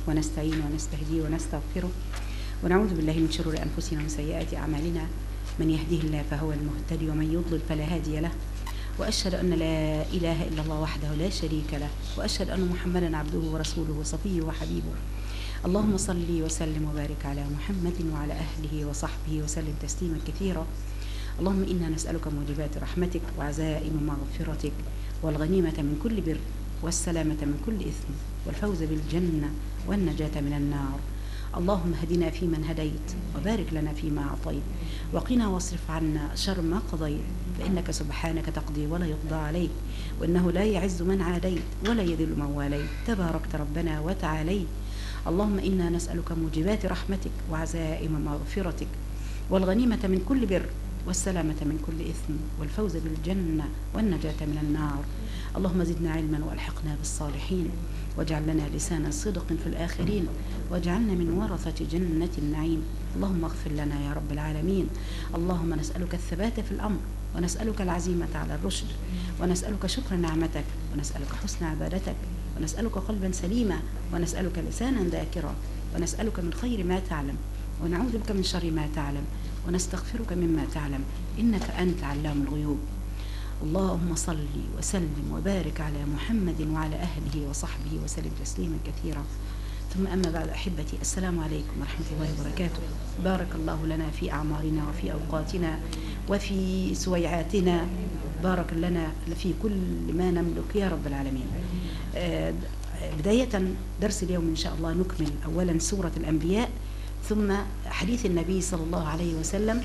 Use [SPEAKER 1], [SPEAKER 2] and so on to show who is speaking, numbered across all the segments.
[SPEAKER 1] ونستعين ونستهديه ونستغفره ونعوذ بالله من شرور أنفسنا ومن سيئات أعمالنا من يهده الله فهو المهتدي ومن يضلل فلا هادي له وأشهد أن لا إله إلا الله وحده لا شريك له وأشهد أن محمدا عبده ورسوله وصفيه وحبيبه اللهم صل وسلم وبارك على محمد وعلى أهله وصحبه وسلم تسليما كثيرا اللهم إنا نسألك موجبات رحمتك وعزائم مغفرتك والغنيمة من كل بر والسلامة من كل إثم والفوز بالجنة والنجاة من النار اللهم هدنا فيمن هديت وبارك لنا فيما أعطيت وقنا واصرف عنا شر ما قضيت فإنك سبحانك تقضي ولا يقضى عليك وإنه لا يعز من عاديت ولا يذل من واليت تباركت ربنا وتعاليت اللهم إنا نسألك موجبات رحمتك وعزائم مغفرتك والغنيمة من كل بر والسلامة من كل إثم والفوز بالجنة والنجاة من النار اللهم زدنا علما والحقنا بالصالحين واجعل لنا لسان صدق في الآخرين واجعلنا من ورثة جنة النعيم اللهم اغفر لنا يا رب العالمين اللهم نسألك الثبات في الأمر ونسألك العزيمة على الرشد ونسألك شكر نعمتك ونسألك حسن عبادتك ونسألك قلبا سليما ونسألك لسانا ذاكرا ونسألك من خير ما تعلم ونعوذ بك من شر ما تعلم ونستغفرك مما تعلم إنك أنت علام الغيوب اللهم صل وسلم وبارك على محمد وعلى أهله وصحبه وسلم تسليما كثيرا ثم أما بعد أحبتي السلام عليكم ورحمة الله وبركاته بارك الله لنا في أعمارنا وفي أوقاتنا وفي سويعاتنا بارك لنا في كل ما نملك يا رب العالمين آه، بداية درس اليوم إن شاء الله نكمل أولا سورة الأنبياء ثم حديث النبي صلى الله عليه وسلم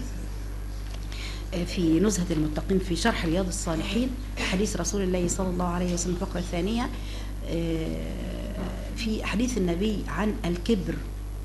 [SPEAKER 1] في نزهة المتقين في شرح رياض الصالحين حديث رسول الله صلى الله عليه وسلم الفقرة الثانية في حديث النبي عن الكبر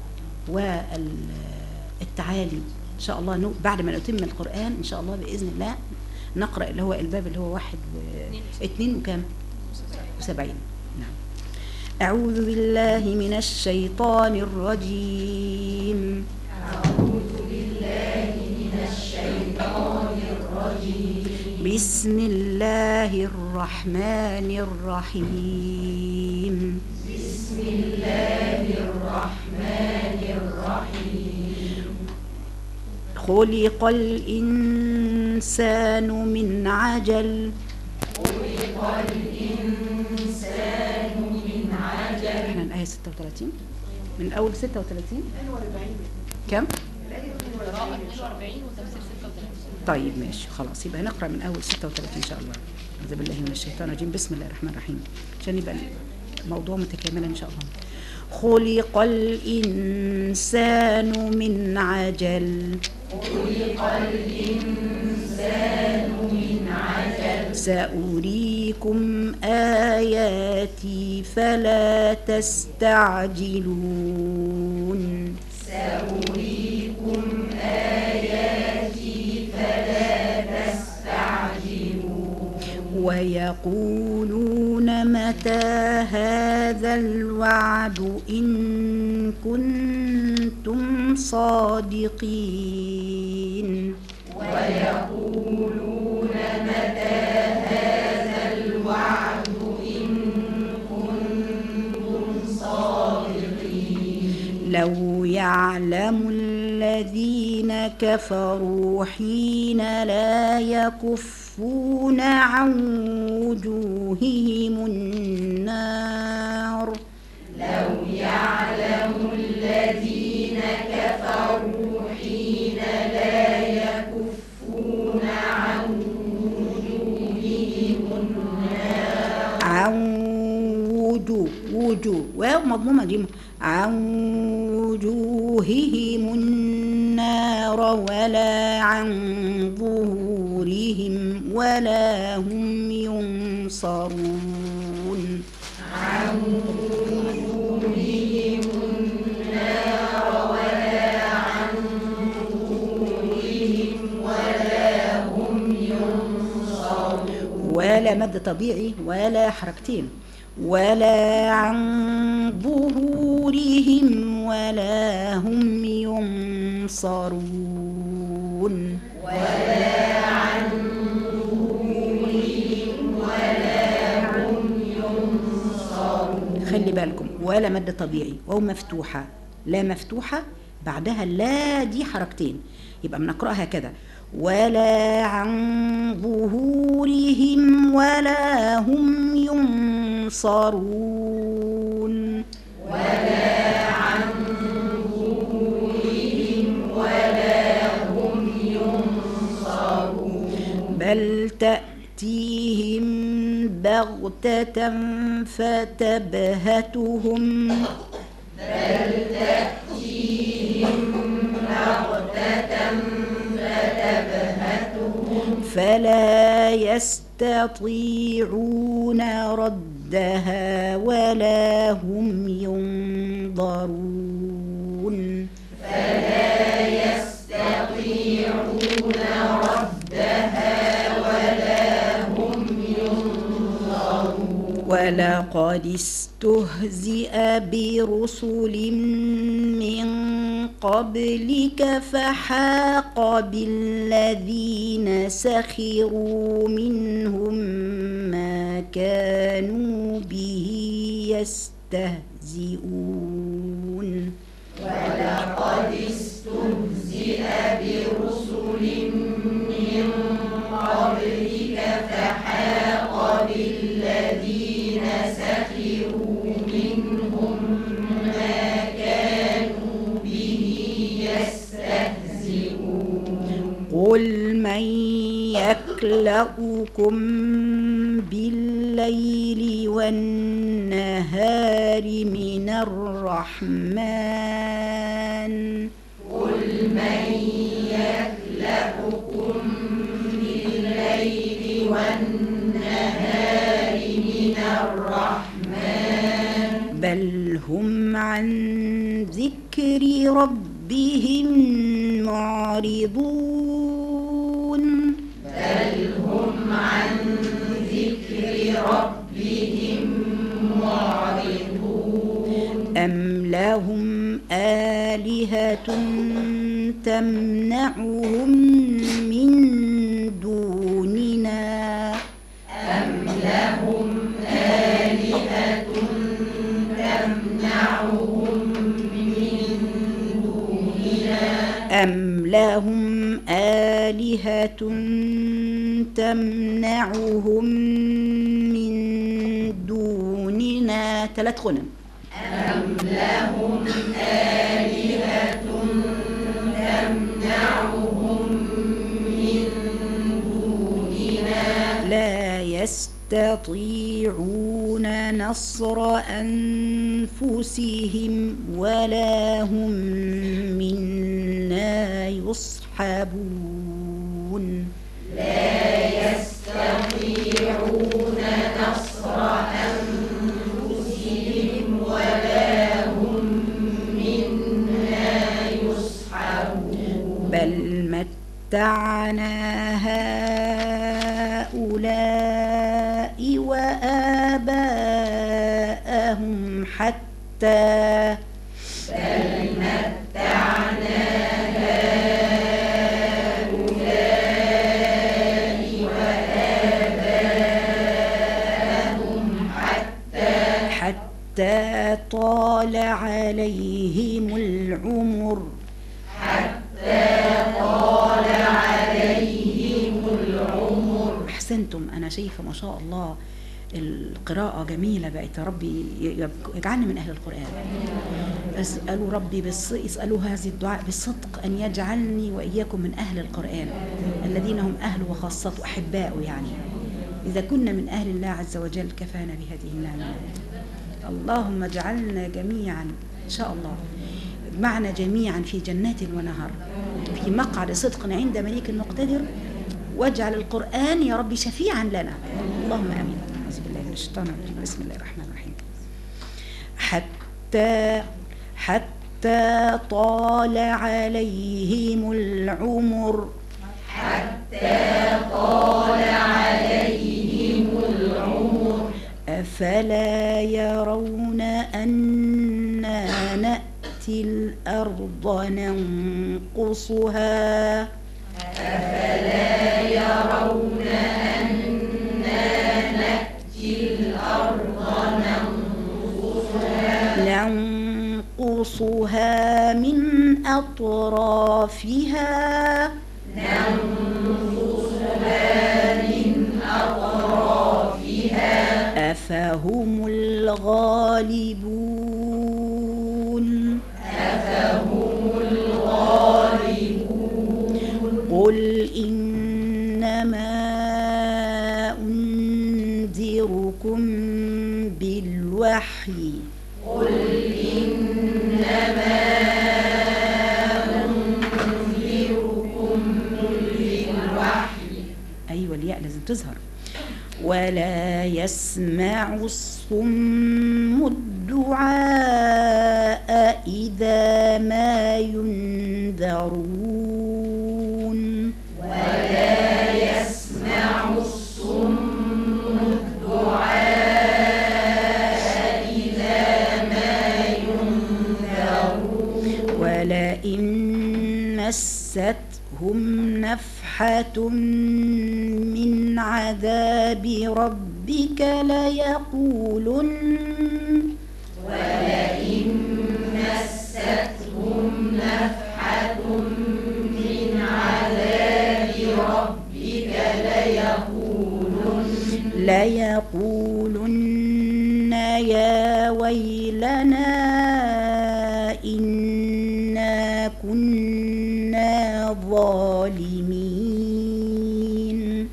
[SPEAKER 1] والتعالي إن شاء الله بعد ما نتم القرآن إن شاء الله بإذن الله نقرأ اللي هو الباب اللي هو واحد واثنين وكام وسبعين نعم أعوذ بالله من الشيطان الرجيم
[SPEAKER 2] أعوذ بالله من الشيطان الرجيم
[SPEAKER 1] بسم الله الرحمن الرحيم
[SPEAKER 2] بسم الله الرحمن الرحيم
[SPEAKER 1] خلق الإنسان من عجل
[SPEAKER 2] خلق الإنسان من عجل
[SPEAKER 1] احنا الآية 36 من أول 36 كم؟ طيب ماشي خلاص يبقى نقرأ من أول 36 إن شاء الله أعوذ بالله من الشيطان الرجيم بسم الله الرحمن الرحيم عشان يبقى الموضوع متكاملا إن شاء الله خلق الإنسان من عجل
[SPEAKER 2] خلق الإنسان من عجل
[SPEAKER 1] سأريكم آياتي فلا تستعجلون
[SPEAKER 2] سأريكم آياتي فلا تستعجلون
[SPEAKER 1] ويقولون متى هذا الوعد إن كنتم صادقين
[SPEAKER 2] ويقولون متى هذا الوعد إن كنتم صادقين
[SPEAKER 1] لو يعلم الذين كفروا حين لا يكفون عن وجوههم النار
[SPEAKER 2] لو يعلم الذين كفروا حين لا يكفون عن وجوههم النار
[SPEAKER 1] عن وجوه وجوه واو مضمومة دي عن وجوههم النار ولا عن ظهورهم ولا هم ينصرون
[SPEAKER 2] عن وجوههم النار ولا عن ظهورهم ولا هم ينصرون
[SPEAKER 1] ولا مد طبيعي ولا حركتين ولا عن ظهورهم ولا هم ينصرون
[SPEAKER 2] ولا عن ظهورهم ولا هم ينصرون
[SPEAKER 1] خلي بالكم ولا مد طبيعي واو مفتوحة لا مفتوحة بعدها لا دي حركتين يبقى بنقرأها كده ولا عن ظهورهم ولا هم ينصرون بل تأتيهم بغتة فتبهتهم فلا يستطيعون ردها ولا هم ينظرون ولقد استهزئ برسل من قبلك فحاق بالذين سخروا منهم ما كانوا به يستهزئون
[SPEAKER 2] ولقد استهزئ برسل من قبلك فحاق بالذين سخروا منهم ما كانوا به يستهزئون
[SPEAKER 1] قل من يكلؤكم بالليل والنهار من الرحمن
[SPEAKER 2] قل من يكلأكم بالليل والنهار من الرحمن
[SPEAKER 1] بل هم عن ذكر ربهم معرضون
[SPEAKER 2] بل هم عن ذكر ربهم معرضون
[SPEAKER 1] أم لهم آلهة تمنعهم من دوننا
[SPEAKER 2] أم لهم آلهة تمنعهم من دوننا
[SPEAKER 1] أم لهم آلهة تمنعهم من دوننا ثلاث غنم
[SPEAKER 2] أم لهم آلهة تمنعهم من دوننا
[SPEAKER 1] لا يستطيعون نصر أنفسهم ولا هم منا يصحبون
[SPEAKER 2] لا يستطيعون نصر أنفسهم ولا هم منا يصحبون
[SPEAKER 1] بل متعنا هؤلاء وآباءهم حتى
[SPEAKER 2] بل متعنا هؤلاء وآباءهم حتى
[SPEAKER 1] حتى طال عليهم العمر
[SPEAKER 2] حتى طال عليهم العمر
[SPEAKER 1] أحسنتم أنا شايفة ما شاء الله القراءة جميلة بقت يا ربي يجعلني من أهل القرآن اسألوا ربي بالص... اسألوا هذه الدعاء بالصدق أن يجعلني وإياكم من أهل القرآن الذين هم أهل وخاصته أحباء يعني إذا كنا من أهل الله عز وجل كفانا بهذه النعمة اللهم اجعلنا جميعا إن شاء الله معنا جميعا في جنات ونهر في مقعد صدق عند مليك مقتدر واجعل القرآن يا رب شفيعا لنا اللهم آمين أعوذ بالله من الشيطان الرجيم بسم الله الرحمن الرحيم حتى حتى طال عليهم العمر
[SPEAKER 2] حتى طال عليهم العمر
[SPEAKER 1] أفلا يرون أنا نأتي الأرض ننقصها
[SPEAKER 2] أفلا يرون أنا نأتي الأرض ننقصها
[SPEAKER 1] ننقصها من أطرافها أفهم الغالبون قل إنما أنذركم بالوحي أيوة الياء لازم تظهر ولا يسمع الصم الدعاء إذا ما ينذرون ولئن مستهم نفحة من عذاب ربك ليقولن ليقولن يا ويلنا إنا كنا ظالمين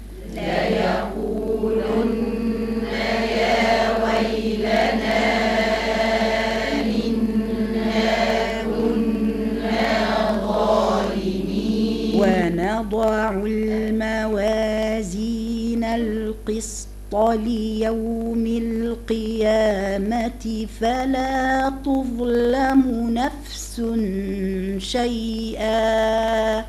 [SPEAKER 1] ونضع الموازين القسط ليوم القيامة فلا تظلم نفس شيئا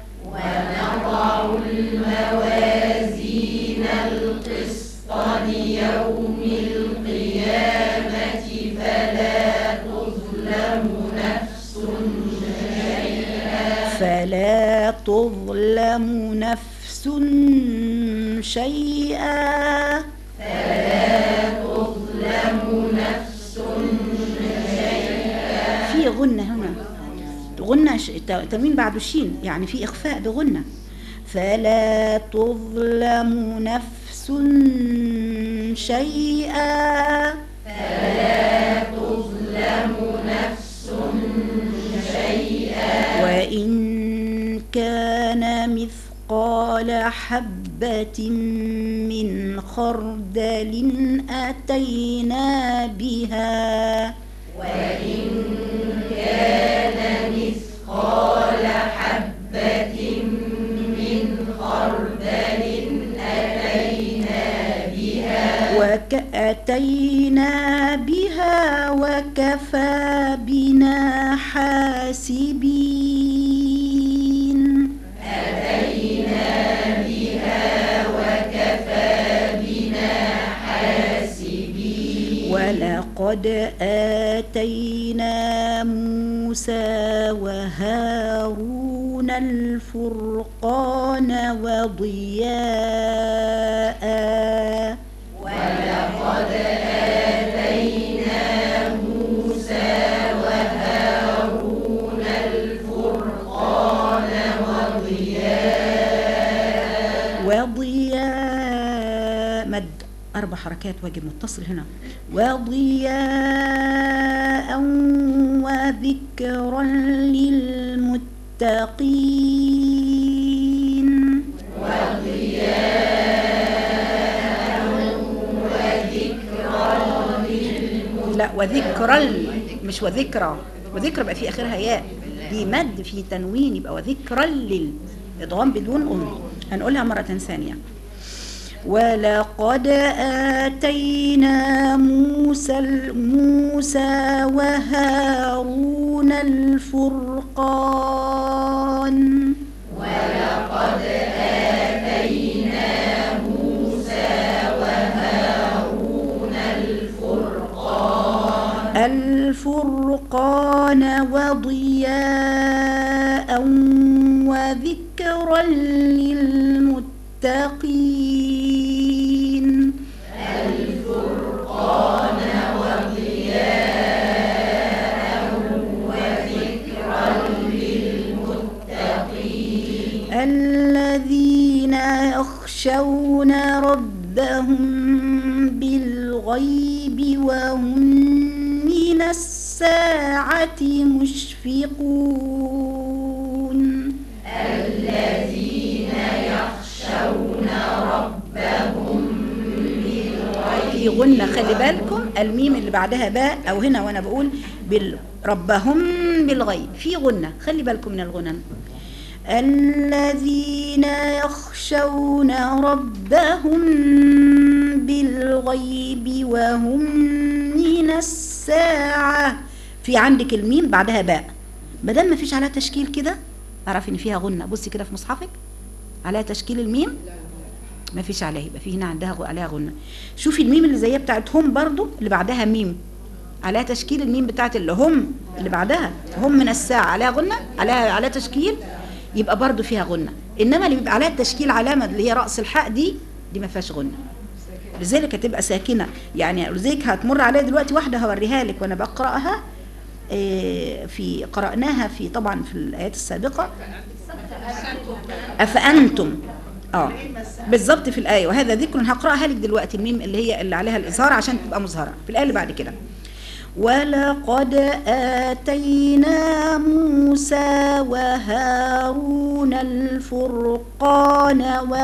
[SPEAKER 1] فلا تظلم نفس شيئا في غنة هنا غنة ش- ت- تنوين بعده شين يعني في إخفاء بغنة فلا تظلم نفس شيئا وإن كان مثقال حبة من خردل أتينا بها وكأتينا بها وكفى بنا حاسبين ولقد آتينا موسى وهارون الفرقان وضياء وضياء مد أربع حركات واجب متصل هنا وضياء وذكرا للمتقين لا وذكرى ال- مش وذكرى وذكرى بقى في اخرها ياء دي مد في تنوين يبقى وذكرى لل ادغام بدون ام هنقولها مره ثانيه ولقد آتينا موسى موسى وهارون الفرقان الفرقان وضياء وذكرا للمتقين يخشون ربهم بالغيب وهم من الساعة مشفقون
[SPEAKER 2] الذين يخشون ربهم
[SPEAKER 1] في غنة خلي بالكم الميم اللي بعدها باء أو هنا وأنا بقول بال ربهم بالغيب في غنة خلي بالكم من الغنن الذين يخشون ربهم بالغيب وهم من الساعة في عندك الميم بعدها باء ما دام ما فيش عليها تشكيل كده اعرفي ان فيها غنة بصي كده في مصحفك عليها تشكيل الميم ما فيش عليها يبقى في هنا عندها غ- عليها غنة شوفي الميم اللي زيها بتاعت هم برضو اللي بعدها ميم عليها تشكيل الميم بتاعت اللي هم اللي بعدها هم من الساعة عليها غنة عليها عليها تشكيل يبقى برضو فيها غنة انما اللي بيبقى عليها التشكيل علامة اللي هي رأس الحاء دي دي ما فيهاش غنة لذلك هتبقى ساكنة يعني لذلك هتمر عليا دلوقتي واحدة هوريها لك وانا بقرأها آه، في قرأناها في طبعا في الآيات السابقة أفأنتم اه بالظبط في الآية وهذا ذكر هقرأها لك دلوقتي الميم اللي هي اللي عليها الإظهار عشان تبقى مظهرة في الآية اللي بعد كده ولقد آتينا موسى وهارون الفرقان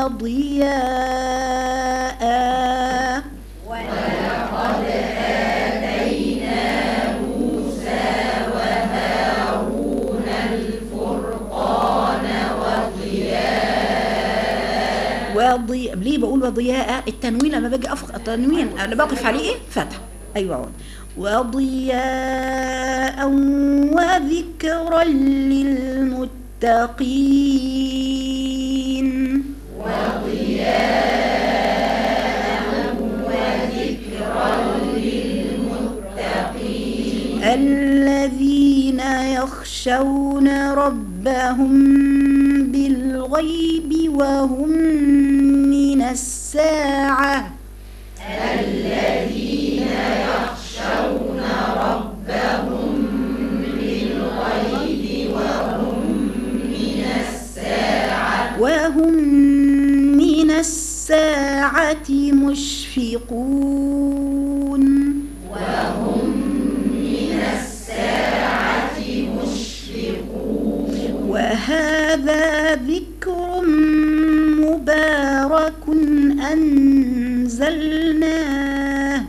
[SPEAKER 1] وضياء وضي ليه بقول وضياء التنوين لما باجي افق التنوين انا بقف عليه ايه فتح ايوه هون. وضياء وذكرا للمتقين الذين يخشون ربهم بالغيب وهم من الساعة وهم من الساعة مشفقون وهذا ذكر مبارك أنزلناه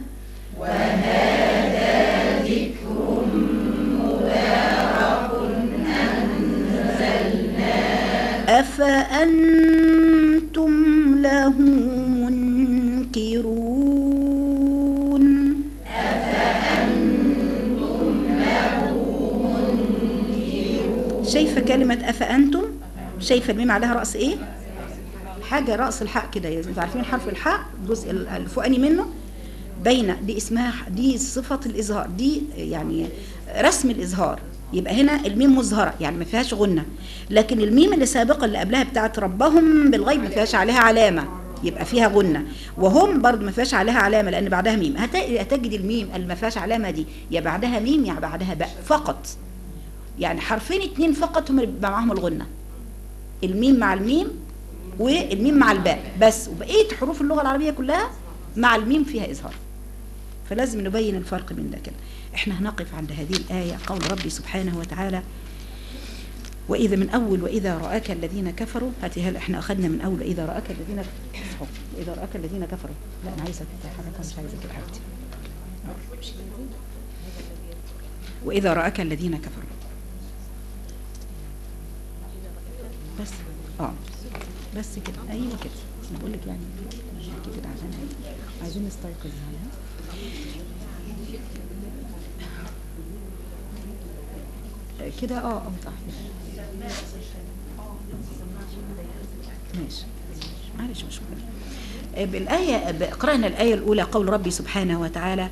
[SPEAKER 1] أفأنتم له منكرون شايفة كلمة أفأنتم شايفة الميم عليها رأس إيه حاجة رأس الحاء كده انتوا عارفين حرف الحاء الجزء الفوقاني منه باينة دي اسمها دي صفة الإظهار دي يعني رسم الإظهار يبقى هنا الميم مظهرة يعني ما فيهاش غنة لكن الميم اللي سابقة اللي قبلها بتاعت ربهم بالغيب ما فيهاش عليها علامة يبقى فيها غنة وهم برضو ما فيهاش عليها علامة لأن بعدها ميم هت- هتجد الميم اللي ما فيهاش علامة دي يا بعدها ميم يا بعدها باء فقط يعني حرفين اتنين فقط هم اللي بيبقى معاهم الغنة الميم مع الميم والميم مع الباء بس وبقية حروف اللغة العربية كلها مع الميم فيها إظهار فلازم نبين الفرق من ده كده احنا هنقف عند هذه الآية قول ربي سبحانه وتعالى وإذا من أول وإذا رآك الذين كفروا هاتي هل احنا أخذنا من أول وإذا رآك الذين اصحوا وإذا رآك الذين كفروا لا أنا عايزة كده حضرتك مش عايزة كده حبيبتي وإذا رآك الذين كفروا بس اه بس كده ايوه كده انا بقول لك يعني كده عشان عايزين نستيقظ يعني آه، كده اه اه صح ماشي معلش مش مشكلة آه، بالآية قرأنا الآية الأولى قول ربي سبحانه وتعالى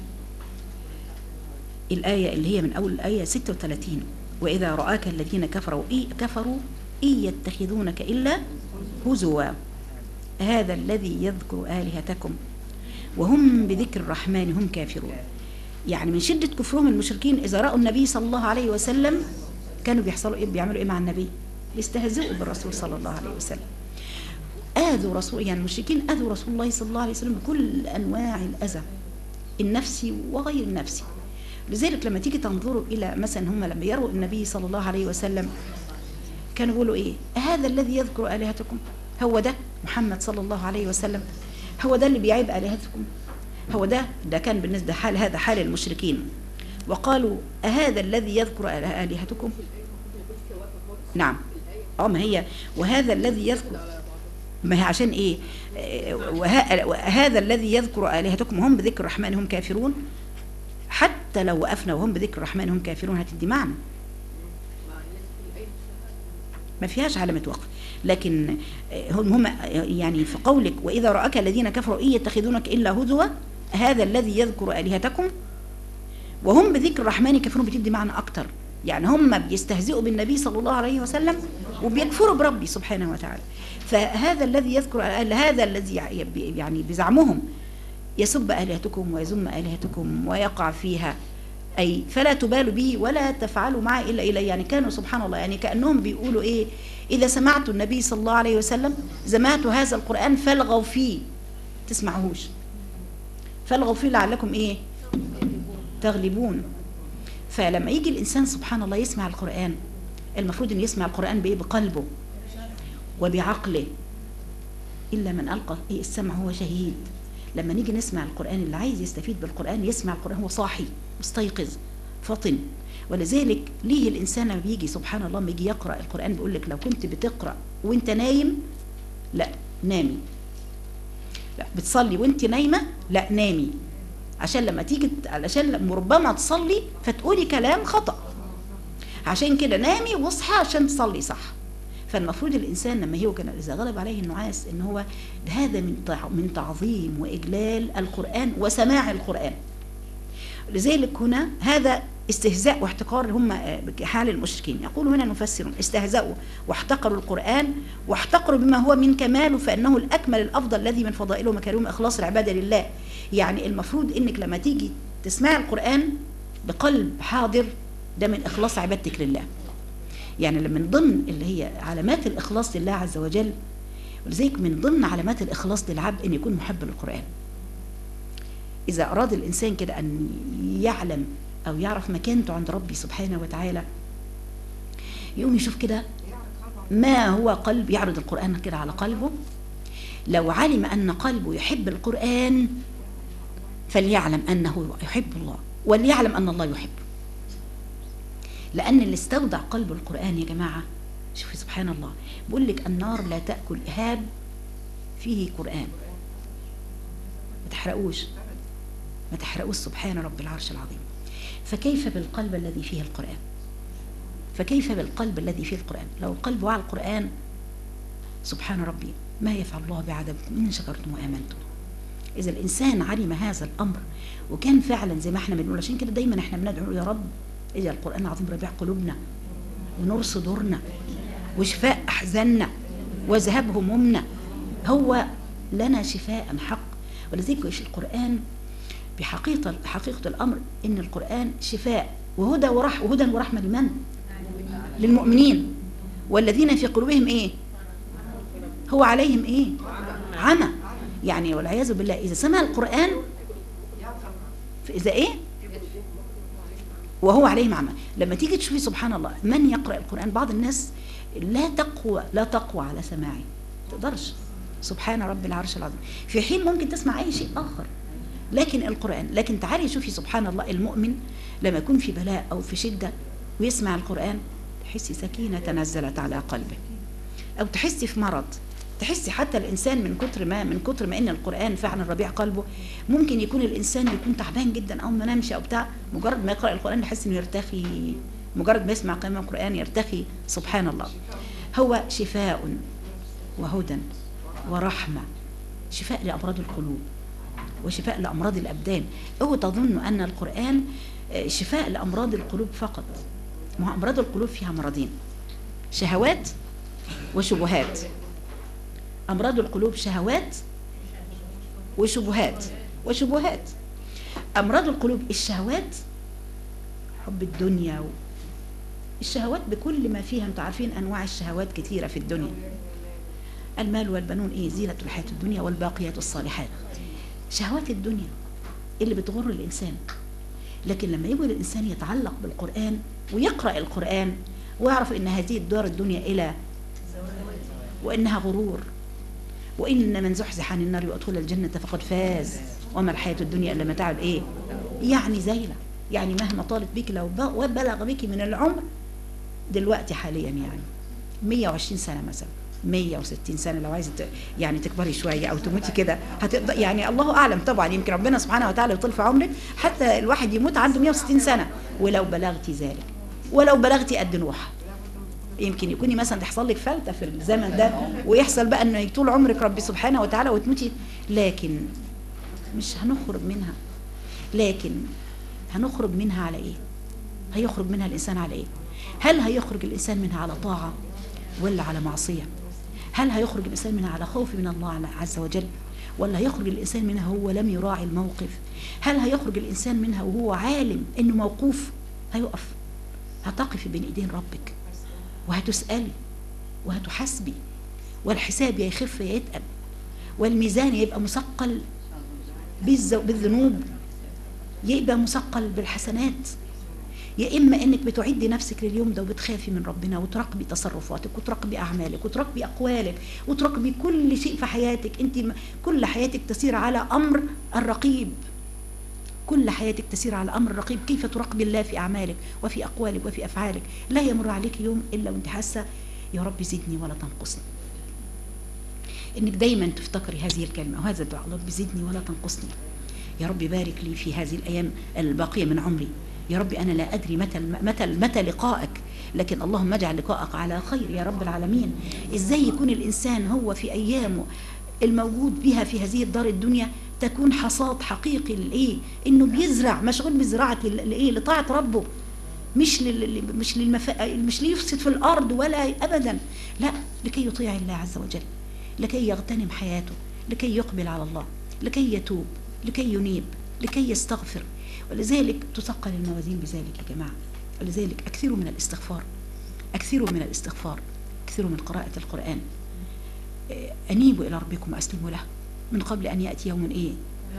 [SPEAKER 1] الآية اللي هي من أول الآية 36 وإذا رآك الذين كفروا إي كفروا إن يتخذونك إلا هزوا هذا الذي يذكر آلهتكم وهم بذكر الرحمن هم كافرون يعني من شدة كفرهم المشركين إذا رأوا النبي صلى الله عليه وسلم كانوا بيحصلوا إيه بيعملوا إيه مع النبي يستهزئوا بالرسول صلى الله عليه وسلم آذوا رسول يعني المشركين آذوا رسول الله صلى الله عليه وسلم بكل أنواع الأذى النفسي وغير النفسي لذلك لما تيجي تنظروا إلى مثلا هم لما يروا النبي صلى الله عليه وسلم كانوا يقولوا إيه هذا الذي يذكر آلهتكم هو ده محمد صلى الله عليه وسلم هو ده اللي بيعيب آلهتكم هو ده ده كان بالنسبة حال هذا حال المشركين وقالوا أهذا الذي يذكر آلهتكم نعم اه ما هي وهذا الذي يذكر ما هي عشان ايه آه، وه- وهذا الذي يذكر آلهتكم وهم بذكر الرحمن هم كافرون حتى لو وقفنا وهم بذكر الرحمن هم كافرون هتدي معنى ما فيهاش علامة وقف لكن آه، هم هم يعني في قولك وإذا رأك الذين كفروا إن يتخذونك إلا هزوا هذا الذي يذكر آلهتكم وهم بذكر الرحمن كفرون بتدي معنى أكتر يعني هم بيستهزئوا بالنبي صلى الله عليه وسلم وبيكفروا بربي سبحانه وتعالى فهذا الذي يذكر هذا الذي يعني بزعمهم يسب آلهتكم ويذم آلهتكم ويقع فيها أي فلا تبالوا به ولا تفعلوا معه إلا إليه يعني كانوا سبحان الله يعني كأنهم بيقولوا إيه إذا سمعت النبي صلى الله عليه وسلم سمعت هذا القرآن فالغوا فيه تسمعوهوش فالغوا فيه لعلكم إيه تغلبون فلما يجي الإنسان سبحان الله يسمع القرآن المفروض أن يسمع القرآن بإيه بقلبه وبعقله إلا من ألقى إيه السمع هو شهيد لما نيجي نسمع القرآن اللي عايز يستفيد بالقرآن يسمع القرآن هو صاحي مستيقظ فطن ولذلك ليه الإنسان لما بيجي سبحان الله لما يجي يقرأ القرآن بيقول لك لو كنت بتقرأ وانت نايم لا نامي لا بتصلي وانت نايمة لا نامي عشان لما تيجي علشان لما ربما تصلي فتقولي كلام خطأ عشان كده نامي واصحى عشان تصلي صح فالمفروض الانسان لما هو كان اذا غلب عليه النعاس ان هو هذا من تع- من تعظيم واجلال القران وسماع القران لذلك هنا هذا استهزاء واحتقار هم آه، حال المشركين يقول هنا المفسرون استهزأوا واحتقروا القرآن واحتقروا بما هو من كماله فإنه الأكمل الأفضل الذي من فضائله ومكارمه إخلاص العبادة لله يعني المفروض إنك لما تيجي تسمع القرآن بقلب حاضر ده من إخلاص عبادتك لله يعني من ضمن اللي هي علامات الإخلاص لله عز وجل ولذلك من ضمن علامات الإخلاص للعبد أن يكون محب للقرآن إذا أراد الإنسان كده أن يعلم أو يعرف مكانته عند ربي سبحانه وتعالى يقوم يشوف كده ما هو قلب يعرض القرآن كده على قلبه لو علم أن قلبه يحب القرآن فليعلم أنه يحب الله وليعلم أن الله يحبه لأن اللي استودع قلب القرآن يا جماعة شوفي سبحان الله بيقول لك النار لا تأكل إهاب فيه قرآن ما تحرقوش ما تحرقوش سبحان رب العرش العظيم فكيف بالقلب الذي فيه القرآن فكيف بالقلب الذي فيه القرآن لو القلب وعى القرآن سبحان ربي ما يفعل الله بعذابكم إن شكرتم وآمنتم إذا الإنسان علم هذا الأمر وكان فعلا زي ما احنا بنقول عشان كده دايما احنا بندعو يا رب اجعل القرآن العظيم ربيع قلوبنا ونور صدورنا وشفاء أحزاننا وذهاب همومنا هو لنا شفاء حق ولذلك إيش القرآن بحقيقة حقيقة الأمر إن القرآن شفاء وهدى ورح وهدى ورحمة لمن؟ للمؤمنين والذين في قلوبهم إيه؟ هو عليهم إيه؟ عمى يعني والعياذ بالله إذا سمع القرآن فإذا إيه؟ وهو عليهم عمى لما تيجي تشوفي سبحان الله من يقرأ القرآن بعض الناس لا تقوى لا تقوى على سماعه تقدرش سبحان رب العرش العظيم في حين ممكن تسمع أي شيء آخر لكن القرآن لكن تعالي شوفي سبحان الله المؤمن لما يكون في بلاء أو في شدة ويسمع القرآن تحسي سكينة تنزلت على قلبه أو تحسي في مرض تحسي حتى الإنسان من كتر ما من كتر ما إن القرآن فعلا ربيع قلبه ممكن يكون الإنسان يكون تعبان جدا أو ما نامش أو بتاع مجرد ما يقرأ القرآن يحس إنه يرتخي مجرد ما يسمع كلام القرآن يرتخي سبحان الله هو شفاء وهدى ورحمة شفاء لأمراض القلوب وشفاء لأمراض الأبدان أو تظن أن القرآن شفاء لأمراض القلوب فقط ما أمراض القلوب فيها مرضين شهوات وشبهات أمراض القلوب شهوات وشبهات وشبهات أمراض القلوب الشهوات حب الدنيا و... الشهوات بكل ما فيها انتوا عارفين أنواع الشهوات كثيرة في الدنيا المال والبنون ايه زينة الحياة الدنيا والباقيات الصالحات شهوات الدنيا اللي بتغر الإنسان لكن لما يبغى الإنسان يتعلق بالقرآن ويقرأ القرآن ويعرف أن هذه الدار الدنيا إلى وإنها غرور وإن من زحزح عن النار وأدخل الجنة فقد فاز وما الحياة الدنيا إلا متاع الإيه يعني زينة يعني مهما طالت بك لو ب- بلغ بك من العمر دلوقتي حاليا يعني 120 سنة مثلا 160 سنة لو عايزة ت- يعني تكبري شوية أو تموتي كده هتقدر يعني الله أعلم طبعا يمكن ربنا سبحانه وتعالى يطول في عمرك حتى الواحد يموت عنده 160 سنة ولو بلغتي ذلك ولو بلغتي قد نوح يمكن يكوني مثلا تحصل لك فلتة في الزمن ده ويحصل بقى انه طول عمرك ربي سبحانه وتعالى وتموتي لكن مش هنخرج منها لكن هنخرج منها على ايه هيخرج منها الانسان على ايه هل هيخرج الانسان منها على طاعة ولا على معصية هل هيخرج الانسان منها على خوف من الله عز وجل ولا هيخرج الانسان منها وهو لم يراعي الموقف هل هيخرج الانسان منها وهو عالم انه موقوف هيقف هتقفي بين ايدين ربك وهتسألي وهتحاسبي والحساب يا يخف يا يتقل والميزان يبقى مثقل بالز- بالذنوب يبقى مثقل بالحسنات يا اما انك بتعدي نفسك لليوم ده وبتخافي من ربنا وتراقبي تصرفاتك وتراقبي اعمالك وتراقبي اقوالك وتراقبي كل شيء في حياتك انت م- كل حياتك تسير على امر الرقيب كل حياتك تسير على امر الرقيب كيف تراقبي الله في اعمالك وفي اقوالك وفي افعالك لا يمر عليك يوم الا وانت حاسه يا رب زدني ولا تنقصني انك دايما تفتكري هذه الكلمه وهذا الدعاء رب زدني ولا تنقصني يا رب بارك لي في هذه الايام الباقيه من عمري يا رب انا لا ادري متى متى متى لقائك لكن اللهم اجعل لقائك على خير يا رب العالمين ازاي يكون الانسان هو في ايامه الموجود بها في هذه الدار الدنيا تكون حصاد حقيقي للايه انه بيزرع مشغول بزراعه الايه لطاعه ربه مش لل... مش للمف... مش ليفسد في الارض ولا ابدا لا لكي يطيع الله عز وجل لكي يغتنم حياته لكي يقبل على الله لكي يتوب لكي ينيب لكي يستغفر ولذلك تثقل الموازين بذلك يا جماعه ولذلك اكثروا من الاستغفار اكثروا من الاستغفار اكثروا من قراءه القران إيه، انيبوا الى ربكم واسلموا له من قبل ان ياتي يوم ايه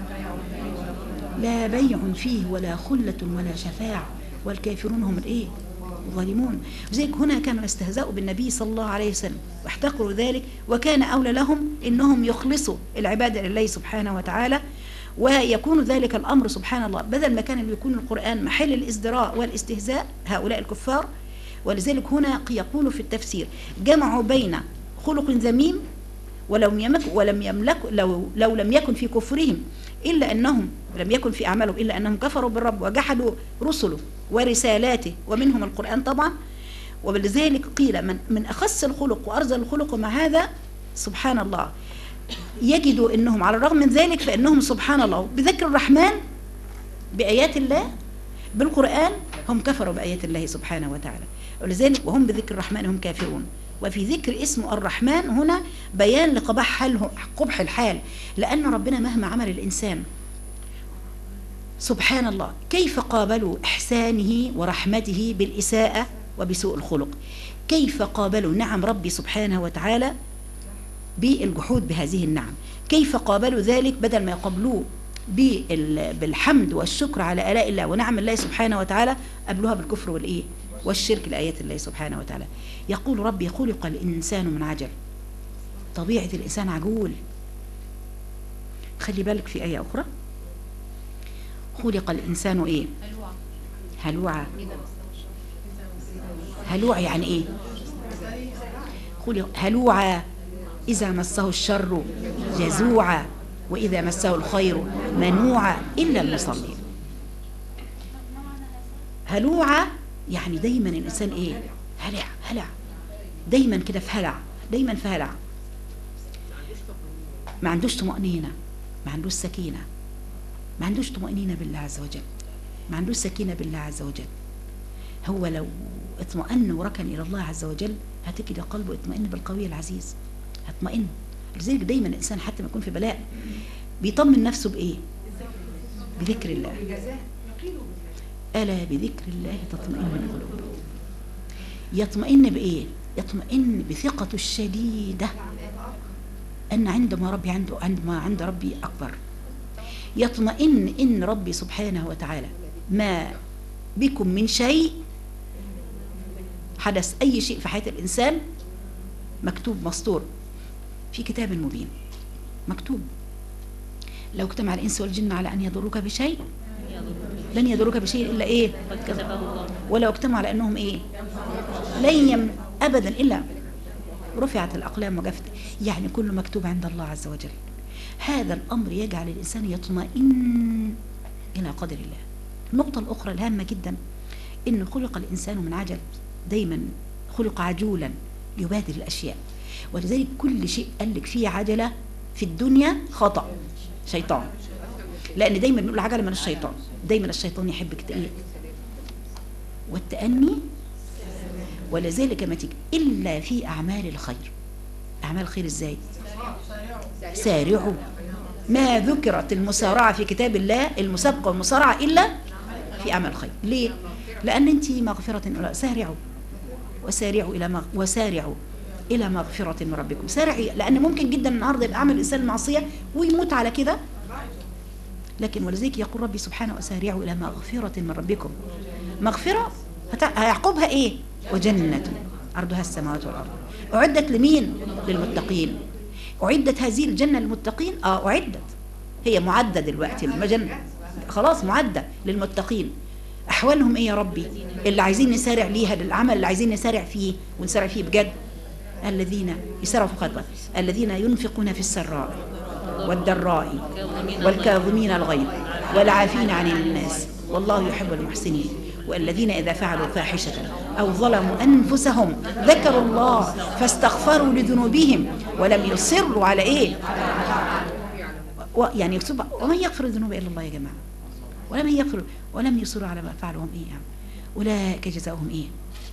[SPEAKER 1] لا بيع فيه ولا خلة ولا شفاعة والكافرون هم الايه الظالمون لذلك هنا كانوا يستهزئوا بالنبي صلى الله عليه وسلم واحتقروا ذلك وكان أولى لهم إنهم يخلصوا العبادة لله سبحانه وتعالى ويكون ذلك الأمر سبحان الله بدل ما كان يكون القرآن محل الازدراء والاستهزاء هؤلاء الكفار ولذلك هنا يقول في التفسير جمعوا بين خلق ذميم ولو يمك ولم يملك لو لو لم يكن في كفرهم الا انهم لم يكن في اعمالهم الا انهم كفروا بالرب وجحدوا رسله ورسالاته ومنهم القران طبعا ولذلك قيل من من اخص الخلق وارذل الخلق مع هذا سبحان الله يجدوا انهم على الرغم من ذلك فانهم سبحان الله بذكر الرحمن بايات الله بالقران هم كفروا بايات الله سبحانه وتعالى ولذلك وهم بذكر الرحمن هم كافرون وفي ذكر اسم الرحمن هنا بيان لقبح حاله قبح الحال لأن ربنا مهما عمل الإنسان سبحان الله كيف قابلوا إحسانه ورحمته بالإساءة وبسوء الخلق كيف قابلوا نعم ربي سبحانه وتعالى بالجحود بهذه النعم كيف قابلوا ذلك بدل ما يقابلوه بال- بالحمد والشكر على آلاء الله ونعم الله سبحانه وتعالى قابلوها بالكفر والإيه والشرك لآيات الله سبحانه وتعالى يقول ربي خلق الإنسان من عجل طبيعة الإنسان عجول خلي بالك في آية أخرى خلق الإنسان إيه هلوعا هلوع يعني إيه خلق هلوعا إذا مسه الشر جزوعا وإذا مسه الخير منوعا إلا المصلين هلوعا يعني دايما الإنسان إيه هلع هلع دايما كده في هلع دايما في هلع ما عندوش طمأنينة ما عندوش سكينة ما عندوش طمأنينة بالله عز وجل ما عندوش سكينة بالله عز وجل هو لو اطمأن وركن إلى الله عز وجل هتجد قلبه اطمئن بالقوي العزيز هتطمئن لذلك دايما الإنسان حتى ما يكون في بلاء بيطمن نفسه بإيه بذكر الله ألا بذكر الله تطمئن القلوب يطمئن بإيه يطمئن بثقته الشديدة أن عندما ربي عنده عندما عند ربي أكبر يطمئن إن ربي سبحانه وتعالى ما بكم من شيء حدث أي شيء في حياة الإنسان مكتوب مسطور في كتاب مبين مكتوب لو اجتمع الإنس والجن على أن يضروك بشيء لن يضروك بشيء إلا إيه
[SPEAKER 3] قد كتبه الله
[SPEAKER 1] ولو اجتمع على أنهم إيه لن يم أبدا إلا رفعت الأقلام وجفت يعني كل مكتوب عند الله عز وجل هذا الأمر يجعل الإنسان يطمئن إلى قدر الله النقطة الأخرى الهامة جدا إن خلق الإنسان من عجل دايما خلق عجولا يبادر الأشياء ولذلك كل شيء قال لك فيه عجلة في الدنيا خطأ شيطان لأن دايما نقول عجلة من الشيطان دايما الشيطان يحبك تقيل والتأني ولذلك ما تيجي إلا في أعمال الخير أعمال الخير إزاي سارعوا ما ذكرت المسارعة في كتاب الله المسابقة والمسارعة إلا في أعمال الخير ليه؟ لأن أنت مغفرة سارعوا وسارعوا إلى مغ... وسارعوا إلى مغفرة من ربكم سارعي لأن ممكن جدا النهارده يبقى عمل الإنسان معصية ويموت على كده لكن ولذلك يقول ربي سبحانه وسارعوا إلى مغفرة من ربكم مغفرة هت- هيعقبها إيه وجنة عرضها السماوات والأرض أعدت لمين للمتقين أعدت هذه الجنة للمتقين آه أعدت هي معدة دلوقتي المجنة خلاص معدة للمتقين أحوالهم إيه يا ربي اللي عايزين نسارع ليها للعمل اللي عايزين نسارع فيه ونسارع فيه بجد الذين يسارعوا في الخطوة الذين ينفقون في السراء والضراء والكاظمين الغيظ والعافين عن الناس والله يحب المحسنين والذين إذا فعلوا فاحشة أو ظلموا أنفسهم ذكروا الله فاستغفروا لذنوبهم ولم يصروا على إيه و- يعني يكتب ومن يغفر الذنوب إلا الله يا جماعة ولم يغفر ولم يصروا على ما فعلوا هم إيه يعني أولئك جزاؤهم إيه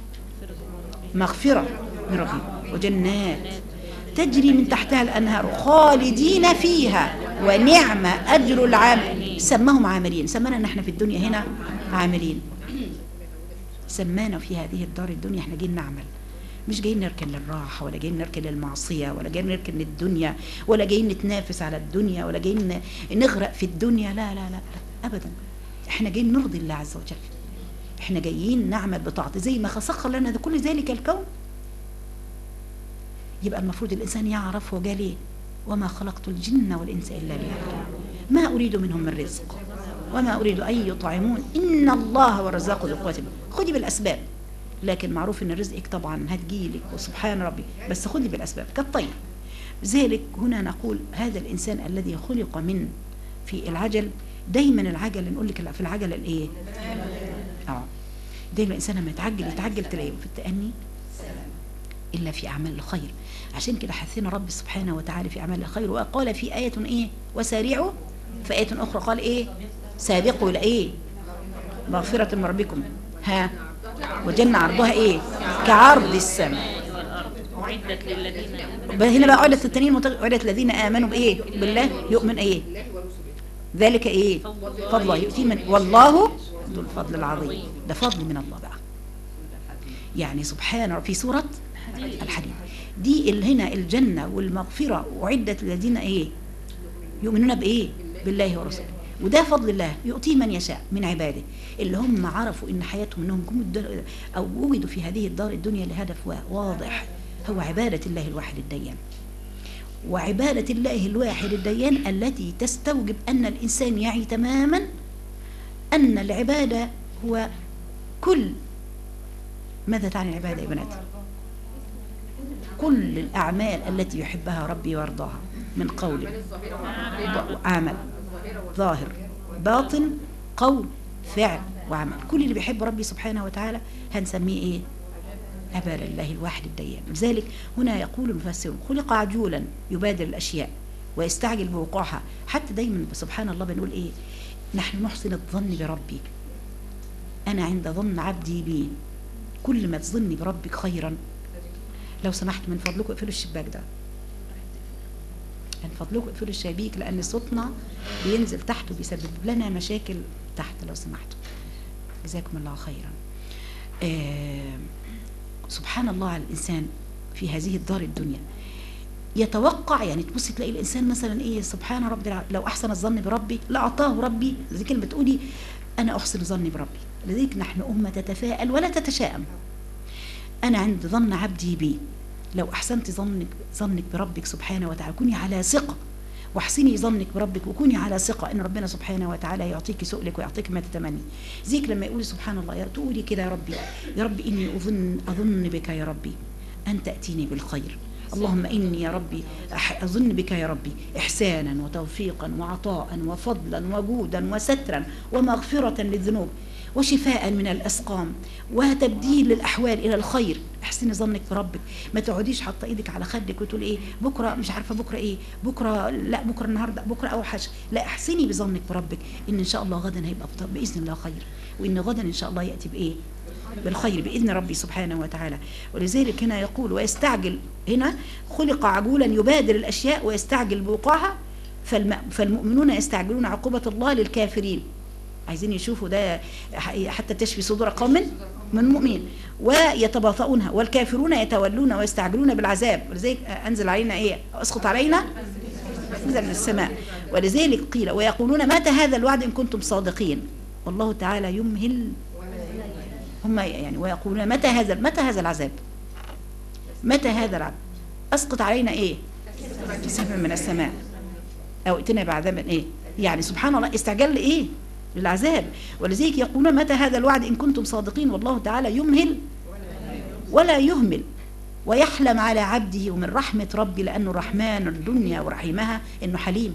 [SPEAKER 1] مغفرة من ربهم وجنات تجري من تحتها الأنهار خالدين فيها ونعم أجر العامل سماهم عاملين سمانا ان احنا في الدنيا هنا عاملين سمانا في هذه الدار الدنيا احنا جايين نعمل مش جايين نركن للراحة ولا جايين نركن للمعصية ولا جايين نركن للدنيا ولا جايين نتنافس على الدنيا ولا جايين نغرق في الدنيا لا لا لا, لا أبدا احنا جايين نرضي الله عز وجل احنا جايين نعمل بطاعته زي ما سخر لنا كل ذلك الكون يبقى المفروض الإنسان يعرف هو جه ليه وما خلقت الجن والإنس إلا ليعبدون ما أريد منهم من رزق وما أريد أن يطعمون إن الله هو الرزاق ذو القوة خدي بالأسباب لكن معروف إن رزقك طبعا هتجيلك وسبحان ربي بس خدي بالأسباب كالطير لذلك هنا نقول هذا الإنسان الذي خلق من في العجل دايما العجل نقول لك في العجل الايه اه دايما الانسان لما يتعجل يتعجل تلاقيه في التأني إلا في أعمال الخير عشان كده حثنا رب سبحانه وتعالى في أعمال الخير وقال في آية إيه وسارعوا في آية أخرى قال إيه سابقوا إلى إيه مغفرة من ربكم ها وجنة عرضها إيه كعرض السماء
[SPEAKER 3] أعدت للذين
[SPEAKER 1] هنا بقى عدت التانيين متغ- عدت الذين آمنوا بإيه بالله يؤمن إيه ذلك إيه فضل الله يؤتي من والله ذو الفضل العظيم ده فضل من الله بقى يعني سبحان رب- في سورة الحديد دي ال- هنا الجنة والمغفرة أعدت للذين إيه يؤمنون بإيه بالله ورسوله وده فضل الله يؤتيه من يشاء من عباده اللي هم عرفوا ان حياتهم انهم جم الد- او وجدوا في هذه الدار الدنيا لهدف وا- واضح هو عبادة الله الواحد الديان وعبادة الله الواحد الديان التي تستوجب أن الإنسان يعي تماما أن العبادة هو كل ماذا تعني العبادة يا بنات كل الأعمال التي يحبها ربي ويرضاها من قول ب- عمل ظاهر باطن قول فعل وعمل كل اللي بيحب ربي سبحانه وتعالى هنسميه ايه عبادة الله الواحد الديان لذلك هنا يقول المفسرون خلق عجولا يبادر الأشياء ويستعجل بوقوعها حتى دايما سبحان الله بنقول ايه نحن نحسن الظن بربي أنا عند ظن عبدي بي كل ما تظني بربك خيرا لو سمحت من فضلكم اقفلوا الشباك ده من فضلكم اقفلوا الشبابيك لأن صوتنا بينزل تحت وبيسبب لنا مشاكل تحت لو سمحتوا جزاكم الله خيرا آه سبحان الله على الإنسان في هذه الدار الدنيا يتوقع يعني تبص تلاقي الانسان مثلا ايه سبحان ربي الع- لو احسن الظن بربي لاعطاه ربي زي كلمه بتقولي انا احسن ظني بربي لذلك نحن امه تتفاءل ولا تتشائم انا عند ظن عبدي بي لو احسنت ظنك ظنك بربك سبحانه وتعالى كوني على ثقه واحسني ظنك بربك وكوني على ثقه ان ربنا سبحانه وتعالى يعطيك سؤلك ويعطيك ما تتمني زيك لما يقولي سبحان الله يا تقولي كده يا ربي يا ربي اني اظن اظن بك يا ربي ان تاتيني بالخير اللهم اني يا ربي أح- اظن بك يا ربي احسانا وتوفيقا وعطاء وفضلا وجودا وسترا ومغفره للذنوب وشفاء من الاسقام وتبديل للاحوال الى الخير احسني ظنك بربك ما تقعديش حاطه ايدك على خدك وتقول ايه بكره مش عارفه بكره ايه بكره لا بكره النهارده بكره اوحش لا احسني بظنك بربك ان ان شاء الله غدا هيبقى بط- باذن الله خير وان غدا ان شاء الله ياتي بايه بالخير باذن ربي سبحانه وتعالى ولذلك هنا يقول ويستعجل هنا خلق عجولا يبادر الاشياء ويستعجل بوقوعها فالم فالمؤمنون يستعجلون عقوبه الله للكافرين عايزين يشوفوا ده ح- حتى تشفي صدور قوم من مؤمن ويتباطؤونها والكافرون يتولون ويستعجلون بالعذاب ولذلك انزل علينا ايه اسقط علينا انزل من السماء ولذلك قيل ويقولون متى هذا الوعد ان كنتم صادقين والله تعالى يمهل هم يعني ويقولون متى هذا متى هذا العذاب متى هذا العذاب اسقط علينا ايه كسفا من السماء او ائتنا بعذاب ايه يعني سبحان الله استعجال لايه للعذاب ولذلك يقولون متى هذا الوعد ان كنتم صادقين والله تعالى يمهل ولا يهمل ويحلم على عبده ومن رحمة ربي لأنه رحمن الدنيا ورحيمها إنه حليم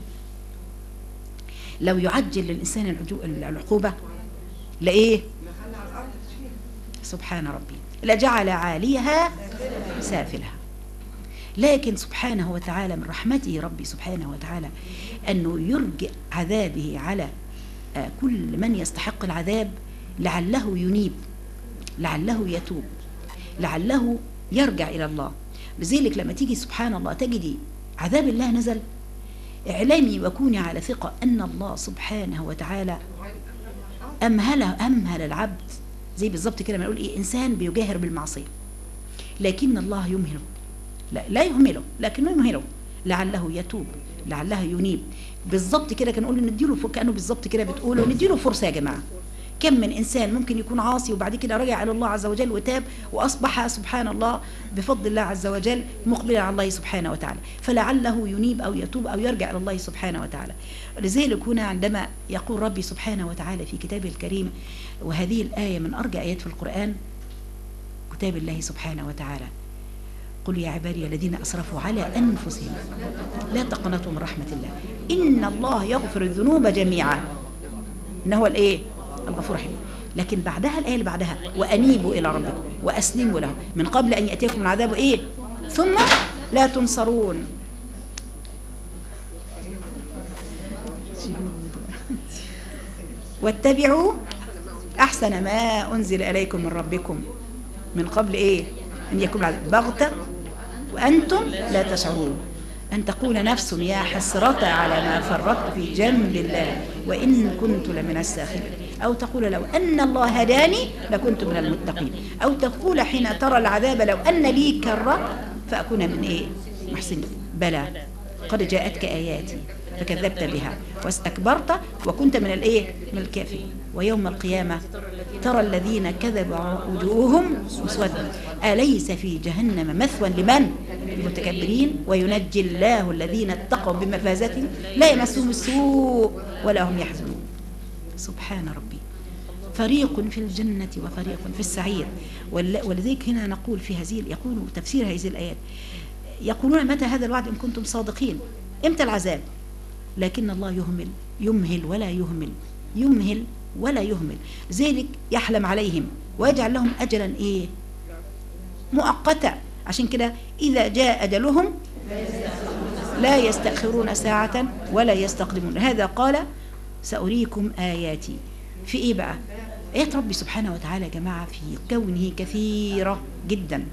[SPEAKER 1] لو يعجل للإنسان العجو- العقوبة لإيه سبحان ربي لجعل عاليها سافلها لكن سبحانه وتعالى من رحمته ربي سبحانه وتعالى أنه يرجع عذابه على آه، كل من يستحق العذاب لعله ينيب لعله يتوب لعله يرجع إلى الله لذلك لما تيجي سبحان الله تجدي عذاب الله نزل اعلمي وكوني على ثقة أن الله سبحانه وتعالى أمهله أمهل العبد زي بالظبط كده ما نقول إيه إنسان بيجاهر بالمعصية لكن الله يمهله لا, لا يهمله لكنه يمهله لعله يتوب لعله ينيب بالظبط كده كان نقول نديله ف- كانه بالظبط كده بتقولوا نديله فرصه يا جماعه كم من انسان ممكن يكون عاصي وبعد كده رجع الى الله عز وجل وتاب واصبح سبحان الله بفضل الله عز وجل مقبلا على الله سبحانه وتعالى فلعله ينيب او يتوب او يرجع الى الله سبحانه وتعالى لذلك هنا عندما يقول ربي سبحانه وتعالى في كتابه الكريم وهذه الايه من ارجى ايات في القران كتاب الله سبحانه وتعالى قل يا عبادي الذين اسرفوا على انفسهم لا تقنطوا من رحمه الله ان الله يغفر الذنوب جميعا انه هو الايه الغفور الرحيم لكن بعدها الايه اللي بعدها وانيبوا الى ربكم واسلموا له من قبل ان ياتيكم العذاب ايه ثم لا تنصرون واتبعوا احسن ما انزل اليكم من ربكم من قبل ايه ان يكون العذاب بغته وانتم لا تشعرون ان تقول نفس يا حسرة على ما فرطت في جنب الله وان كنت لمن الساخرين او تقول لو ان الله هداني لكنت من المتقين او تقول حين ترى العذاب لو ان لي كره فاكون من ايه محسنين بلى قد جاءتك اياتي فكذبت بها واستكبرت وكنت من الايه من الكافرين ويوم القيامه ترى الذين كذبوا وجوههم مسوده اليس في جهنم مثوى لمن المتكبرين وينجي الله الذين اتقوا بمفازتهم لا يمسهم السوء ولا هم يحزنون سبحان ربي فريق في الجنة وفريق في السعير ول- ولذلك هنا نقول في هذه يقول تفسير هذه الآيات يقولون متى هذا الوعد إن كنتم صادقين إمتى العذاب لكن الله يهمل يمهل ولا يهمل يمهل ولا يهمل ذلك يحلم عليهم ويجعل لهم أجلا إيه مؤقتا عشان كده إذا جاء أجلهم لا يستأخرون ساعة ولا يستقدمون هذا قال سأريكم آياتي في إيه بقى آيات ربي سبحانه وتعالى يا جماعة في كونه كثيرة جدا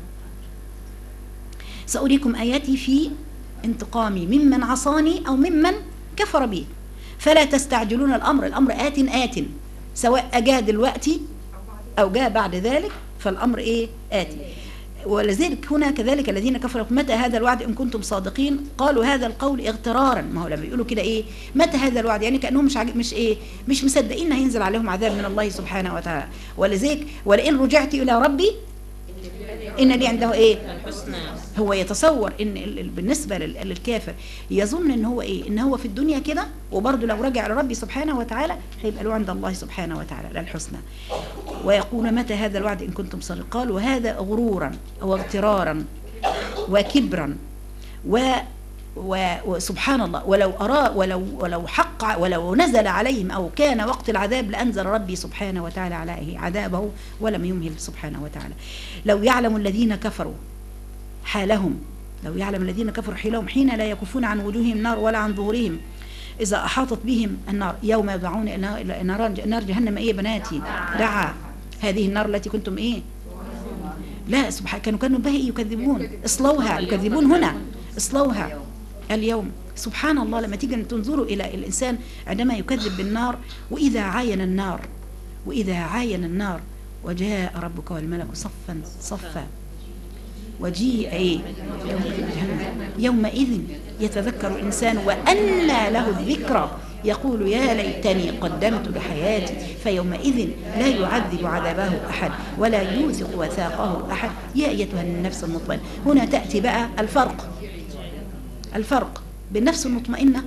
[SPEAKER 1] سأريكم آياتي في انتقامي ممن عصاني أو ممن كفر بي فلا تستعجلون الأمر الأمر آت آت سواء أجا دلوقتي أو جاء بعد ذلك فالأمر إيه آتي ولذلك هنا كذلك الذين كفروا متى هذا الوعد ان كنتم صادقين قالوا هذا القول اغترارا ما هو لما يقولوا كده ايه متى هذا الوعد يعني كانهم مش عاجب مش ايه مش مصدقين هينزل عليهم عذاب من الله سبحانه وتعالى ولذلك ولئن رجعت الى ربي ان لي عنده ايه
[SPEAKER 3] الحسنى
[SPEAKER 1] هو يتصور ان ال- ال- بالنسبه لل- للكافر يظن ان هو ايه ان هو في الدنيا كده وبرضه لو رجع لربي سبحانه وتعالى هيبقى له عند الله سبحانه وتعالى لا الحسنى ويقول متى هذا الوعد ان كنتم صادقين قال وهذا غرورا واغترارا وكبرا و و- وسبحان الله ولو أرى ولو ولو حق ولو نزل عليهم أو كان وقت العذاب لأنزل ربي سبحانه وتعالى عليه عذابه ولم يمهل سبحانه وتعالى لو يعلم الذين كفروا حالهم لو يعلم الذين كفروا حيلهم حين لا يكفون عن وجوههم نار ولا عن ظهورهم إذا أحاطت بهم النار يوم يدعون إلى إلى نار نار جهنم إيه يا بناتي دعا هذه النار التي كنتم إيه لا سبحان كانوا كانوا به يكذبون اصلوها يكذبون هنا اصلوها اليوم سبحان الله لما تيجي تنظروا إلى الإنسان عندما يكذب بالنار وإذا عاين النار وإذا عاين النار وجاء ربك والملك صفا صفا وجيء ايه يومئذ يتذكر الانسان وانى له الذكرى يقول يا ليتني قدمت لحياتي فيومئذ لا يعذب عذابه احد ولا يوثق وثاقه احد يا ايتها النفس المطمئنه هنا تاتي بقى الفرق الفرق بالنفس المطمئنه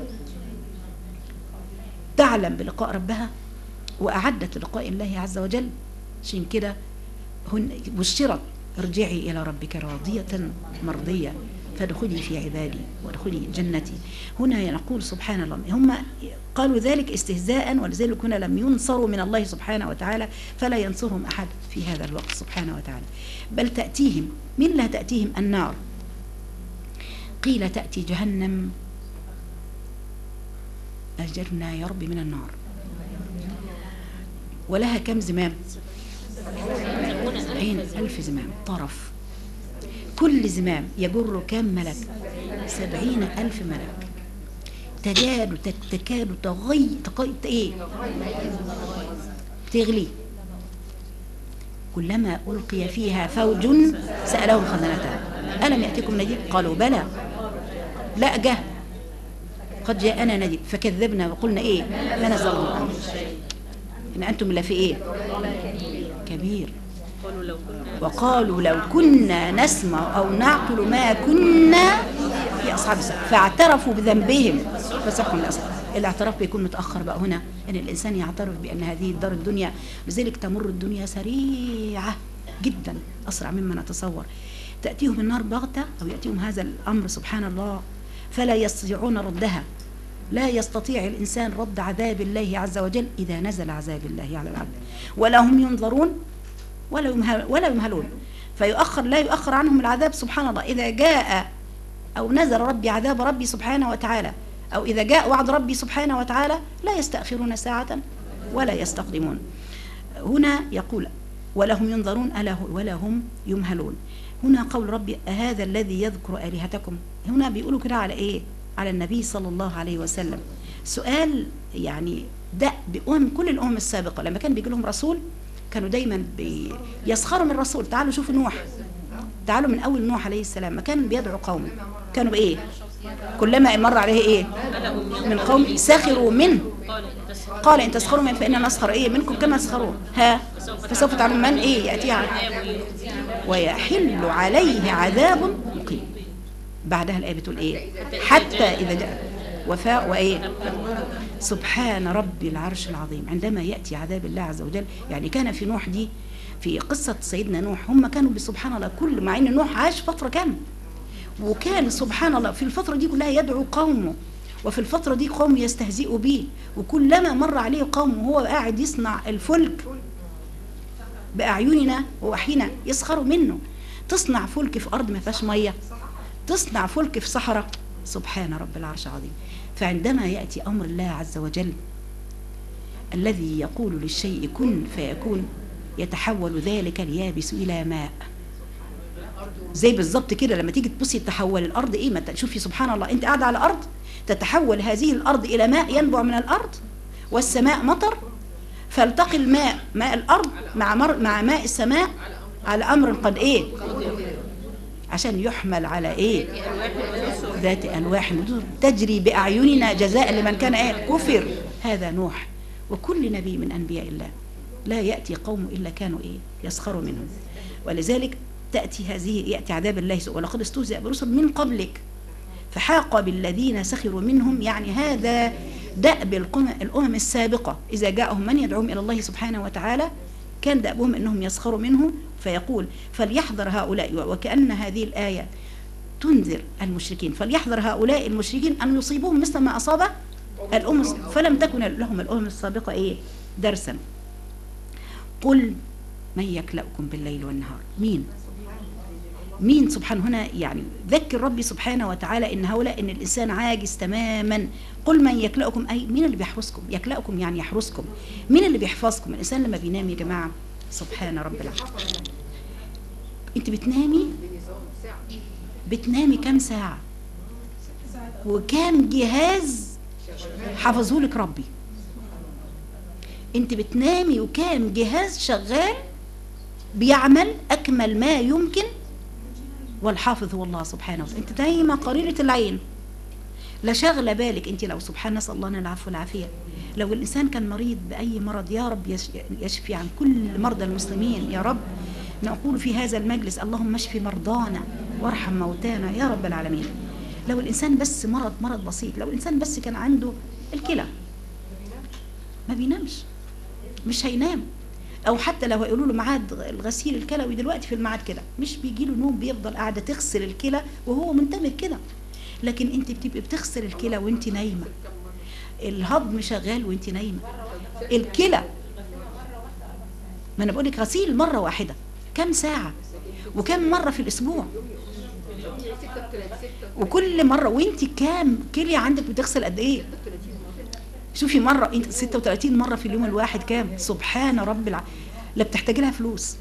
[SPEAKER 1] تعلم بلقاء ربها واعدت لقاء الله عز وجل عشان كده هن بشرت ارجعي إلى ربك راضية مرضية فادخلي في عبادي وادخلي جنتي هنا نقول سبحان الله هم قالوا ذلك استهزاء ولذلك هنا لم ينصروا من الله سبحانه وتعالى فلا ينصرهم أحد في هذا الوقت سبحانه وتعالى بل تأتيهم من لا تأتيهم النار قيل تأتي جهنم أجرنا يا رب من النار ولها كم زمام عين ألف زمام طرف كل زمام يجر كم ملك سبعين ألف ملك تكاد تكاد تغي تقي ايه تغلي كلما ألقي فيها فوج سألهم خزنتها ألم يأتكم نذير قالوا بلى لا جه قد جاءنا نذير فكذبنا وقلنا ايه ما نزل الله عنه إن أنتم إلا في ايه كبير
[SPEAKER 3] قالوا لو كنا
[SPEAKER 1] وقالوا لو كنا نسمع أو نعقل ما كنا في أصحاب السبت فاعترفوا بذنبهم فسحقوا لأصحاب الاعتراف بيكون متأخر بقى هنا أن الإنسان يعترف بأن هذه الدار الدنيا لذلك تمر الدنيا سريعة جدا أسرع مما نتصور تأتيهم النار بغتة أو يأتيهم هذا الأمر سبحان الله فلا يستطيعون ردها لا يستطيع الإنسان رد عذاب الله عز وجل إذا نزل عذاب الله على العبد ولا هم ينظرون ولا يمهل ولا يمهلون فيؤخر لا يؤخر عنهم العذاب سبحان الله إذا جاء أو نزل ربي عذاب ربي سبحانه وتعالى أو إذا جاء وعد ربي سبحانه وتعالى لا يستأخرون ساعة ولا يستقدمون هنا يقول ولا هم ينظرون ألا هو- ولا هم يمهلون هنا قول ربي أهذا الذي يذكر آلهتكم هنا بيقولوا كده على إيه على النبي صلى الله عليه وسلم سؤال يعني ده بأمم كل الأمم السابقة لما كان بيجي لهم رسول كانوا دايما بي- يسخروا من الرسول تعالوا شوفوا نوح تعالوا من أول نوح عليه السلام ما كان بيدعو قومه كانوا بإيه كلما مر عليه إيه من قوم سخروا منه
[SPEAKER 3] قال إن تسخروا
[SPEAKER 1] قال إن تسخروا من فإننا نسخر إيه منكم كما تسخرون ها فسوف تعلمون من إيه يأتي على ويحل عليه عذاب مقيم بعدها الآية بتقول إيه حتى إذا جاء وفاء وإيه سبحان رب العرش العظيم عندما يأتي عذاب الله عز وجل يعني كان في نوح دي في قصة سيدنا نوح هم كانوا بسبحان الله كل مع ان نوح عاش فترة كاملة وكان سبحان الله في الفترة دي كلها يدعو قومه وفي الفترة دي قوم يستهزئوا به وكلما مر عليه قوم وهو قاعد يصنع الفلك بأعيننا ووحينا يسخروا منه تصنع فلك في أرض ما فيهاش مية تصنع فلك في صحراء سبحان رب العرش العظيم فعندما يأتي أمر الله عز وجل الذي يقول للشيء كن فيكون يتحول ذلك اليابس إلى ماء زي بالظبط كده لما تيجي تبصي تحول الأرض إيه ما تشوفي سبحان الله أنت قاعدة على أرض تتحول هذه الأرض إلى ماء ينبع من الأرض والسماء مطر فالتقي الماء ماء الأرض مع مر مع ماء السماء على أمر قد إيه عشان يحمل على ايه ذات ألواح ودسر تجري بأعيننا جزاء لمن كان ايه كفر هذا نوح وكل نبي من أنبياء الله لا يأتي قوم إلا كانوا ايه يسخروا منهم ولذلك تأتي هذه يأتي عذاب الله سوء ولقد استهزئ برسل من قبلك فحاق بالذين سخروا منهم يعني هذا دأب القم- الأمم السابقة إذا جاءهم من يدعوهم إلى الله سبحانه وتعالى كان دأبهم أنهم يسخروا منه فيقول فليحذر هؤلاء وكأن هذه الآية تنذر المشركين فليحذر هؤلاء المشركين أن يصيبوهم مثل ما أصاب الأمم الس- فلم تكن لهم الأمم السابقة إيه درسا قل من يكلأكم بالليل والنهار مين مين سبحانه هنا يعني ذكر ربي سبحانه وتعالى ان هؤلاء ان الانسان عاجز تماما قل من يكلأكم اي مين اللي بيحرسكم يكلأكم يعني يحرسكم مين اللي بيحفظكم الانسان لما بينام يا جماعه سبحان رب العالمين انت بتنامي بتنامي كام ساعه وكام جهاز حفظه لك ربي انت بتنامي وكام جهاز شغال بيعمل اكمل ما يمكن والحافظ هو الله سبحانه وتعالى انت دايما قريرة العين لا شاغله بالك انت لو سبحان نسال الله لنا العفو والعافيه لو الانسان كان مريض باي مرض يا رب يش- يشفي عن كل مرضى المسلمين يا رب نقول في هذا المجلس اللهم اشف مرضانا وارحم موتانا يا رب العالمين لو الانسان بس مرض مرض بسيط لو الانسان بس كان عنده الكلى ما بينامش مش هينام او حتى لو هيقولوا له ميعاد الغسيل الكلوي دلوقتي في الميعاد كده مش بيجي له نوم بيفضل قاعده تغسل الكلى وهو منتبه كده لكن انت بتبقي بتغسل الكلى وانت نايمه الهضم شغال وانت نايمه الكلى ما انا بقول لك غسيل مره واحده كم ساعه وكم مره في الاسبوع وكل مره وانت كام كليه عندك بتغسل قد ايه شوفي مرة انت 36 مرة في اليوم الواحد كام سبحان رب الع... لا بتحتاج لها فلوس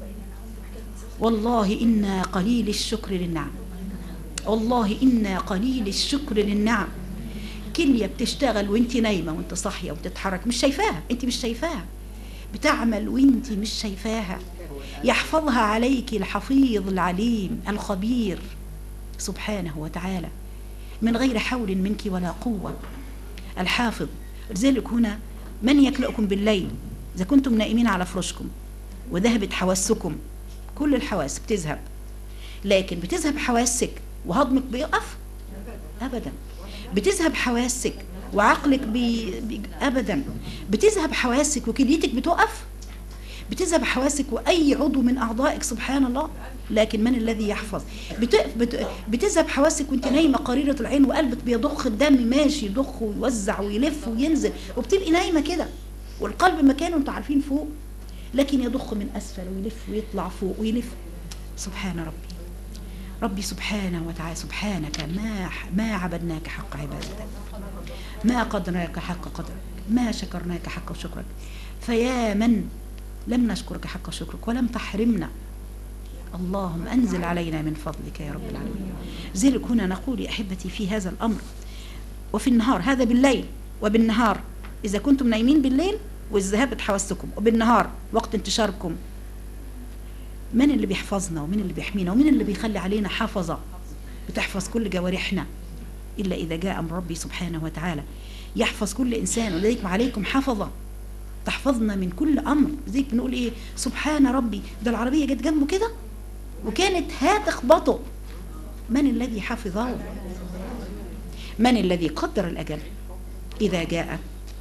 [SPEAKER 1] والله إنا قليل الشكر للنعم والله إنا قليل الشكر للنعم كلية بتشتغل وانت نايمة وانت صاحية وبتتحرك مش شايفاها انت مش شايفاها بتعمل وانت مش شايفاها يحفظها عليك الحفيظ العليم الخبير سبحانه وتعالى من غير حول منك ولا قوة الحافظ لذلك هنا من يكلأكم بالليل إذا كنتم نائمين على فرشكم وذهبت حواسكم كل الحواس بتذهب لكن بتذهب حواسك وهضمك بيقف أبدا بتذهب حواسك وعقلك بي... بي... أبدا بتذهب حواسك وكليتك بتقف بتذهب حواسك واي عضو من اعضائك سبحان الله لكن من الذي يحفظ بت... بت... بتذهب حواسك وانت نايمه قريره العين وقلبك بيضخ الدم ماشي يضخ ويوزع ويلف وينزل وبتبقي نايمه كده والقلب مكانه انتوا عارفين فوق لكن يضخ من اسفل ويلف ويطلع فوق ويلف سبحان ربي ربي سبحانه وتعالى سبحانك ما ما عبدناك حق عبادتك ما قدرناك حق قدرك ما شكرناك حق شكرك فيا من لم نشكرك حق شكرك ولم تحرمنا اللهم انزل علينا من فضلك يا رب العالمين ذلك هنا نقول يا احبتي في هذا الامر وفي النهار هذا بالليل وبالنهار اذا كنتم نايمين بالليل والذهاب حواسكم وبالنهار وقت انتشاركم من اللي بيحفظنا ومن اللي بيحمينا ومن اللي بيخلي علينا حافظه بتحفظ كل جوارحنا الا اذا جاء امر ربي سبحانه وتعالى يحفظ كل انسان ولذلك عليكم حفظه تحفظنا من كل امر زيك بنقول ايه سبحان ربي ده العربيه جت جنبه كده وكانت هتخبطه من الذي حفظه من الذي قدر الاجل اذا جاء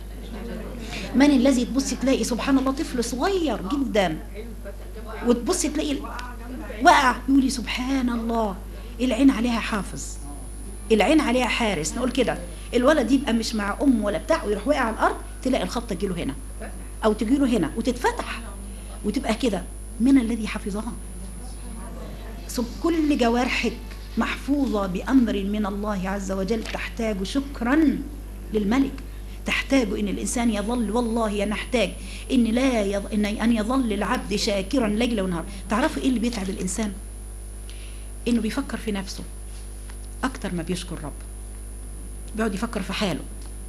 [SPEAKER 1] من الذي تبصي تلاقي سبحان الله طفل صغير جدا وتبصي تلاقي وقع يقولي سبحان الله العين عليها حافظ العين عليها حارس نقول كده الولد يبقى مش مع ام ولا بتاع ويروح واقع على الارض تلاقي الخبطه تجيله هنا او تجيله هنا وتتفتح وتبقى كده من الذي حفظها سب كل جوارحك محفوظة بأمر من الله عز وجل تحتاج شكرا للملك تحتاج ان الانسان يظل والله نحتاج ان لا يظ... إن, ان يظل العبد شاكرا ليلا ونهار تعرفوا ايه اللي بيتعب الانسان انه بيفكر في نفسه اكتر ما بيشكر رب بيقعد يفكر في حاله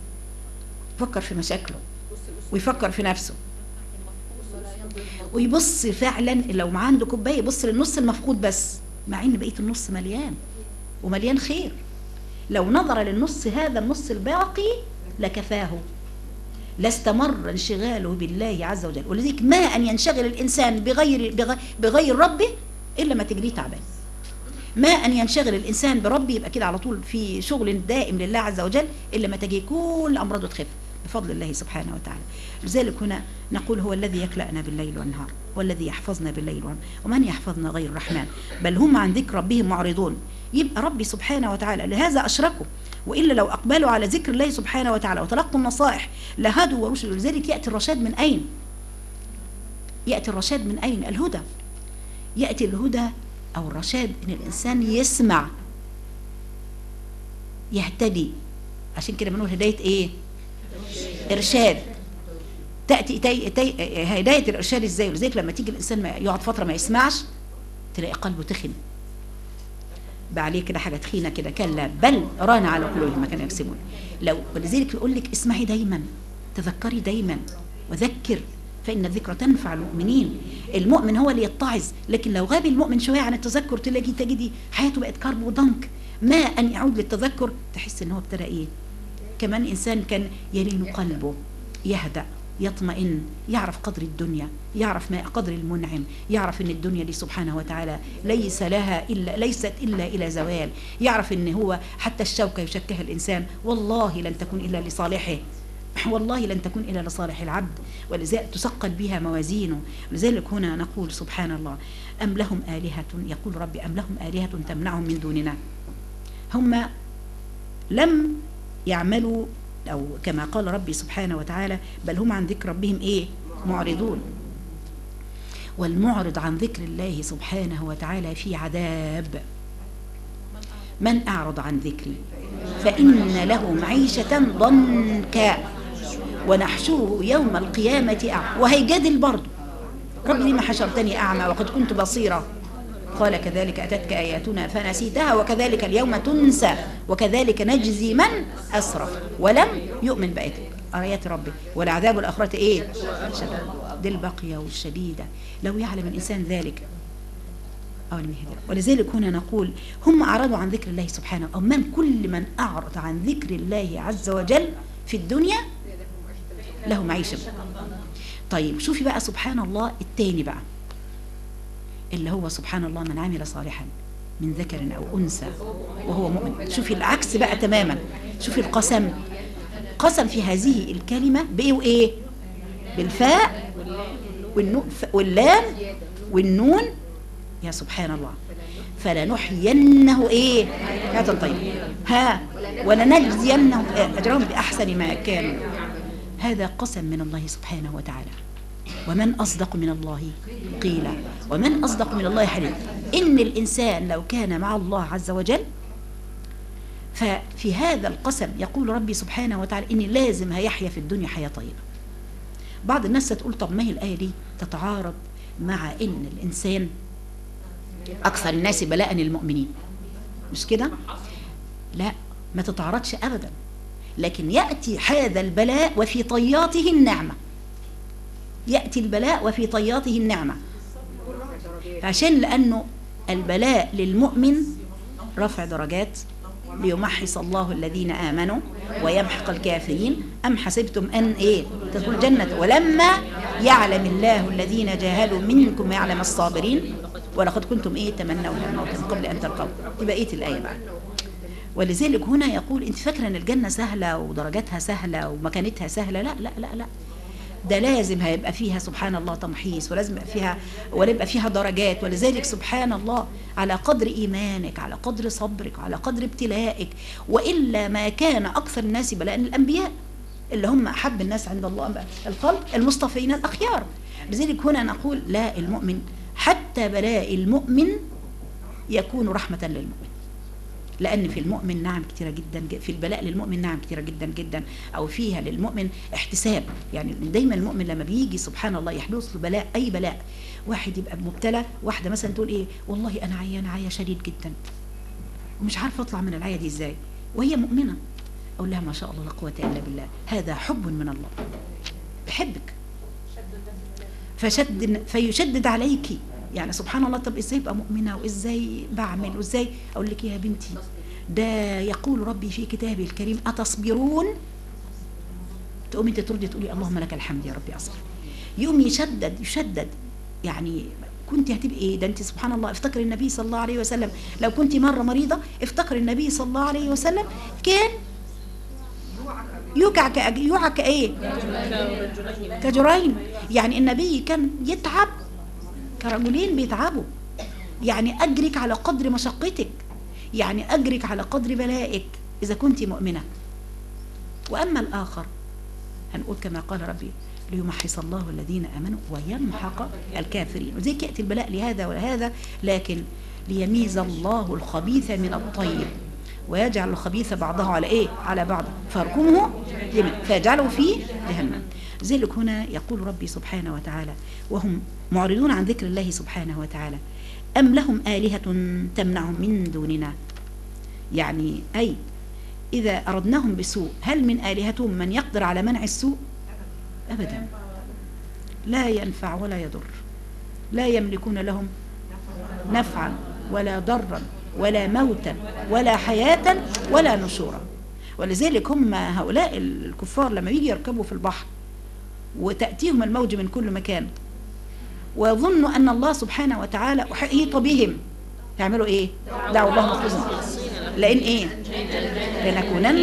[SPEAKER 1] يفكر في مشاكله ويفكر في نفسه ويبص فعلا لو ما عنده كوبايه يبص للنص المفقود بس مع ان بقيه النص مليان ومليان خير لو نظر للنص هذا النص الباقي لكفاه لاستمر انشغاله بالله عز وجل ولذلك ما ان ينشغل الانسان بغير بغير, بغير ربه الا ما تجريه تعبان ما ان ينشغل الانسان بربه يبقى كده على طول في شغل دائم لله عز وجل الا ما تجي كل امراضه تخف بفضل الله سبحانه وتعالى لذلك هنا نقول هو الذي يكلأنا بالليل والنهار والذي يحفظنا بالليل والنهار ومن يحفظنا غير الرحمن بل هم عن ذكر ربهم معرضون يبقى ربي سبحانه وتعالى لهذا أشركوا وإلا لو أقبلوا على ذكر الله سبحانه وتعالى وتلقوا النصائح لهدوا ورشدوا لذلك يأتي الرشاد من أين يأتي الرشاد من أين الهدى يأتي الهدى أو الرشاد إن الإنسان يسمع يهتدي عشان كده بنقول هداية إيه إرشاد تأتي تي تي هداية الإرشاد إزاي ولذلك لما تيجي الإنسان ما يقعد فترة ما يسمعش تلاقي قلبه تخن بقى عليه كده حاجة تخينة كده كلا بل ران على قلوبهم ما كانوا يكسبون لو ولذلك يقول لك اسمعي دايما تذكري دايما وذكر فإن الذكرى تنفع المؤمنين المؤمن هو اللي يتعظ لكن لو غاب المؤمن شوية عن التذكر تلاقي تجدي حياته بقت كرب وضنك ما أن يعود للتذكر تحس إن هو ابتدى إيه كمان إنسان كان يلين قلبه يهدأ يطمئن يعرف قدر الدنيا يعرف ما قدر المنعم يعرف ان الدنيا دي سبحانه وتعالى ليس لها الا ليست الا الى زوال يعرف ان هو حتى الشوكه يشكها الانسان والله لن تكون الا لصالحه والله لن تكون الا لصالح العبد ولذلك تثقل بها موازينه لذلك هنا نقول سبحان الله ام لهم الهه يقول ربي ام لهم الهه تمنعهم من دوننا هم لم يعملوا أو كما قال ربي سبحانه وتعالى بل هم عن ذكر ربهم إيه معرضون والمعرض عن ذكر الله سبحانه وتعالى في عذاب من أعرض عن ذكري فإن له معيشة ضنكا ونحشره يوم القيامة أعمى وهيجادل برضه رب لما حشرتني أعمى وقد كنت بصيرا قال كذلك أتتك آياتنا فنسيتها وكذلك اليوم تنسى وكذلك نجزي من أسرف ولم يؤمن بآيات آيات ربه والعذاب الآخرة إيه شديد دي البقية والشديدة لو يعلم الإنسان ذلك أو لم يهدر ولذلك هنا نقول هم أعرضوا عن ذكر الله سبحانه أو من كل من أعرض عن ذكر الله عز وجل في الدنيا له معيشة طيب شوفي بقى سبحان الله التاني بقى اللي هو سبحان الله من عمل صالحا من ذكر أو أنثى وهو مؤمن شوفي العكس بقى تماما شوفي القسم قسم في هذه الكلمة بإيه وإيه بالفاء والنو واللام والنون يا سبحان الله فلنحيينه ايه حياة طيب ها ولنجزينهم اجرهم باحسن ما كانوا هذا قسم من الله سبحانه وتعالى ومن أصدق من الله قيلا ومن أصدق من الله حديث إن الإنسان لو كان مع الله عز وجل ففي هذا القسم يقول ربي سبحانه وتعالى إني لازم هيحيا في الدنيا حياة طيبة بعض الناس تقول طب ما هي الآية دي تتعارض مع إن الإنسان أكثر الناس بلاء المؤمنين مش كده لا ما تتعارضش أبدا لكن يأتي هذا البلاء وفي طياته النعمة يأتي البلاء وفي طياته النعمة عشان لأنه البلاء للمؤمن رفع درجات ليمحص الله الذين آمنوا ويمحق الكافرين أم حسبتم أن إيه تدخل الجنة ولما يعلم الله الذين جاهدوا منكم ويعلم الصابرين ولقد كنتم إيه تمنون الموت من قبل أن تلقوا دي بقية الآية بقى ولذلك هنا يقول انت فاكره ان الجنه سهله ودرجاتها سهله ومكانتها سهله لا لا لا لا ده لازم هيبقى فيها سبحان الله تمحيص ولازم يبقى فيها ولا يبقى فيها درجات ولذلك سبحان الله على قدر ايمانك على قدر صبرك على قدر ابتلائك والا ما كان اكثر الناس بلاء الانبياء اللي هم احب الناس عند الله الخلق المصطفين الاخيار لذلك هنا نقول لا المؤمن حتى بلاء المؤمن يكون رحمه للمؤمن لأن في المؤمن نعم كتيرة جدا في البلاء للمؤمن نعم كتيرة جدا جدا أو فيها للمؤمن احتساب يعني دايما المؤمن لما بيجي سبحان الله يحدث له بلاء أي بلاء واحد يبقى مبتلى واحدة مثلا تقول إيه والله أنا عيانة عيا شديد جدا ومش عارفة أطلع من العيا دي إزاي وهي مؤمنة أقول لها ما شاء الله لا قوة إلا بالله هذا حب من الله بحبك فشد فيشدد عليك
[SPEAKER 4] يعني سبحان الله طب ازاي ابقى مؤمنه وازاي بعمل وازاي اقول لك يا بنتي ده يقول ربي في كتابه الكريم اتصبرون تقوم انت تردي تقولي اللهم لك الحمد يا ربي اصبر يقوم يشدد يشدد يعني كنت هتبقي ايه ده انت سبحان الله افتكر النبي صلى الله عليه وسلم لو كنت مره مريضه افتكر النبي صلى الله عليه وسلم كان يوقع كأج- يوقع كايه كجرين يعني النبي كان يتعب كرجلين بيتعبوا يعني أجرك على قدر مشقتك يعني أجرك على قدر بلائك إذا كنت مؤمنة وأما الآخر هنقول كما قال ربي ليمحص الله الذين آمنوا ويمحق الكافرين وزي يأتي البلاء لهذا ولهذا لكن ليميز الله الخبيث من الطيب ويجعل الخبيث بعضه على ايه على بعض فاركمه جميعا فيجعله في جهنم ذلك هنا يقول ربي سبحانه وتعالى وهم معرضون عن ذكر الله سبحانه وتعالى أم لهم آلهة تمنعهم من دوننا يعني أي إذا أردناهم بسوء هل من آلهتهم من يقدر على منع السوء أبدا لا ينفع ولا يضر لا يملكون لهم نفعا ولا ضرا ولا موتا ولا حياة ولا نشورا ولذلك هم هؤلاء الكفار لما يجي يركبوا في البحر وتأتيهم الموج من كل مكان ويظنوا أن الله سبحانه وتعالى أحيط بهم يعملوا إيه؟ دعوا الله مخلصا لأن إيه؟ لنكونن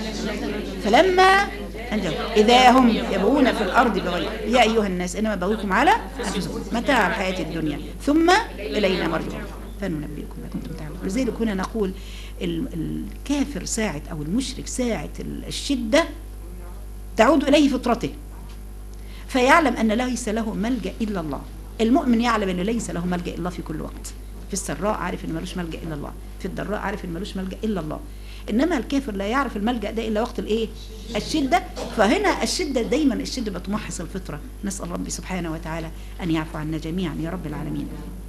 [SPEAKER 4] فلما أنجوا إذا هم يبغون في الأرض بغير يا أيها الناس إنما بغيكم على أنفسكم متاع الحياة الدنيا ثم إلينا مرجعكم فننبئكم ما كنتم تعملون لذلك هنا نقول ال- الكافر ساعة أو المشرك ساعة ال- الشدة تعود إليه فطرته فيعلم أن ليس له ملجأ إلا الله المؤمن يعلم أن ليس له ملجأ إلا الله في كل وقت في السراء عارف أن ملوش ملجأ إلا الله في الضراء عارف أن ملوش ملجأ إلا الله إنما الكافر لا يعرف الملجأ ده إلا وقت الإيه الشدة فهنا الشدة دايما الشدة بتمحص الفطرة نسأل ربي سبحانه وتعالى أن يعفو عنا جميعا يا رب العالمين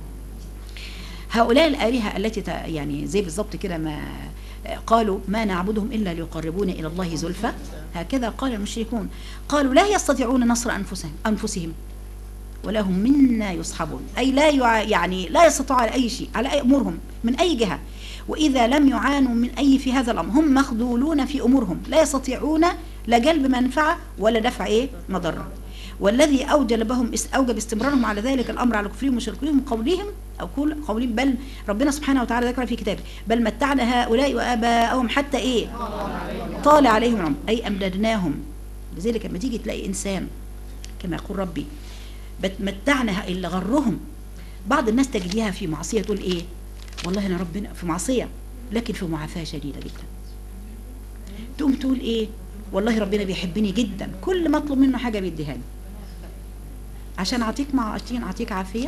[SPEAKER 4] هؤلاء الآلهة التي ت- يعني زي بالضبط كده ما قالوا ما نعبدهم إلا ليقربونا إلى الله زلفى هكذا قال المشركون قالوا لا يستطيعون نصر أنفسهم أنفسهم ولا هم منا يصحبون أي لا يع... يعني لا يستطيعوا على أي شيء على أي أمورهم من أي جهة وإذا لم يعانوا من أي في هذا الأمر هم مخذولون في أمورهم لا يستطيعون لا جلب منفعة ولا دفع إيه مضرة والذي أوجب بهم اس- أوجب استمرارهم على ذلك الأمر على كفرهم وشركهم قولهم أو قول قولهم بل ربنا سبحانه وتعالى ذكر في كتابه بل متعنا هؤلاء وآباءهم حتى إيه طال عليهم العمر أي أمددناهم لذلك لما تيجي تلاقي إنسان كما يقول ربي بتمتعنا اللي غرهم بعض الناس تجديها في معصية تقول إيه والله أنا ربنا في معصية لكن في معافاة شديدة جدا تقوم تقول إيه والله ربنا بيحبني جدا كل ما اطلب منه حاجة بيديها لي عشان اعطيك مع عشان اعطيك عافيه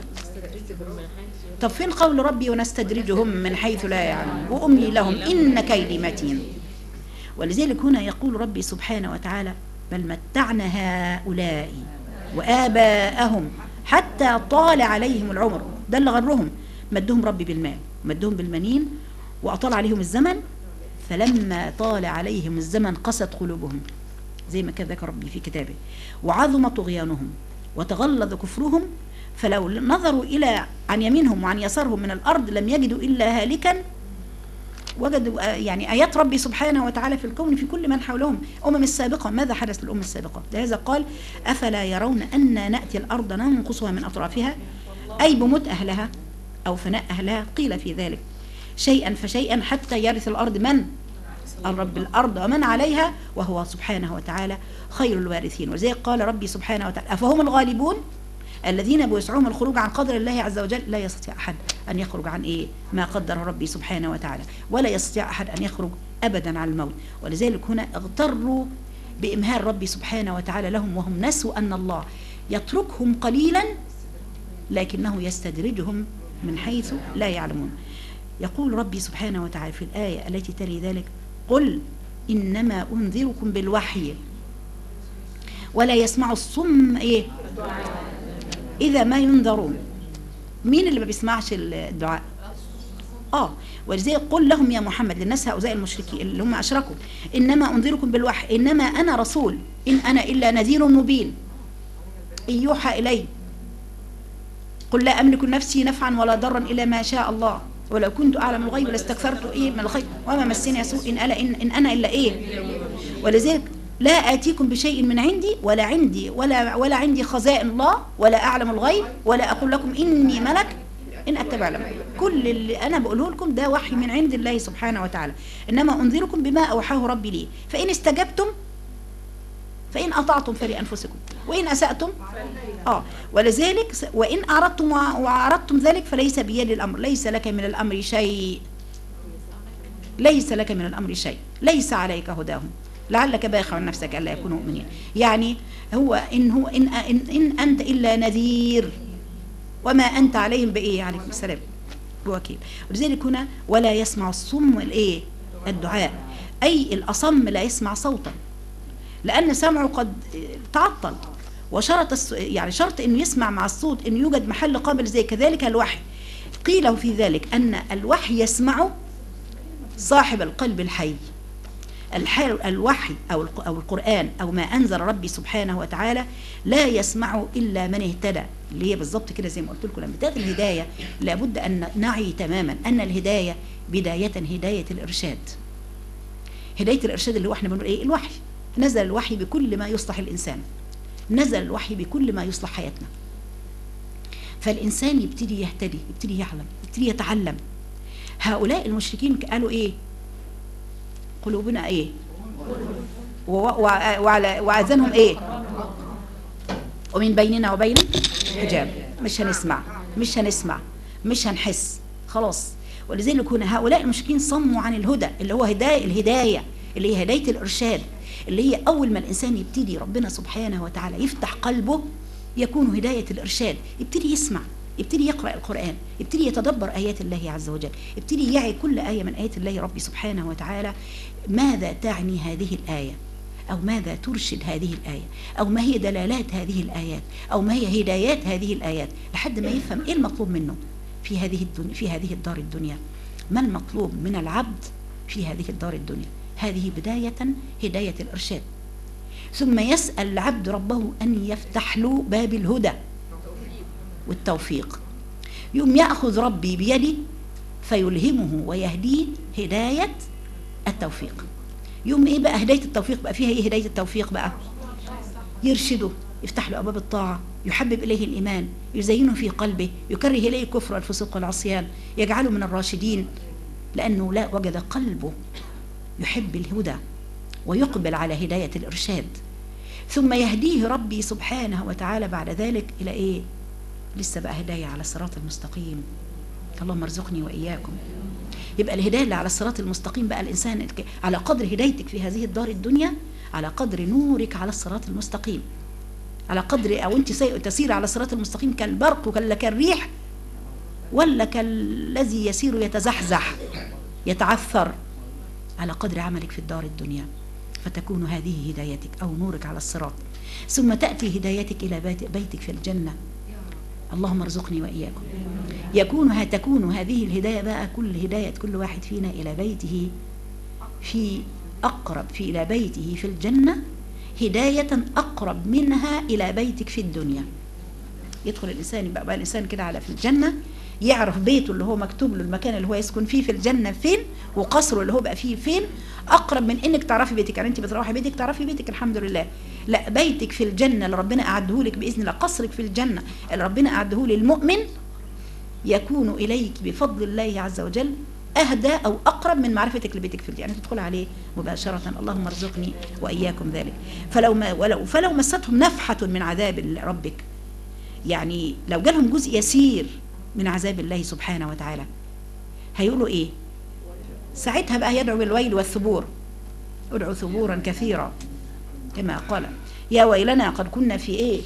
[SPEAKER 4] طب فين قول ربي ونستدرجهم من حيث لا يعلمون واملي لهم ان كيدي متين ولذلك هنا يقول ربي سبحانه وتعالى بل متعنا هؤلاء وآباءهم حتى طال عليهم العمر ده اللي غرهم مدهم ربي بالمال مدهم بالمنين وأطال عليهم الزمن فلما طال عليهم الزمن قست قلوبهم زي ما كان ذكر ربي في كتابه وعظم طغيانهم وتغلظ كفرهم فلو نظروا إلى عن يمينهم وعن يسارهم من الأرض لم يجدوا إلا هالكا وجدوا آه، يعني آيات ربي سبحانه وتعالى في الكون في كل من حولهم أمم السابقة ماذا حدث للأمم السابقة لهذا قال أفلا يرون أن نأتي الأرض ننقصها من أطرافها أي بموت أهلها أو فناء أهلها قيل في ذلك شيئا فشيئا حتى يرث الأرض من الرب الأرض ومن عليها وهو سبحانه وتعالى خير الوارثين وزي قال ربي سبحانه وتعالى أفهم الغالبون الذين بيسعهم الخروج عن قدر الله عز وجل لا يستطيع أحد أن يخرج عن إيه ما قدره ربي سبحانه وتعالى ولا يستطيع أحد أن يخرج أبدا عن الموت ولذلك هنا اغتروا بإمهال ربي سبحانه وتعالى لهم وهم نسوا أن الله يتركهم قليلا لكنه يستدرجهم من حيث لا يعلمون يقول ربي سبحانه وتعالى في الآية التي تلي ذلك قل إنما أنذركم بالوحي ولا يسمع الصم إيه إذا ما ينذرون مين اللي ما بيسمعش الدعاء آه ولذلك قل لهم يا محمد للناس هؤلاء المشركين اللي هم أشركوا إنما أنذركم بالوحي إنما أنا رسول إن أنا إلا نذير مبين إن يوحى إلي قل لا أملك لنفسي نفعا ولا ضرا إلا ما شاء الله ولو كنت أعلم الغيب لاستكثرت إيه من الخير وما مسني سوء إن, ألا إن, إن أنا إلا إيه ولذلك لا آتيكم بشيء من عندي ولا عندي ولا ولا عندي خزائن الله ولا أعلم الغيب ولا أقول لكم إني ملك إن أتبع لما كل اللي أنا بقوله لكم ده وحي من عند الله سبحانه وتعالى إنما أنذركم بما أوحاه ربي لي فإن استجبتم فإن أطعتم فلأنفسكم وإن أسأتم آه ولذلك س- وإن أردتم وع- وعرضتم ذلك فليس بيد الأمر ليس لك من الأمر شيء ليس لك من الأمر شيء ليس عليك هداهم لعلك باخع نفسك ألا يكونوا مؤمنين يعني هو إن هو إن, إن, إن أنت إلا نذير وما أنت عليهم بإيه عليكم السلام بوكيل ولذلك هنا ولا يسمع الصم الإيه الدعاء أي الأصم لا يسمع صوتا لأن سمعه قد تعطل وشرط الس- يعني شرط انه يسمع مع الصوت انه يوجد محل قابل زي كذلك الوحي قيل في ذلك ان الوحي يسمعه صاحب القلب الحي الحال الوحي او الق- او القران او ما انزل ربي سبحانه وتعالى لا يسمعه الا من اهتدى اللي هي بالظبط كده زي ما قلت لكم لما تاتي الهدايه لابد ان نعي تماما ان الهدايه بدايه هدايه الارشاد هدايه الارشاد اللي هو احنا بنقول ايه الوحي نزل الوحي بكل ما يصلح الانسان نزل الوحي بكل ما يصلح حياتنا فالإنسان يبتدي يهتدي يبتدي يعلم يبتدي يتعلم هؤلاء المشركين قالوا إيه قلوبنا إيه و- و- وعلى وأذانهم إيه ومن بيننا وبين حجاب مش هنسمع مش هنسمع مش هنحس خلاص ولذلك هنا هؤلاء المشركين صموا عن الهدى اللي هو هداية الهداية اللي هي هداية الإرشاد اللي هي أول ما الإنسان يبتدي ربنا سبحانه وتعالى يفتح قلبه يكون هداية الإرشاد يبتدي يسمع يبتدي يقرأ القرآن يبتدي يتدبر آيات الله عز وجل يبتدي يعي كل آية من آيات الله ربي سبحانه وتعالى ماذا تعني هذه الآية أو ماذا ترشد هذه الآية أو ما هي دلالات هذه الآيات أو ما هي هدايات هذه الآيات لحد ما يفهم إيه المطلوب منه في هذه الدنيا في هذه الدار الدنيا ما المطلوب من العبد في هذه الدار الدنيا هذه بداية هداية الإرشاد ثم يسأل العبد ربه أن يفتح له باب الهدى والتوفيق يوم يأخذ ربي بيدي فيلهمه ويهديه هداية التوفيق يوم ايه بقى هداية التوفيق بقى فيها ايه هداية التوفيق بقى يرشده يفتح له أبواب الطاعة يحبب إليه الإيمان يزينه في قلبه يكره إليه الكفر والفسوق والعصيان يجعله من الراشدين لأنه لا وجد قلبه يحب الهدى ويقبل على هداية الإرشاد ثم يهديه ربي سبحانه وتعالى بعد ذلك إلى إيه لسه بقى هداية على الصراط المستقيم اللهم ارزقني وإياكم يبقى الهداية اللي على الصراط المستقيم بقى الإنسان على قدر هدايتك في هذه الدار الدنيا على قدر نورك على الصراط المستقيم على قدر أو أنت سي- تسير على الصراط المستقيم كالبرق ولا كالريح ولا كالذي يسير يتزحزح يتعثر على قدر عملك في الدار الدنيا فتكون هذه هدايتك أو نورك على الصراط ثم تأتي هدايتك إلى بيت بيتك في الجنة اللهم ارزقني وإياكم يكون هتكون هذه الهداية بقى كل هداية كل واحد فينا إلى بيته في أقرب في إلى بيته في الجنة هداية أقرب منها إلى بيتك في الدنيا يدخل الإنسان يبقى بقى الإنسان كده على في الجنة يعرف بيته اللي هو مكتوب له المكان اللي هو يسكن فيه في الجنة فين وقصره اللي هو بقى فيه فين أقرب من إنك تعرفي بيتك يعني أنت بتروحي بيتك تعرفي بيتك الحمد لله لا بيتك في الجنة اللي ربنا أعده لك بإذن الله قصرك في الجنة اللي ربنا أعده للمؤمن يكون إليك بفضل الله عز وجل أهدى أو أقرب من معرفتك لبيتك في الجنة يعني تدخل عليه مباشرة اللهم ارزقني وإياكم ذلك فلو ما ولو فلو مستهم نفحة من عذاب ربك يعني لو جالهم جزء يسير من عذاب الله سبحانه وتعالى هيقولوا ايه ساعتها بقى يدعو بالويل والثبور ادعوا ثبورا كثيرا كما قال يا ويلنا قد كنا في ايه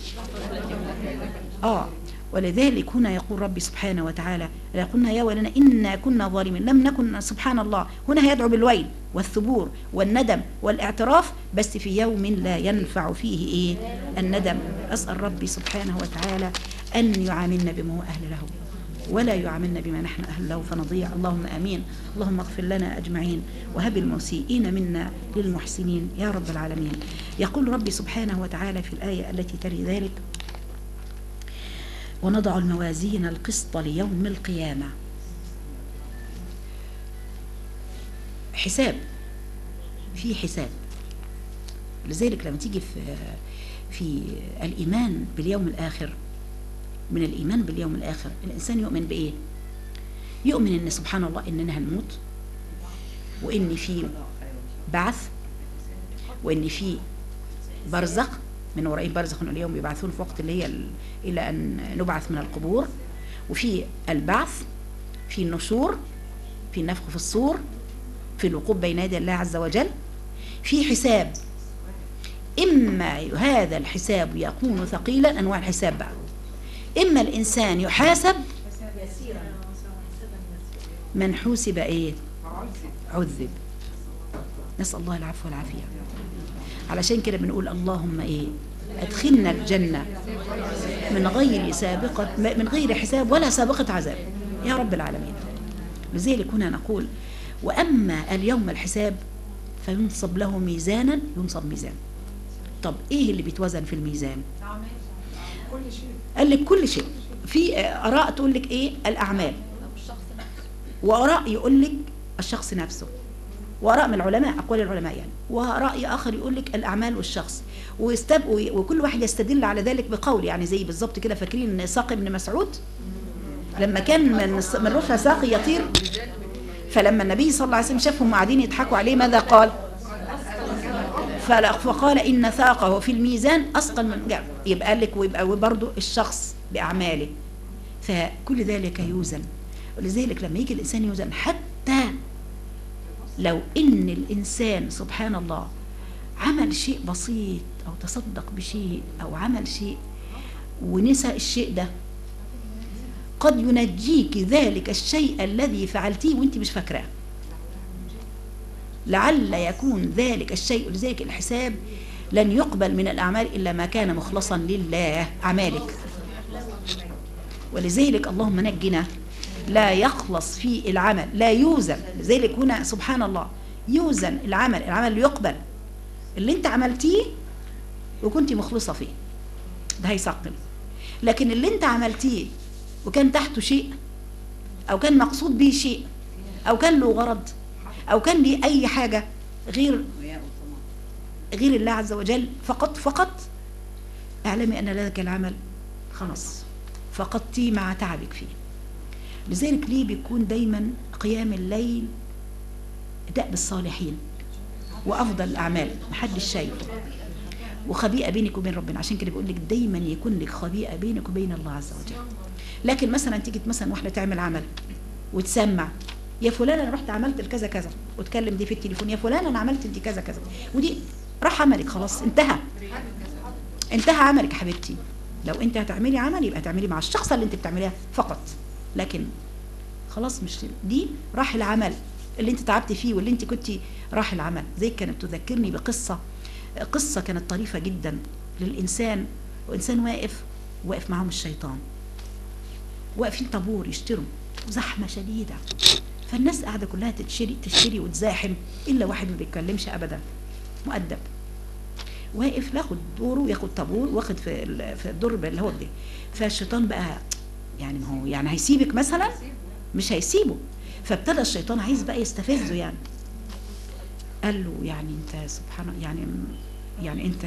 [SPEAKER 4] اه ولذلك هنا يقول ربي سبحانه وتعالى لا قلنا يا ويلنا إنا كنا ظالمين لم نكن سبحان الله هنا هيدعو بالويل والثبور والندم والاعتراف بس في يوم لا ينفع فيه إيه الندم أسأل ربي سبحانه وتعالى أن يعاملنا بما هو أهل له ولا يعاملنا بما نحن أهل له فنضيع اللهم آمين اللهم اغفر لنا أجمعين وهب المسيئين منا للمحسنين يا رب العالمين يقول ربي سبحانه وتعالى في الآية التي تلي ذلك ونضع الموازين القسط ليوم القيامة حساب في حساب لذلك لما تيجي في في الإيمان باليوم الآخر من الإيمان باليوم الآخر الإنسان يؤمن بإيه؟ يؤمن إن سبحان الله إننا هنموت وإن في بعث وإن في برزخ من ورائهم برزخ اليوم يبعثون في وقت اللي هي ال- إلى أن نبعث من القبور وفي البعث في النشور في النفخ في الصور في الوقوف بين يدي الله عز وجل في حساب إما هذا الحساب يكون ثقيلا أنواع الحساب بقى إما الإنسان يحاسب من حوسب إيه عذب نسأل الله العفو والعافية علشان كده بنقول اللهم إيه أدخلنا الجنة من غير سابقة من غير حساب ولا سابقة عذاب يا رب العالمين لذلك هنا نقول وأما اليوم الحساب فينصب له ميزانا ينصب ميزان طب ايه اللي بيتوزن في الميزان قال لك كل شيء في اراء تقول لك ايه الاعمال واراء يقول لك الشخص نفسه واراء من العلماء اقوال العلماء يعني وراي اخر يقول لك الاعمال والشخص ويستب وكل واحد يستدل على ذلك بقول يعني زي بالظبط كده فاكرين ساقي بن مسعود لما كان من من رفع ساقي يطير فلما النبي صلى الله عليه وسلم شافهم قاعدين يضحكوا عليه ماذا قال فلا- فقال إن ثاقه في الميزان أثقل من جبل يبقى قال لك ويبقى برضه الشخص بأعماله فكل ذلك يوزن ولذلك لما يجي الإنسان يوزن حتى لو إن الإنسان سبحان الله عمل شيء بسيط أو تصدق بشيء أو عمل شيء ونسى الشيء ده قد ينجيك ذلك الشيء الذي فعلتيه وانت مش فاكراه لعل يكون ذلك الشيء لذلك الحساب لن يقبل من الأعمال إلا ما كان مخلصا لله أعمالك ولذلك اللهم نجنا لا يخلص في العمل لا يوزن لذلك هنا سبحان الله يوزن العمل العمل اللي يقبل اللي انت عملتيه وكنت مخلصة فيه ده هيثقل لكن اللي انت عملتيه وكان تحته شيء او كان مقصود به شيء او كان له غرض او كان ليه اي حاجة غير غير الله عز وجل فقط فقط اعلمي ان ذلك العمل خلاص فقدتي مع تعبك فيه لذلك ليه بيكون دايما قيام الليل دأب الصالحين وافضل الاعمال محدش شايفه وخبيئه بينك وبين ربنا عشان كده بيقول لك دايما يكون لك خبيئه بينك وبين الله عز وجل لكن مثلا تيجي مثلا واحده تعمل عمل وتسمع يا فلان انا رحت عملت الكذا كذا وتكلم دي في التليفون يا فلان انا عملت انت كذا كذا ودي راح عملك خلاص انتهى انتهى عملك يا حبيبتي لو انت هتعملي عمل يبقى تعملي مع الشخص اللي انت بتعمليها فقط لكن خلاص مش دي راح العمل اللي انت تعبتي فيه واللي انت كنت راح العمل زي كانت تذكرني بقصه قصه كانت طريفه جدا للانسان وانسان واقف واقف معاهم الشيطان واقفين طابور يشتروا زحمه شديده فالناس قاعده كلها تشتري تشتري وتزاحم الا واحد ما بيتكلمش ابدا مؤدب واقف ياخد دوره وياخد طابور واخد في ال- في الدور اللي هو ده فالشيطان بقى يعني ما هو يعني هيسيبك مثلا مش هيسيبه فابتدى الشيطان عايز بقى يستفزه يعني قال له يعني انت سبحان الله يعني يعني انت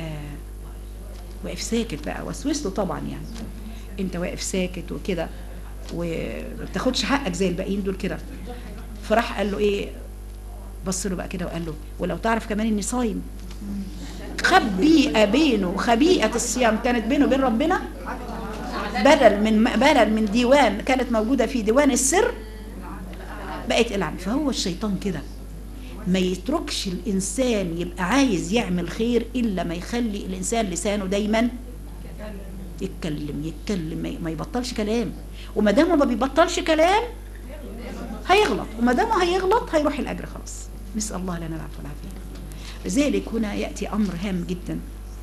[SPEAKER 4] واقف ساكت بقى وسوس له طبعا يعني انت واقف ساكت وكده وما بتاخدش حقك زي الباقيين دول كده فراح قال له ايه بص له بقى كده وقال له ولو تعرف كمان اني صايم خبيئه بينه خبيئه الصيام كانت بينه وبين ربنا بدل من بدل من ديوان كانت موجوده في ديوان السر بقت العن فهو الشيطان كده ما يتركش الانسان يبقى عايز يعمل خير الا ما يخلي الانسان لسانه دايما يتكلم يتكلم ما- ما يبطلش كلام وما دام ما بيبطلش كلام هيغلط وما دام هيغلط هيروح الاجر خلاص نسال الله لنا العفو والعافيه لذلك هنا ياتي امر هام جدا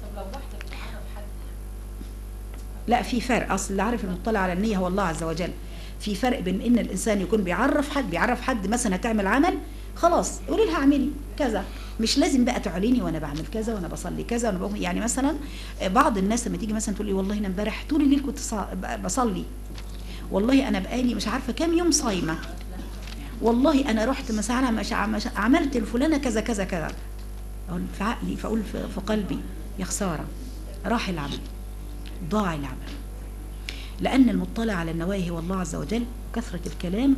[SPEAKER 4] لا في فرق اصل اللي عارف المطلع على النيه هو الله عز وجل في فرق بين ان الانسان يكون بيعرف حد بيعرف حد مثلا هتعمل عمل خلاص قولي لها اعملي كذا مش لازم بقى تعلني وانا بعمل كذا وانا بصلي كذا وانا بقوم يعني مثلا بعض الناس لما تيجي مثلا تقول لي والله انا امبارح طول الليل كنت صا- بصلي والله انا بقالي مش عارفه كام يوم صايمه والله انا رحت مثلا مش ع- مش عملت الفلانه كذا كذا كذا اقول في عقلي فاقول في في قلبي يا خساره راح العمل ضاع العمل لان المطلع على النواهي والله عز وجل كثره الكلام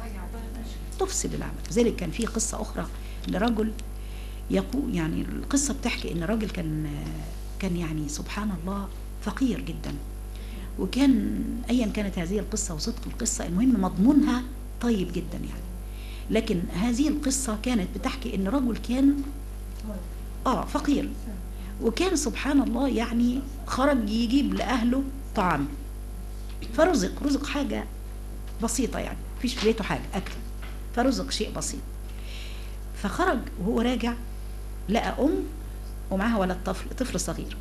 [SPEAKER 4] تفسد العمل لذلك كان في قصه اخرى لرجل يقول يعني القصه بتحكي ان راجل كان كان يعني سبحان الله فقير جدا وكان ايا كانت هذه القصه وصدق القصه المهم مضمونها طيب جدا يعني لكن هذه القصه كانت بتحكي ان رجل كان اه فقير وكان سبحان الله يعني خرج يجيب لاهله طعام فرزق رزق حاجه بسيطه يعني مفيش في بيته حاجه اكل فرزق شيء بسيط فخرج وهو راجع لقى ام ومعاها ولد طفل طفل صغير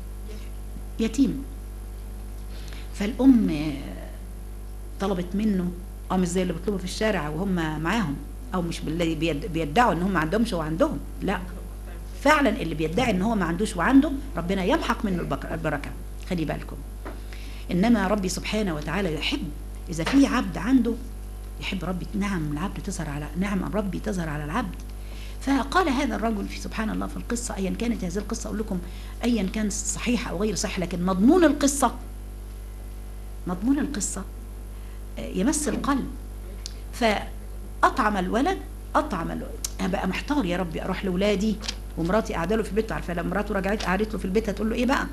[SPEAKER 4] يتيم فالام آه، طلبت منه اه مش زي اللي بيطلبوا في الشارع وهم معاهم او مش بالذي بيد- بيدعوا ان هم ما عندهمش وعندهم لا فعلا اللي بيدعي ان هو ما عندوش وعنده ربنا يمحق منه البك- البركه خلي بالكم انما ربي سبحانه وتعالى يحب اذا في عبد عنده يحب ربي نعم العبد تظهر على نعم ربي تظهر على العبد فقال هذا الرجل في سبحان الله في القصه ايا كانت هذه القصه اقول لكم ايا كان صحيحه او غير صحيحه لكن مضمون القصه مضمون القصه آه، يمس القلب فاطعم الولد اطعم الولد بقى محتار يا ربي اروح لاولادي ومراتي قاعده له في البيت عارفه لما مراته رجعت قعدت له في البيت هتقول له ايه بقى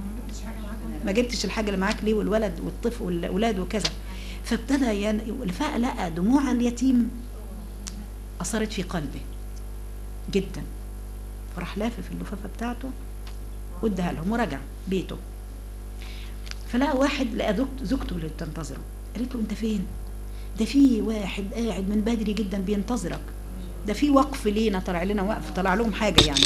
[SPEAKER 4] ما جبتش الحاجه اللي معاك ليه والولد والطفل والاولاد وكذا فابتدى ين... فلقى دموع اليتيم اثرت في قلبه جدا فراح لافف اللفافه بتاعته واداها لهم ورجع بيته فلقى واحد لقى زوجت- زوجته اللي بتنتظره قالت له انت فين ده في واحد قاعد من بدري جدا بينتظرك ده في وقف لينا طلع لنا وقف طلع لهم حاجه يعني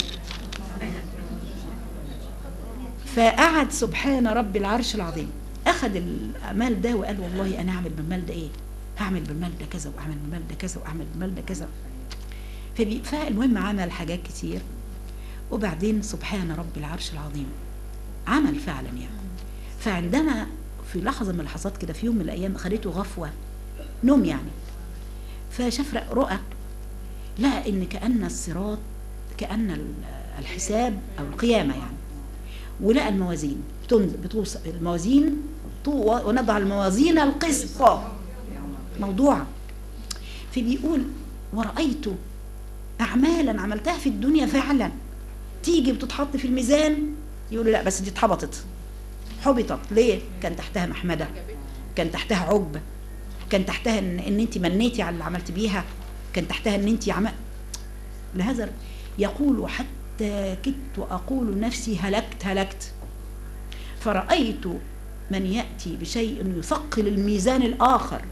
[SPEAKER 4] فقعد سبحان رب العرش العظيم اخذ المال ده وقال والله انا هعمل بالمال ده ايه هعمل بالمال ده كذا واعمل بالمال ده كذا واعمل بالمال ده كذا فبي- فالمهم عمل حاجات كتير وبعدين سبحان رب العرش العظيم عمل فعلا يعني فعندما في لحظة من اللحظات كده في يوم من الأيام خدته غفوة نوم يعني فشاف رأ- رؤى لقى إن كأن الصراط كأن ال- الحساب أو القيامة يعني ولقى الموازين بتنزل بتوصل الموازين طو- ونضع الموازين القسط موضوع فبيقول ورأيت أعمالا عملتها في الدنيا فعلا تيجي وتتحط في الميزان يقولوا لا بس دي اتحبطت حبطت ليه كان تحتها محمدة كان تحتها عجب كان تحتها ان, إن انت منيتي على اللي عملت بيها كان تحتها ان انت عمل لهذا يقول حتى كدت اقول نفسي هلكت هلكت فرأيت من يأتي بشيء يثقل الميزان الآخر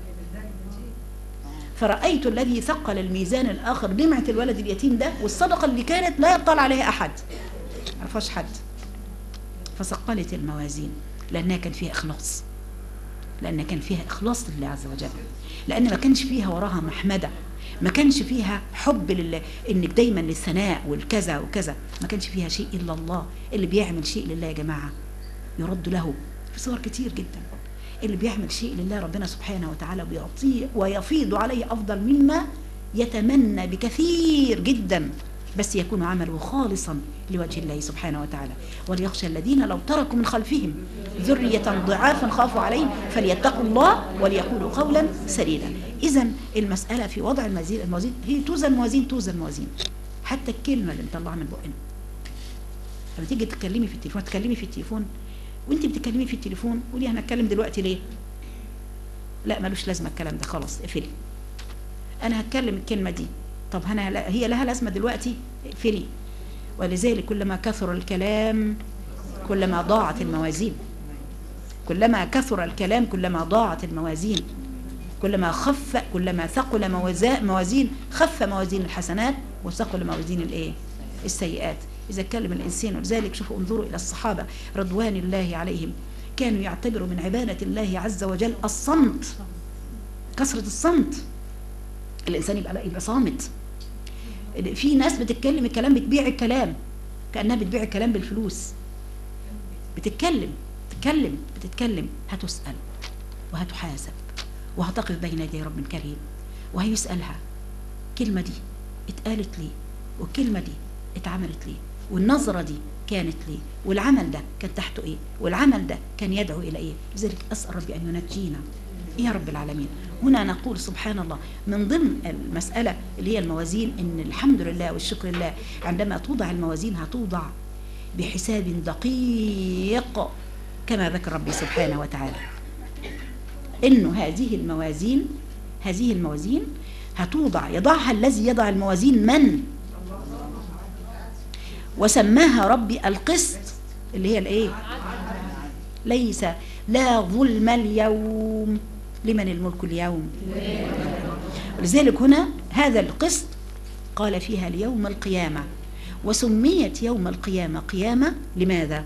[SPEAKER 4] فرأيت الذي ثقل الميزان الآخر دمعة الولد اليتيم ده والصدقة اللي كانت لا يطلع عليها أحد عرفاش حد فثقلت الموازين لأنها كان فيها إخلاص لأن كان فيها إخلاص لله عز وجل لأن ما كانش فيها وراها محمدة ما كانش فيها حب لله انك دايما للثناء والكذا وكذا ما كانش فيها شيء الا الله اللي بيعمل شيء لله يا جماعه يرد له في صور كتير جدا اللي بيعمل شيء لله ربنا سبحانه وتعالى بيعطيه ويفيض عليه افضل مما يتمنى بكثير جدا بس يكون عمله خالصا لوجه الله سبحانه وتعالى وليخشى الذين لو تركوا من خلفهم ذرية ضعافا خافوا عليهم فليتقوا الله وليقولوا قولا سديدا إذا المسألة في وضع الموازين الموازين هي توزن موازين توزن موازين حتى الكلمة اللي بنطلعها من بقنا لما تيجي تتكلمي في التليفون تتكلمي في التليفون وانت بتتكلمي في التليفون قولي انا هتكلم دلوقتي ليه لا ملوش لازمه الكلام ده خلاص اقفلي انا هتكلم الكلمه دي طب انا لا- هي لها لازمه دلوقتي اقفلي ولذلك كلما كثر الكلام كلما ضاعت الموازين كلما كثر الكلام كلما ضاعت الموازين كلما خف كلما ثقل موازا- موازين خف موازين الحسنات وثقل موازين الايه السيئات اذا اتكلم الانسان ولذلك شوفوا انظروا الى الصحابه رضوان الله عليهم كانوا يعتبروا من عباده الله عز وجل الصمت كثره الصمت الانسان يبقى يبقى صامت في ناس بتتكلم الكلام بتبيع الكلام كأنها بتبيع الكلام بالفلوس بتتكلم تتكلم بتتكلم هتسأل وهتحاسب وهتقف بين يدي رب كريم وهيسألها الكلمة دي اتقالت ليه والكلمة دي اتعملت ليه والنظرة دي كانت ليه والعمل ده كان تحته ايه والعمل ده كان يدعو الى ايه لذلك اسأل ربي ان ينجينا يا رب العالمين هنا نقول سبحان الله من ضمن المسألة اللي هي الموازين ان الحمد لله والشكر لله عندما توضع الموازين هتوضع بحساب دقيق كما ذكر ربي سبحانه وتعالى انه هذه الموازين هذه الموازين هتوضع يضعها الذي يضع الموازين من وسماها ربي القسط اللي هي الايه ليس لا ظلم اليوم لمن الملك اليوم ولذلك هنا هذا القسط قال فيها اليوم القيامة وسميت يوم القيامة قيامة لماذا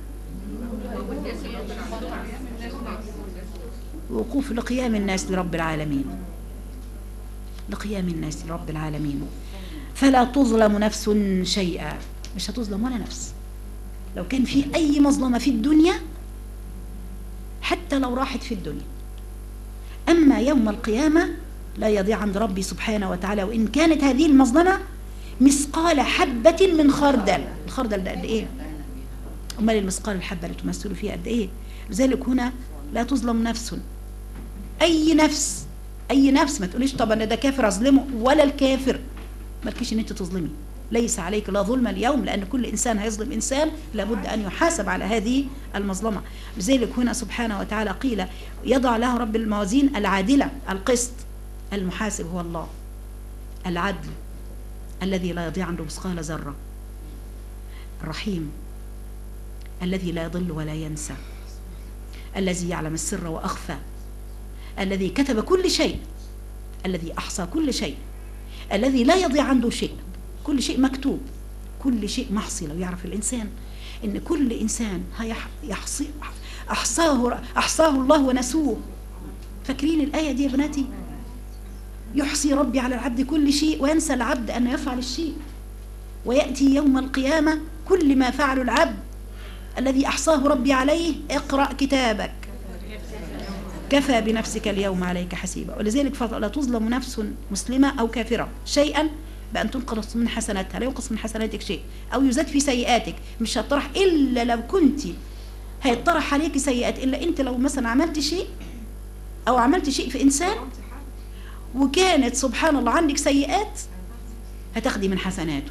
[SPEAKER 4] وقوف لقيام الناس لرب العالمين لقيام الناس لرب العالمين فلا تظلم نفس شيئا مش هتظلم ولا نفس لو كان في أي مظلمة في الدنيا حتى لو راحت في الدنيا أما يوم القيامة لا يضيع عند ربي سبحانه وتعالى وإن كانت هذه المظلمة مثقال حبة من خردل الخردل ده قد إيه أمال المثقال الحبة اللي تمثلوا فيها قد إيه لذلك هنا لا تظلم نفس أي نفس أي نفس ما تقوليش طب أنا ده كافر أظلمه ولا الكافر مالكيش إن أنت تظلمي ليس عليك لا ظلم اليوم لأن كل إنسان هيظلم إنسان لابد أن يحاسب على هذه المظلمة لذلك هنا سبحانه وتعالى قيل يضع له رب الموازين العادلة القسط المحاسب هو الله العدل الذي لا يضيع عنده مثقال ذرة الرحيم الذي لا يضل ولا ينسى الذي يعلم السر وأخفى الذي كتب كل شيء الذي أحصى كل شيء الذي لا يضيع عنده شيء كل شيء مكتوب كل شيء محصي لو يعرف الإنسان إن كل إنسان هيحصي أحصاه أحصاه الله ونسوه فاكرين الآية دي يا بناتي يحصي ربي على العبد كل شيء وينسى العبد أن يفعل الشيء ويأتي يوم القيامة كل ما فعل العبد الذي أحصاه ربي عليه اقرأ كتابك كفى بنفسك اليوم عليك حسيبا ولذلك فلا تظلم نفس مسلمة أو كافرة شيئا بأن تنقص من حسناتها لا ينقص من حسناتك شيء أو يزاد في سيئاتك مش هتطرح إلا لو كنت هيطرح عليك سيئات إلا أنت لو مثلا عملت شيء أو عملت شيء في إنسان وكانت سبحان الله عندك سيئات هتاخدي من حسناته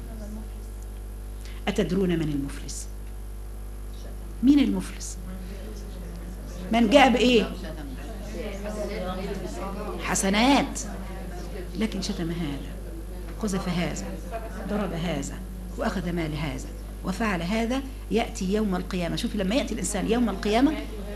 [SPEAKER 4] أتدرون من المفلس مين المفلس من جاء بإيه حسنات لكن شتم هذا قذف هذا ضرب هذا وأخذ مال هذا وفعل هذا يأتي يوم القيامة شوفي لما يأتي الإنسان يوم القيامة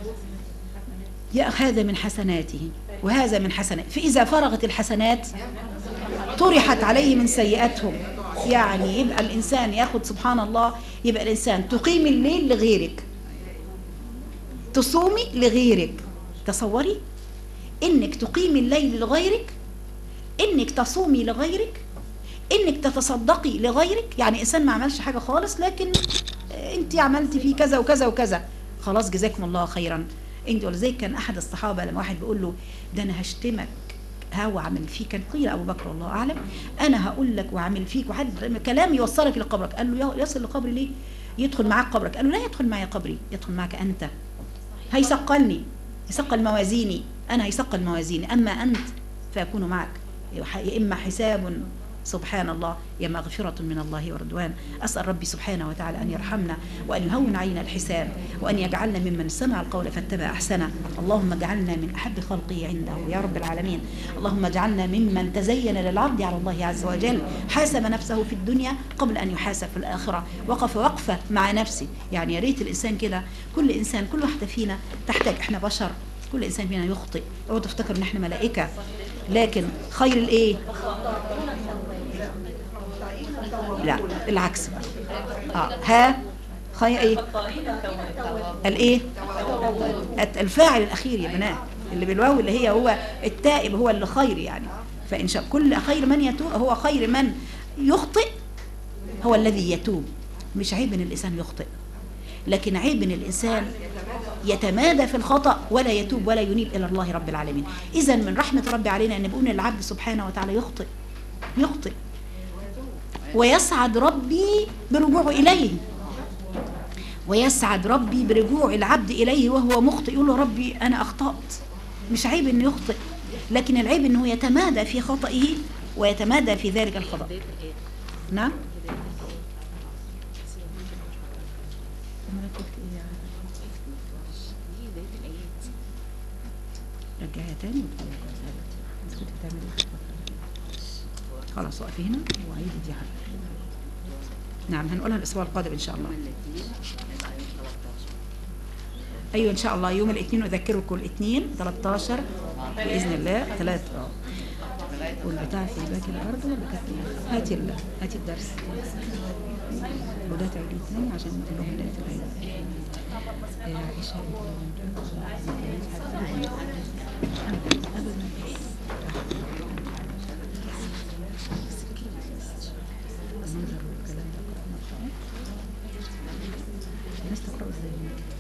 [SPEAKER 4] هذا من حسناته وهذا من حسنات فإذا فرغت الحسنات طرحت عليه من سيئاتهم يعني يبقى الإنسان ياخد سبحان الله يبقى الإنسان تقيم الليل لغيرك تصومي لغيرك تصوري إنك تقيمي الليل لغيرك إنك تصومي لغيرك إنك تتصدقي لغيرك يعني إنسان ما عملش حاجة خالص لكن أنت عملتي فيه كذا وكذا وكذا خلاص جزاكم الله خيرا انت ولذلك كان احد الصحابه لما واحد بيقول له ده انا هشتمك ها وعمل فيك كان قيل ابو بكر الله اعلم انا هقول لك وعمل فيك وحد كلام يوصلك لقبرك قال له يصل لقبري ليه يدخل معاك قبرك قال له لا يدخل معي قبري يدخل معك انت هيثقلني يثقل موازيني انا هيثقل موازيني اما انت فيكون معك يا اما حساب سبحان الله يا مغفرة من الله ورضوان أسأل ربي سبحانه وتعالى أن يرحمنا وأن يهون علينا الحساب وأن يجعلنا ممن سمع القول فاتبع أحسنه اللهم اجعلنا من أحب خلقه عنده يا رب العالمين اللهم اجعلنا ممن تزين للعبد على الله عز وجل حاسب نفسه في الدنيا قبل أن يحاسب في الآخرة وقف وقفة مع نفسه يعني يا ريت الإنسان كده كل إنسان كل واحدة فينا تحتاج إحنا بشر كل إنسان فينا يخطئ اوعوا تفتكر إن إحنا ملائكة لكن خير الإيه لا العكس اه ها خير ايه الايه الفاعل الاخير يا بنات اللي بالواو اللي هي هو التائب هو اللي خير يعني فان شاء كل خير من يتوب هو خير من يخطئ هو الذي يتوب مش عيب ان الانسان يخطئ لكن عيب ان الانسان يتمادى في الخطا ولا يتوب ولا ينيب الى الله رب العالمين اذا من رحمه ربي علينا ان بيقول العبد سبحانه وتعالى يخطئ يخطئ ويسعد ربي برجوعه اليه ويسعد ربي برجوع العبد اليه وهو مخطئ يقول له ربي انا اخطات مش عيب انه يخطئ لكن العيب انه يتمادى في خطئه ويتمادى في ذلك الخطأ نعم رجعها تاني وتقولي كنت بتعملي إيه؟ خلاص وقفي هنا وعيدي دي حاجة نعم هنقولها الاسبوع القادم ان شاء الله ايوه ان شاء الله يوم الاثنين اذكركم الاثنين 13 باذن الله ثلاث اه والبتاع في باقي الارض ولا كانت إيه؟ هاتي ال- هاتي الدرس وده تعيدي تاني عشان نقول لهم بدايه العيد يا عائشه المنظر والكلام ده قرأنا القرآن. الناس تقرأ ازاي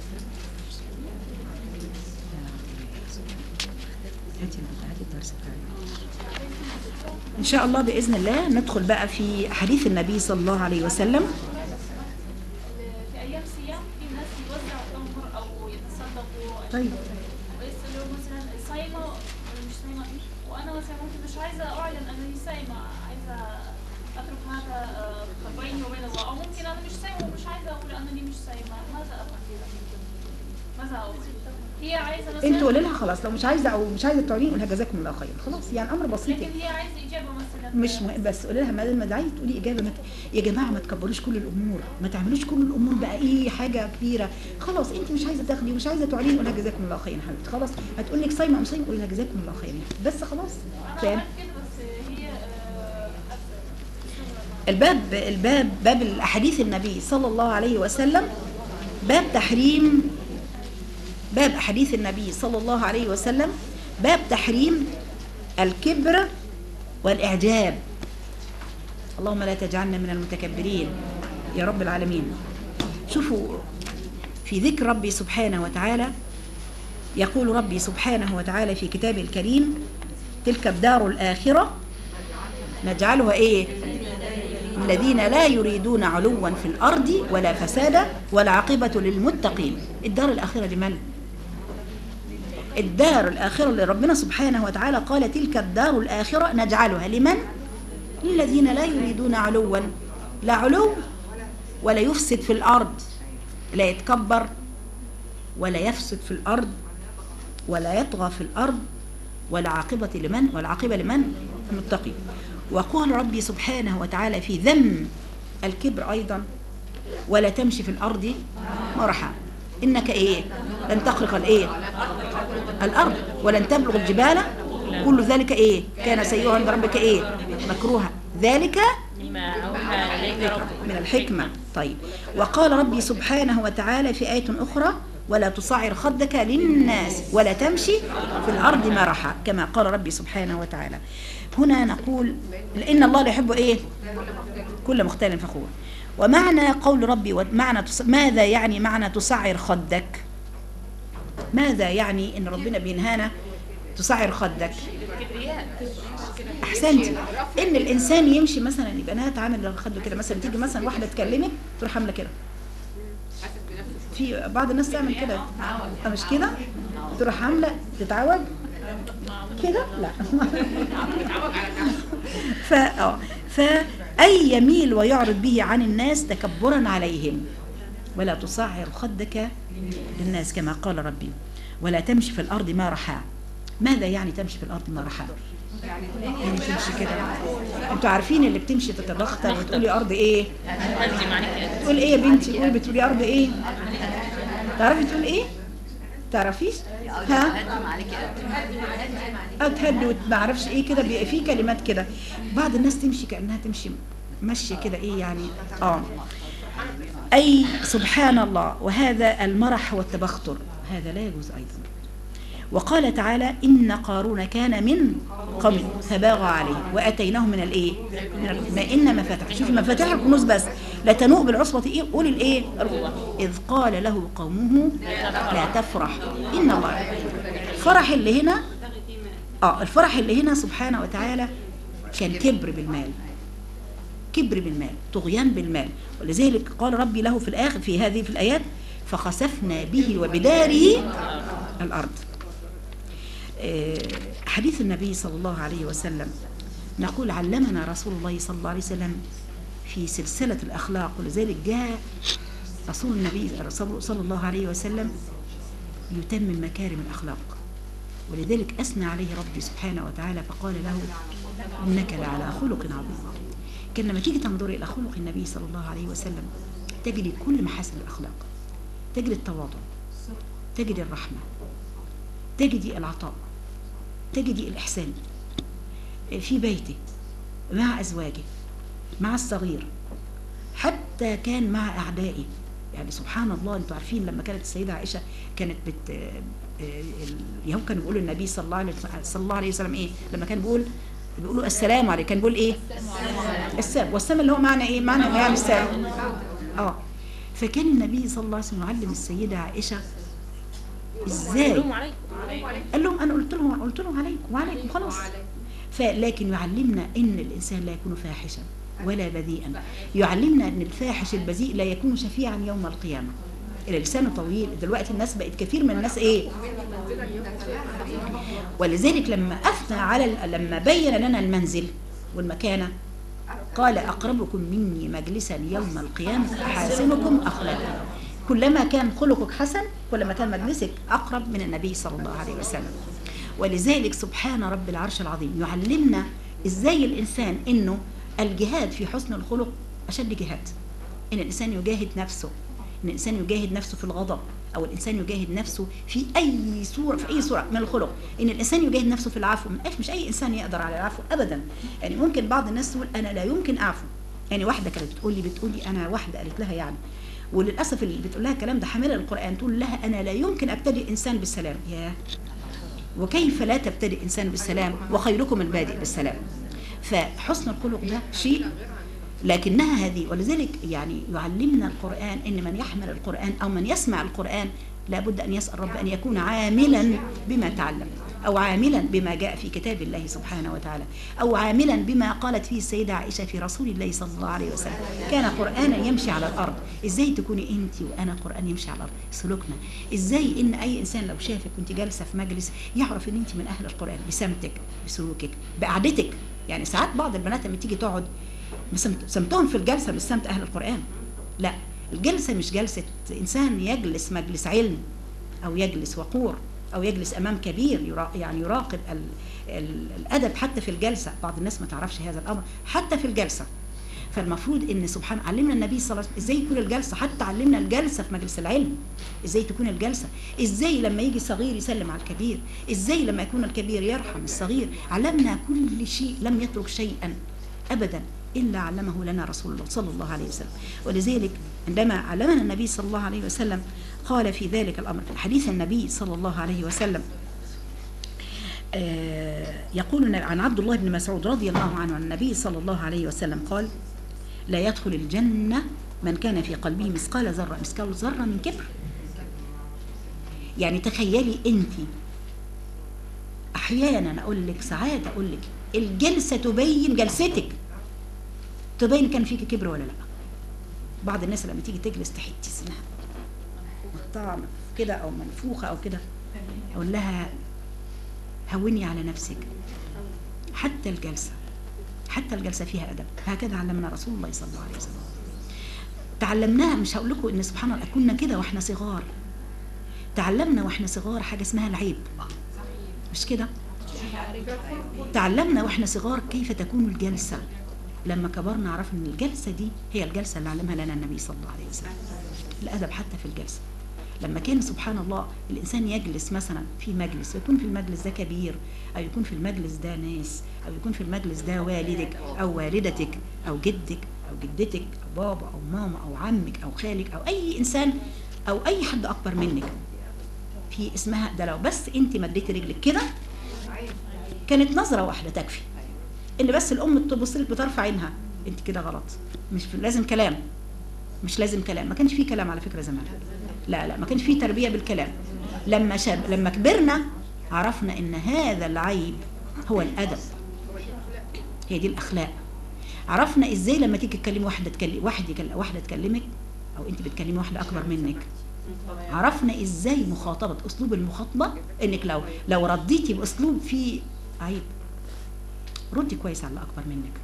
[SPEAKER 4] هاتي البتاع هاتي الدرس بتاعي ان شاء الله باذن الله ندخل بقى في حديث النبي صلى الله عليه وسلم
[SPEAKER 5] في ايام صيام في ناس يوزعوا تمر او يتصدقوا
[SPEAKER 4] طيب
[SPEAKER 5] ويسالوا مثلا صايمه ولا مش صايمه وانا مثلا ممكن مش عايزه اعلن انني صايمه عايزه اترك هذا آه، بيني وبين الله او ممكن انا مش صايمه ومش عايزه اقول انني مش صايمه ماذا افعل ماذا اقول هي عايزه مثلا
[SPEAKER 4] انت قولي لها خلاص لو مش عايزه او مش عايزه تعلين قولها جزاكم الله خير خلاص يعني امر بسيط
[SPEAKER 5] لكن هي عايزه اجابه مثلا
[SPEAKER 4] مش مهم بس قولي لها ما ما دعي تقولي اجابه ما ت- يا جماعه ما تكبروش كل الامور ما تعملوش كل الامور بقى ايه حاجه كبيره خلاص انت مش عايزه تاخدي ومش عايزه تعلين قولها جزاكم الله خير يا حبيبتي خلاص هتقول لك صايمه ام صايمه قولي لها جزاكم الله خير بس خلاص
[SPEAKER 5] انا
[SPEAKER 4] فاهم
[SPEAKER 5] عملت كده بس هي آه،
[SPEAKER 4] الباب الباب باب الاحاديث النبي صلى الله عليه وسلم باب تحريم باب احاديث النبي صلى الله عليه وسلم باب تحريم الكبر والاعجاب اللهم لا تجعلنا من المتكبرين يا رب العالمين شوفوا في ذكر ربي سبحانه وتعالى يقول ربي سبحانه وتعالى في كتابه الكريم تلك الدار الآخرة نجعلها إيه الذين لا يريدون علوا في الأرض ولا فسادا والعاقبة للمتقين الدار الآخرة لمن؟ الدار الآخرة اللي ربنا سبحانه وتعالى قال تلك الدار الآخرة نجعلها لمن؟ للذين لا يريدون علوا لا علو ولا يفسد في الأرض لا يتكبر ولا يفسد في الأرض ولا يطغى في الأرض ولا عاقبة لمن والعاقبة لمن المتقي وقال ربي سبحانه وتعالى في ذم الكبر أيضا ولا تمشي في الأرض مرحا إنك إيه لن تخرق الإيه الأرض ولن تبلغ الجبال كل ذلك إيه كان سيئا عند ربك إيه مكروها ذلك
[SPEAKER 3] مما أوحى إليك ربك
[SPEAKER 4] من الحكمة طيب وقال ربي سبحانه وتعالى في آية أخرى ولا تصعر خدك للناس ولا تمشي في الأرض مرحا كما قال ربي سبحانه وتعالى هنا نقول لأن الله لا يحب إيه كل مختال فخور ومعنى قول ربي ومعنى تص... ماذا يعني معنى تصعر خدك ماذا يعني ان ربنا بينهانا تصعر خدك احسنتي ان الانسان يمشي مثلا يبقى انا تعامل خده كده مثلا تيجي مثلا واحده تكلمك تروح عامله كده في بعض الناس تعمل كده أه مش كده تروح عامله تتعوج كده لا ف اه فاي يميل ويعرض به عن الناس تكبرا عليهم ولا تصعر خدك للناس كما قال ربي ولا تمشي في الارض مرحا ماذا يعني تمشي في الارض مرحا يعني تمشي كده انتوا عارفين اللي بتمشي تتبختر وتقولي ارض ايه
[SPEAKER 3] هدي معاك
[SPEAKER 4] تقول ايه يا بنتي قولي بتقولي ارض ايه تعرفي تقول ايه تعرفيش ها اتهد وما اعرفش ايه كده بيبقى في كلمات كده بعض الناس تمشي كانها تمشي ماشيه كده ايه يعني اه اي سبحان الله وهذا المرح والتبختر هذا لا يجوز ايضا وقال تعالى إن قارون كان من قوم فباغى عليه وأتيناه من الإيه من ال- ما إن مفاتح شوفي مفاتيح الكنوز بس لا تنوء بالعصبة إيه قول الإيه إذ قال له قومه لا تفرح إن الله الفرح اللي هنا اه الفرح اللي هنا سبحانه وتعالى كان كبر بالمال كبر بالمال طغيان بالمال ولذلك قال ربي له في الآخر في هذه في الآيات فخسفنا به وبداره الأرض آه، حديث النبي صلى الله عليه وسلم نقول علمنا رسول الله صلى الله عليه وسلم في سلسلة الأخلاق ولذلك جاء رسول النبي رسول- صلى الله عليه وسلم يتمم مكارم الأخلاق ولذلك أثنى عليه ربي سبحانه وتعالى فقال له إنك لعلى خلق عظيم كان لما تيجي تنظري إلى خلق النبي صلى الله عليه وسلم تجدي كل محاسن الأخلاق تجدي التواضع تجدي الرحمة تجدي العطاء تجدي الإحسان في بيته مع أزواجه مع الصغير حتى كان مع أعدائه يعني سبحان الله انتوا عارفين لما كانت السيدة عائشة كانت بت آه، اليهود كانوا بيقولوا للنبي صلى الله عليه صلى الله عليه وسلم ايه لما كان بيقول بيقولوا السلام عليك كان بيقول ايه السلام والسلام اللي هو معنى ايه معنى يعني السلام اه فكان النبي صلى الله عليه وسلم يعلم السيدة عائشة ازاي
[SPEAKER 3] لهم عليكم
[SPEAKER 4] قال لهم انا قلت لهم قلت لهم عليكم وعليكم خلاص فلكن يعلمنا ان الانسان لا يكون فاحشا ولا بذيئا يعلمنا ان الفاحش البذيء لا يكون شفيعا يوم القيامه الى لسانه طويل دلوقتي الناس بقت كثير من الناس ايه ولذلك لما اثنى على ال- لما بين لنا المنزل والمكانه قال اقربكم مني مجلسا يوم القيامه احاسنكم اخلاقا كلما كان خلقك حسن كلما كان مجلسك اقرب من النبي صلى الله عليه وسلم ولذلك سبحان رب العرش العظيم يعلمنا ازاي الانسان انه الجهاد في حسن الخلق اشد جهاد ان الانسان يجاهد نفسه ان الانسان يجاهد نفسه في الغضب او الانسان يجاهد نفسه في اي صوره في اي صوره من الخلق ان الانسان يجاهد نفسه في العفو من مش اي انسان يقدر على العفو ابدا يعني ممكن بعض الناس تقول انا لا يمكن اعفو يعني واحده كانت بتقول لي بتقول لي انا واحده قالت لها يعني وللاسف اللي بتقول لها الكلام ده حامله للقران تقول لها انا لا يمكن ابتدئ انسان بالسلام ياه وكيف لا تبتدئ انسان بالسلام وخيركم البادئ بالسلام فحسن الخلق ده شيء لكنها هذه ولذلك يعني يعلمنا القرآن ان من يحمل القرآن او من يسمع القرآن لابد ان يسأل رب ان يكون عاملا بما تعلم او عاملا بما جاء في كتاب الله سبحانه وتعالى او عاملا بما قالت فيه السيدة عائشة في رسول الله صلى الله عليه وسلم كان قرآنا يمشي على الارض ازاي تكوني انت وانا قرآن يمشي على الارض سلوكنا ازاي ان اي انسان لو شافك وانت جالسة في مجلس يعرف ان انت من اهل القرآن بسمتك بسلوكك بقعدتك يعني ساعات بعض البنات لما تيجي تقعد سمت- سمتهم في الجلسة مش سمت أهل القرآن لا الجلسة مش جلسة إنسان يجلس مجلس علم أو يجلس وقور أو يجلس أمام كبير يرا يعني يراقب ال ال الأدب حتى في الجلسة بعض الناس ما تعرفش هذا الأمر حتى في الجلسة فالمفروض ان سبحان علمنا النبي صلى الله عليه وسلم ازاي يكون الجلسه حتى علمنا الجلسه في مجلس العلم ازاي تكون الجلسه ازاي لما يجي صغير يسلم على الكبير ازاي لما يكون الكبير يرحم الصغير علمنا كل شيء لم يترك شيئا ابدا الا علمه لنا رسول الله صلى الله عليه وسلم ولذلك عندما علمنا النبي صلى الله عليه وسلم قال في ذلك الامر في حديث النبي صلى الله عليه وسلم آه، يقول عن عبد الله بن مسعود رضي الله عنه عن النبي صلى الله عليه وسلم قال لا يدخل الجنة من كان في قلبه مثقال ذرة مثقال ذرة من كبر يعني تخيلي انت احيانا اقول لك ساعات اقول لك الجلسة تبين جلستك تبين كان فيك كبر ولا لا بعض الناس لما تيجي تجلس تحس انها مقطعة كده او منفوخة او كده اقول لها هوني على نفسك حتى الجلسة حتى الجلسة فيها أدب هكذا علمنا رسول الله صلى الله عليه وسلم تعلمناها مش هقول لكم ان سبحان الله كنا كده واحنا صغار تعلمنا واحنا صغار حاجة اسمها العيب مش كده تعلمنا واحنا صغار كيف تكون الجلسة لما كبرنا عرفنا ان الجلسة دي هي الجلسة اللي علمها لنا النبي صلى الله عليه وسلم الأدب حتى في الجلسة لما كان سبحان الله الإنسان يجلس مثلا في مجلس يكون في المجلس ده كبير أو يكون في المجلس ده ناس أو يكون في المجلس ده والدك أو والدتك أو جدك أو جدتك أو بابا أو ماما أو عمك أو خالك أو أي إنسان أو أي حد أكبر منك في اسمها ده لو بس انت مديتي رجلك كده كانت نظره واحده تكفي ان بس الام تبص لك بطرف عينها انت كده غلط مش في- لازم كلام مش لازم كلام ما كانش فيه كلام على فكره زمان لا لا ما كانش فيه تربيه بالكلام لما شاب لما كبرنا عرفنا ان هذا العيب هو الادب هي دي الاخلاق عرفنا ازاي لما تيجي تكلمي واحده تكلم واحد يكلم واحده تكلمك او انت بتكلمي واحده اكبر منك عرفنا ازاي مخاطبه اسلوب المخاطبه انك لو لو رديتي باسلوب فيه عيب ردي كويس على اللي اكبر منك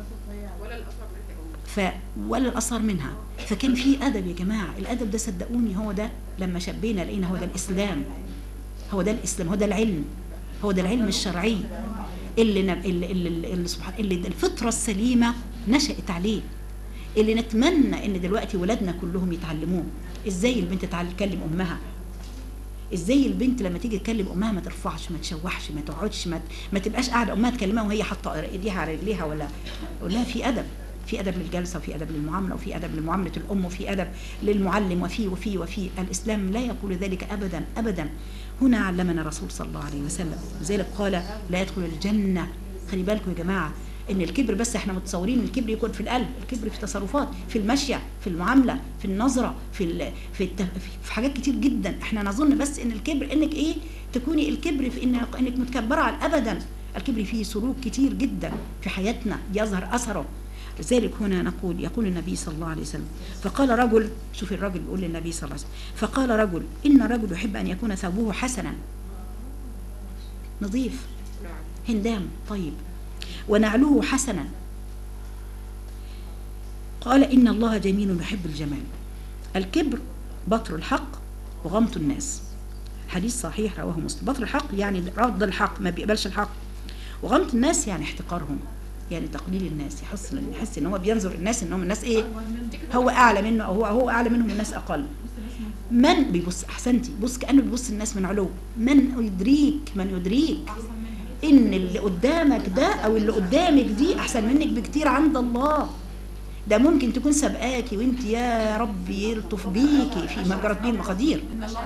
[SPEAKER 4] ف ولا الاصغر منها فكان في ادب يا جماعه الادب ده صدقوني هو ده لما شبينا لقينا هو ده الاسلام هو ده الاسلام هو ده العلم هو ده العلم الشرعي اللي نب... اللي, اللي, اللي سبحان اللي الفطره السليمه نشأت عليه اللي نتمنى ان دلوقتي ولادنا كلهم يتعلموه ازاي البنت تعال- تكلم امها ازاي البنت لما تيجي تكلم امها ما ترفعش ما تشوحش ما تقعدش ما, ما تبقاش قاعده امها تكلمها وهي حاطه ايديها على رجليها ولا قول لها في ادب في ادب للجلسه وفي ادب للمعامله وفي ادب لمعامله الام وفي ادب للمعلم وفي وفي وفي الاسلام لا يقول ذلك ابدا ابدا هنا علمنا الرسول صلى الله عليه وسلم لذلك قال لا يدخل الجنه خلي بالكم يا جماعه ان الكبر بس احنا متصورين الكبر يكون في القلب الكبر في التصرفات في المشيه في المعامله في النظره في ال... في, الت... في حاجات كتير جدا احنا نظن بس ان الكبر انك ايه تكوني الكبر في إن... انك متكبره على ابدا الكبر فيه سلوك كتير جدا في حياتنا يظهر اثره لذلك هنا نقول يقول النبي صلى الله عليه وسلم فقال رجل شوف الرجل بيقول للنبي صلى الله عليه وسلم فقال رجل ان الرجل يحب ان يكون ثوبه حسنا نظيف هندام طيب ونعله حسنا قال إن الله جميل يحب الجمال الكبر بطر الحق وغمط الناس حديث صحيح رواه مسلم بطر الحق يعني رفض الحق ما بيقبلش الحق وغمط الناس يعني احتقارهم يعني تقليل الناس يحس يحس ان هو بينظر الناس انهم الناس ايه هو اعلى منه او هو هو اعلى منهم الناس اقل من بيبص احسنتي بص كانه بيبص الناس من علو من يدريك من يدريك ان اللي قدامك ده او اللي قدامك دي احسن منك بكتير عند الله ده ممكن تكون سابقاكي وانت يا رب يلطف بيكي في مجرد بيه المقادير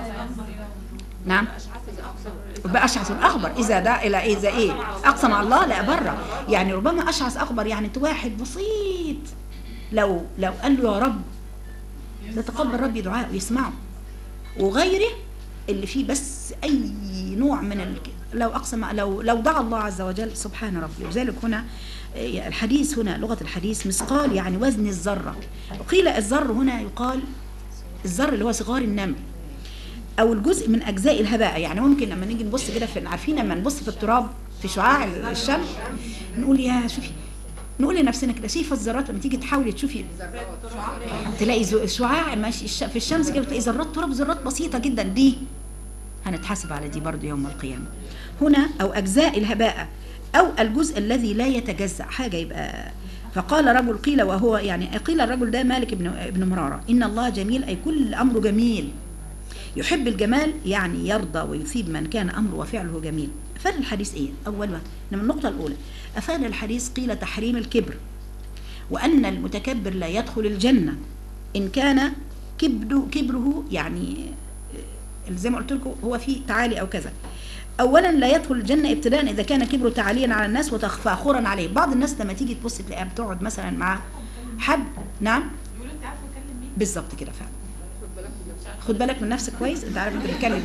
[SPEAKER 4] نعم يبقى اشعث الاخبر اذا ده الى اذا ايه اقسم على الله لا بره يعني ربما اشعث اخبر يعني انت واحد بسيط لو لو قال له يا رب يتقبل ربي دعاء ويسمعه وغيره اللي فيه بس اي نوع من ال... لو اقسم لو لو دعا الله عز وجل سبحان ربي وذلك هنا آه، الحديث هنا لغه الحديث مثقال يعني وزن الذره وقيل الذر هنا يقال الذر اللي هو صغار النمل او الجزء من اجزاء الهباء يعني ممكن لما نيجي نبص كده في عارفين لما نبص في التراب في شعاع الشمس نقول يا شوفي نقول لنفسنا كده شايفه الذرات لما تيجي تحاولي تشوفي تلاقي زو- شعاع ماشي الش- في الشمس كده بتلاقي ذرات تراب ذرات بسيطه جدا دي هنتحاسب على دي برضو يوم القيامه هنا او اجزاء الهباء او الجزء الذي لا يتجزا حاجه يبقى فقال رجل قيل وهو يعني قيل الرجل ده مالك بن ابن مراره ان الله جميل اي كل امره جميل يحب الجمال يعني يرضى ويثيب من كان امره وفعله جميل افاد الحديث ايه اولا من النقطه الاولى افاد الحديث قيل تحريم الكبر وان المتكبر لا يدخل الجنه ان كان كبره كبره يعني آه، زي ما قلت لكم هو فيه تعالي او كذا اولا لا يدخل الجنه ابتداء اذا كان كبره تعاليا على الناس وتفاخرا عليه بعض الناس لما تيجي تبص تلاقيها بتقعد مثلا مع حد نعم بالظبط كده فعلا خد بالك من نفسك كويس انت عارف انت بتتكلم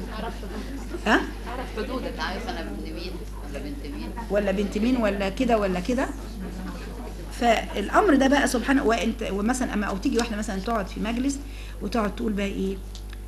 [SPEAKER 4] ها
[SPEAKER 6] اعرف حدودك عارف انا ابن مين ولا بنت مين
[SPEAKER 4] ولا بنت مين ولا كده ولا كده فالامر ده بقى سبحانه وانت ومثلا اما او تيجي واحده مثلا تقعد في مجلس وتقعد تقول بقى ايه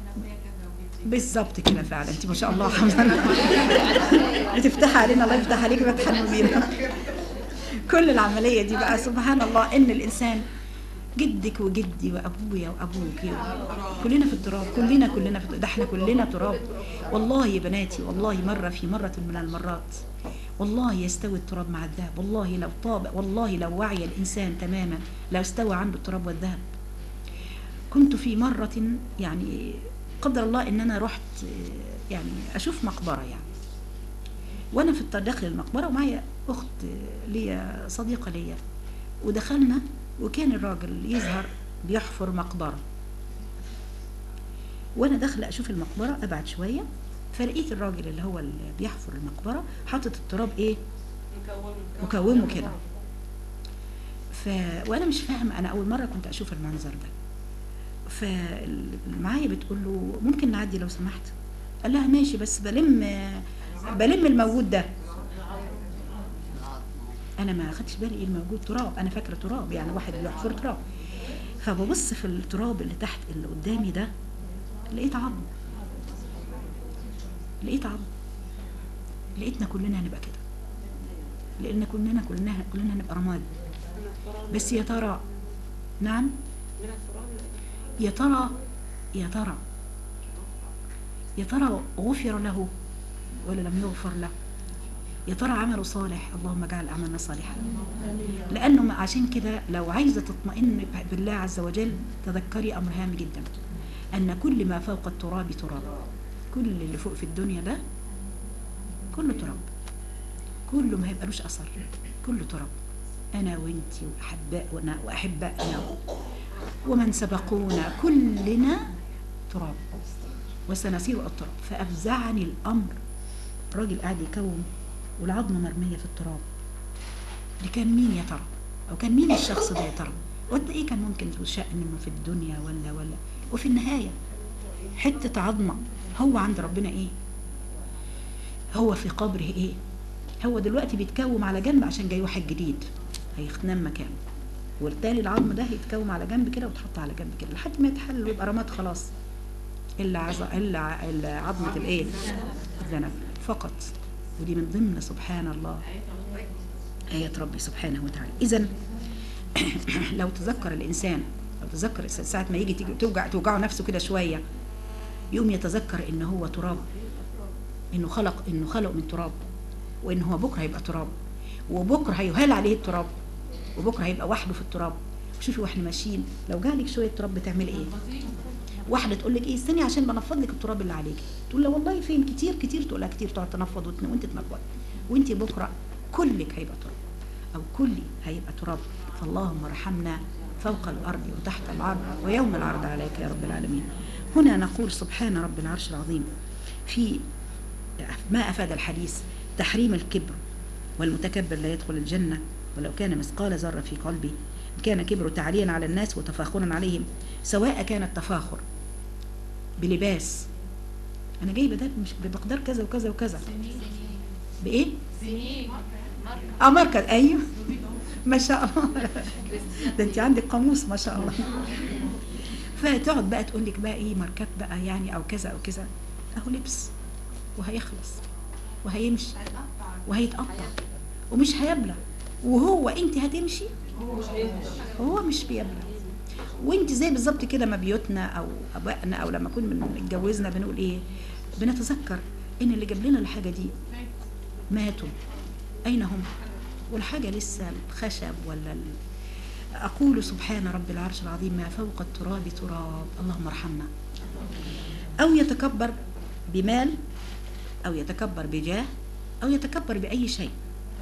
[SPEAKER 4] بالظبط كده فعلا انت ما شاء الله حمزه بتفتح علينا الله يفتح عليك فتحا مبينا كل العمليه دي بقى سبحان الله ان الانسان جدك وجدي وابويا وابوك كلنا في التراب كلنا كلنا في التراب. ده احنا كلنا تراب والله يا بناتي والله مره في مره من المرات والله يستوي التراب مع الذهب والله لو طاب والله لو وعي الانسان تماما لو استوى عنده التراب والذهب كنت في مرة يعني قدر الله ان انا رحت آه، يعني اشوف مقبرة يعني وانا في الطريق داخل المقبرة ومعايا اخت آه، ليا صديقة ليا ودخلنا وكان الراجل يظهر بيحفر مقبرة وانا داخله اشوف المقبره ابعد شويه فلقيت الراجل اللي هو اللي بيحفر المقبره حاطط التراب ايه مكومه كده ف وانا مش فاهمه انا اول مره كنت اشوف المنظر ده فاللي معايا بتقول له ممكن نعدي لو سمحت قال لها ماشي بس بلم بلم الموجود ده انا ما خدتش بالي ايه الموجود تراب انا فاكره تراب يعني واحد بيحفر تراب فببص في التراب اللي تحت اللي قدامي ده لقيت عظم لقيت عظم لقيتنا كلنا هنبقى كده لان كلنا كلنا كلنا هنبقى رماد بس يا ترى نعم يا ترى يا ترى يا ترى غفر له ولا لم يغفر له يا ترى عمله صالح اللهم اجعل اعمالنا صالحا لانه ما- عشان كده لو عايزه تطمئن بالله عز وجل تذكري امر هام جدا ان كل ما فوق التراب تراب كل اللي فوق في الدنيا ده كله تراب كله ما هيبقالوش اثر كله تراب انا وانتي واحبائنا واحبائنا ومن سبقونا كلنا تراب وسنسير التراب فافزعني الامر الراجل قاعد يكون والعظمه مرميه في التراب دي كان مين يا ترى او كان مين الشخص ده يا ترى وقد ايه كان ممكن ذو شأن انه في الدنيا ولا ولا وفي النهايه حته عظمه هو عند ربنا ايه هو في قبره ايه هو دلوقتي بيتكوم على جنب عشان جاي واحد جديد هينام مكانه والتاني العظم ده هيتكوم على جنب كده وتحط على جنب كده لحد ما يتحل ويبقى رماد خلاص الا عظ... الا ع- إلا عظمه الايه الذنب فقط ودي من ضمن سبحان الله آيات ربي سبحانه وتعالى إذا لو تذكر الإنسان لو تذكر الإنسان ساعة ما يجي تيجي توجع توجعه نفسه كده شوية يقوم يتذكر إن هو تراب إنه خلق إنه خلق من تراب وإن هو بكرة هيبقى تراب وبكرة هيهال عليه التراب وبكرة هيبقى وحده في التراب شوفي واحنا ماشيين لو جالك شوية تراب بتعملي إيه؟ واحده تقول لك ايه استني عشان بنفض لك التراب اللي عليكي تقول لها والله فين كتير كتير تقول لها كتير تقعد تنفض وتن- وانت تنفض وانت بكره كلك هيبقى تراب او كلي هيبقى تراب فاللهم ارحمنا فوق الارض وتحت الارض ويوم العرض عليك يا رب العالمين هنا نقول سبحان رب العرش العظيم في ما افاد الحديث تحريم الكبر والمتكبر لا يدخل الجنه ولو كان مثقال ذره في قلبه كان كبره تعليا على الناس وتفاخرا عليهم سواء كان التفاخر بلباس انا جايبه ده مش بمقدار كذا وكذا وكذا بايه اه مركز ايوه ما شاء الله ده انت عندك قاموس ما شاء الله فتقعد بقى تقول لك بقى ايه ماركات بقى يعني او كذا او كذا اهو لبس وهيخلص وهيمشي وهيتقطع ومش هيبلى وهو انت هتمشي هو مش بيبلى وانت زي بالظبط كده ما بيوتنا او ابائنا او لما كنا من- اتجوزنا بنقول ايه بنتذكر ان اللي جاب لنا الحاجه دي ماتوا اين هم والحاجه لسه الخشب ولا ال... اقول سبحان رب العرش العظيم ما فوق التراب تراب اللهم ارحمنا او يتكبر بمال او يتكبر بجاه او يتكبر باي شيء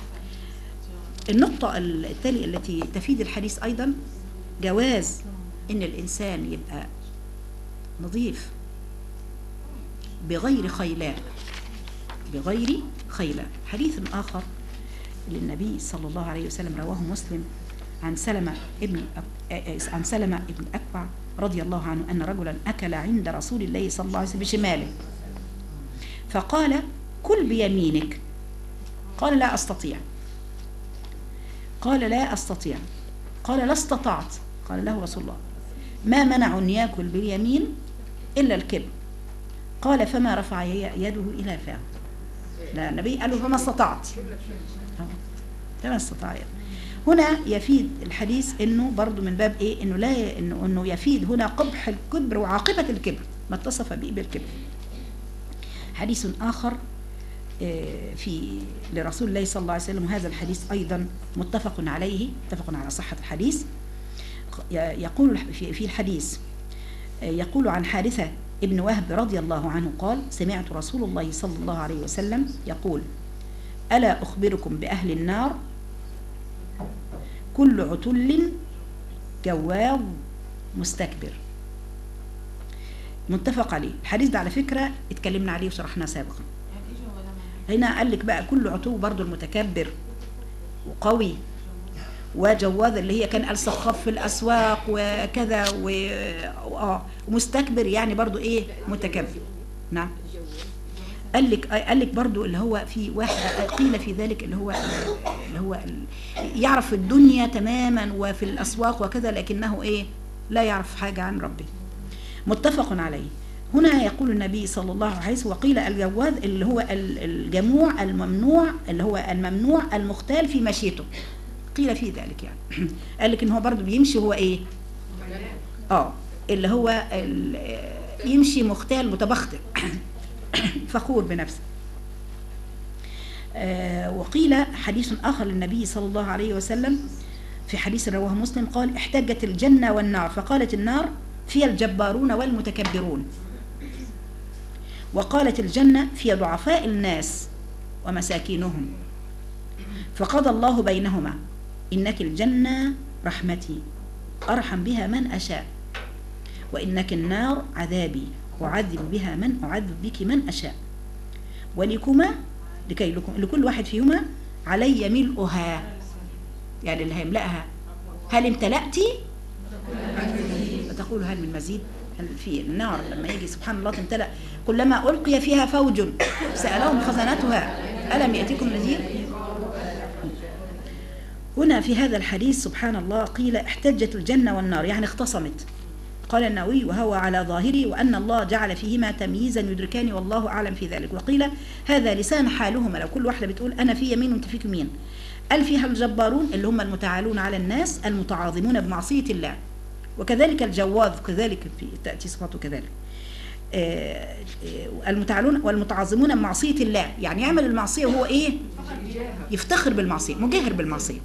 [SPEAKER 4] النقطة التالية التي تفيد الحديث أيضا جواز إن الإنسان يبقى نظيف بغير خيلاء بغير خيلاء حديث آخر للنبي صلى الله عليه وسلم رواه مسلم عن سلمة ابن أك- آه، عن سلمة ابن أكوع رضي الله عنه أن رجلا أكل عند رسول الله صلى الله عليه وسلم بشماله فقال كل بيمينك قال لا أستطيع قال لا أستطيع قال لا استطعت قال له رسول الله ما منع أن يأكل باليمين إلا الكبر قال فما رفع ي- يده إلى فاه لا النبي قال له فما استطعت آه، فما استطاع يعني. هنا يفيد الحديث انه برضو من باب ايه انه لا انه انه يفيد هنا قبح الكبر وعاقبه الكبر ما اتصف به بالكبر حديث اخر آه، في لرسول الله صلى الله عليه وسلم وهذا الحديث ايضا متفق عليه متفق على صحه الحديث ي- يقول في في الحديث آه، يقول عن حارثه ابن وهب رضي الله عنه قال سمعت رسول الله صلى الله عليه وسلم يقول الا اخبركم باهل النار كل عتل جواب مستكبر متفق عليه الحديث ده على فكرة اتكلمنا عليه وشرحناه سابقا هنا قال لك بقى كل عتو برضو المتكبر وقوي وجواذ اللي هي كان قال سخاف في الاسواق وكذا و اه ومستكبر يعني برضو ايه متكبر نعم قال لك قال لك برضو اللي هو في واحد قيل في ذلك اللي هو اللي هو ال- يعرف الدنيا تماما وفي الاسواق وكذا لكنه ايه لا يعرف حاجه عن ربه متفق عليه هنا يقول النبي صلى الله عليه وسلم وقيل الجواز اللي هو ال- الجموع الممنوع اللي هو الممنوع المختال في مشيته قيل في ذلك يعني قال لك ان هو برضه بيمشي هو ايه اه اللي هو ال- يمشي مختال متبختر فخور بنفسه آه، وقيل حديث آخر للنبي صلى الله عليه وسلم في حديث رواه مسلم قال احتجت الجنة والنار فقالت النار فيها الجبارون والمتكبرون وقالت الجنة فيها ضعفاء الناس ومساكينهم فقضى الله بينهما إنك الجنة رحمتي أرحم بها من أشاء وإنك النار عذابي أعذب بها من أعذب بك من أشاء ولكما لكي لكم لكل واحد فيهما علي ملؤها يعني اللي هيملأها هل امتلأتي فتقول هل من مزيد هل في النار لما يجي سبحان الله تمتلأ كلما ألقي فيها فوج سألهم خزنتها ألم يأتيكم نذير هنا في هذا الحديث سبحان الله قيل احتجت الجنة والنار يعني اختصمت قال النووي وهو على ظاهره وأن الله جعل فيهما تمييزا يدركان والله أعلم في ذلك وقيل هذا لسان حالهما لو كل واحدة بتقول أنا في يمين وأنت فيك يمين قال فيها الجبارون اللي هم المتعالون على الناس المتعاظمون بمعصية الله وكذلك الجواذ كذلك في تأتي صفاته كذلك آه، آه، المتعالون والمتعاظمون بمعصية الله يعني يعمل المعصية وهو إيه يفتخر بالمعصية مجاهر بالمعصية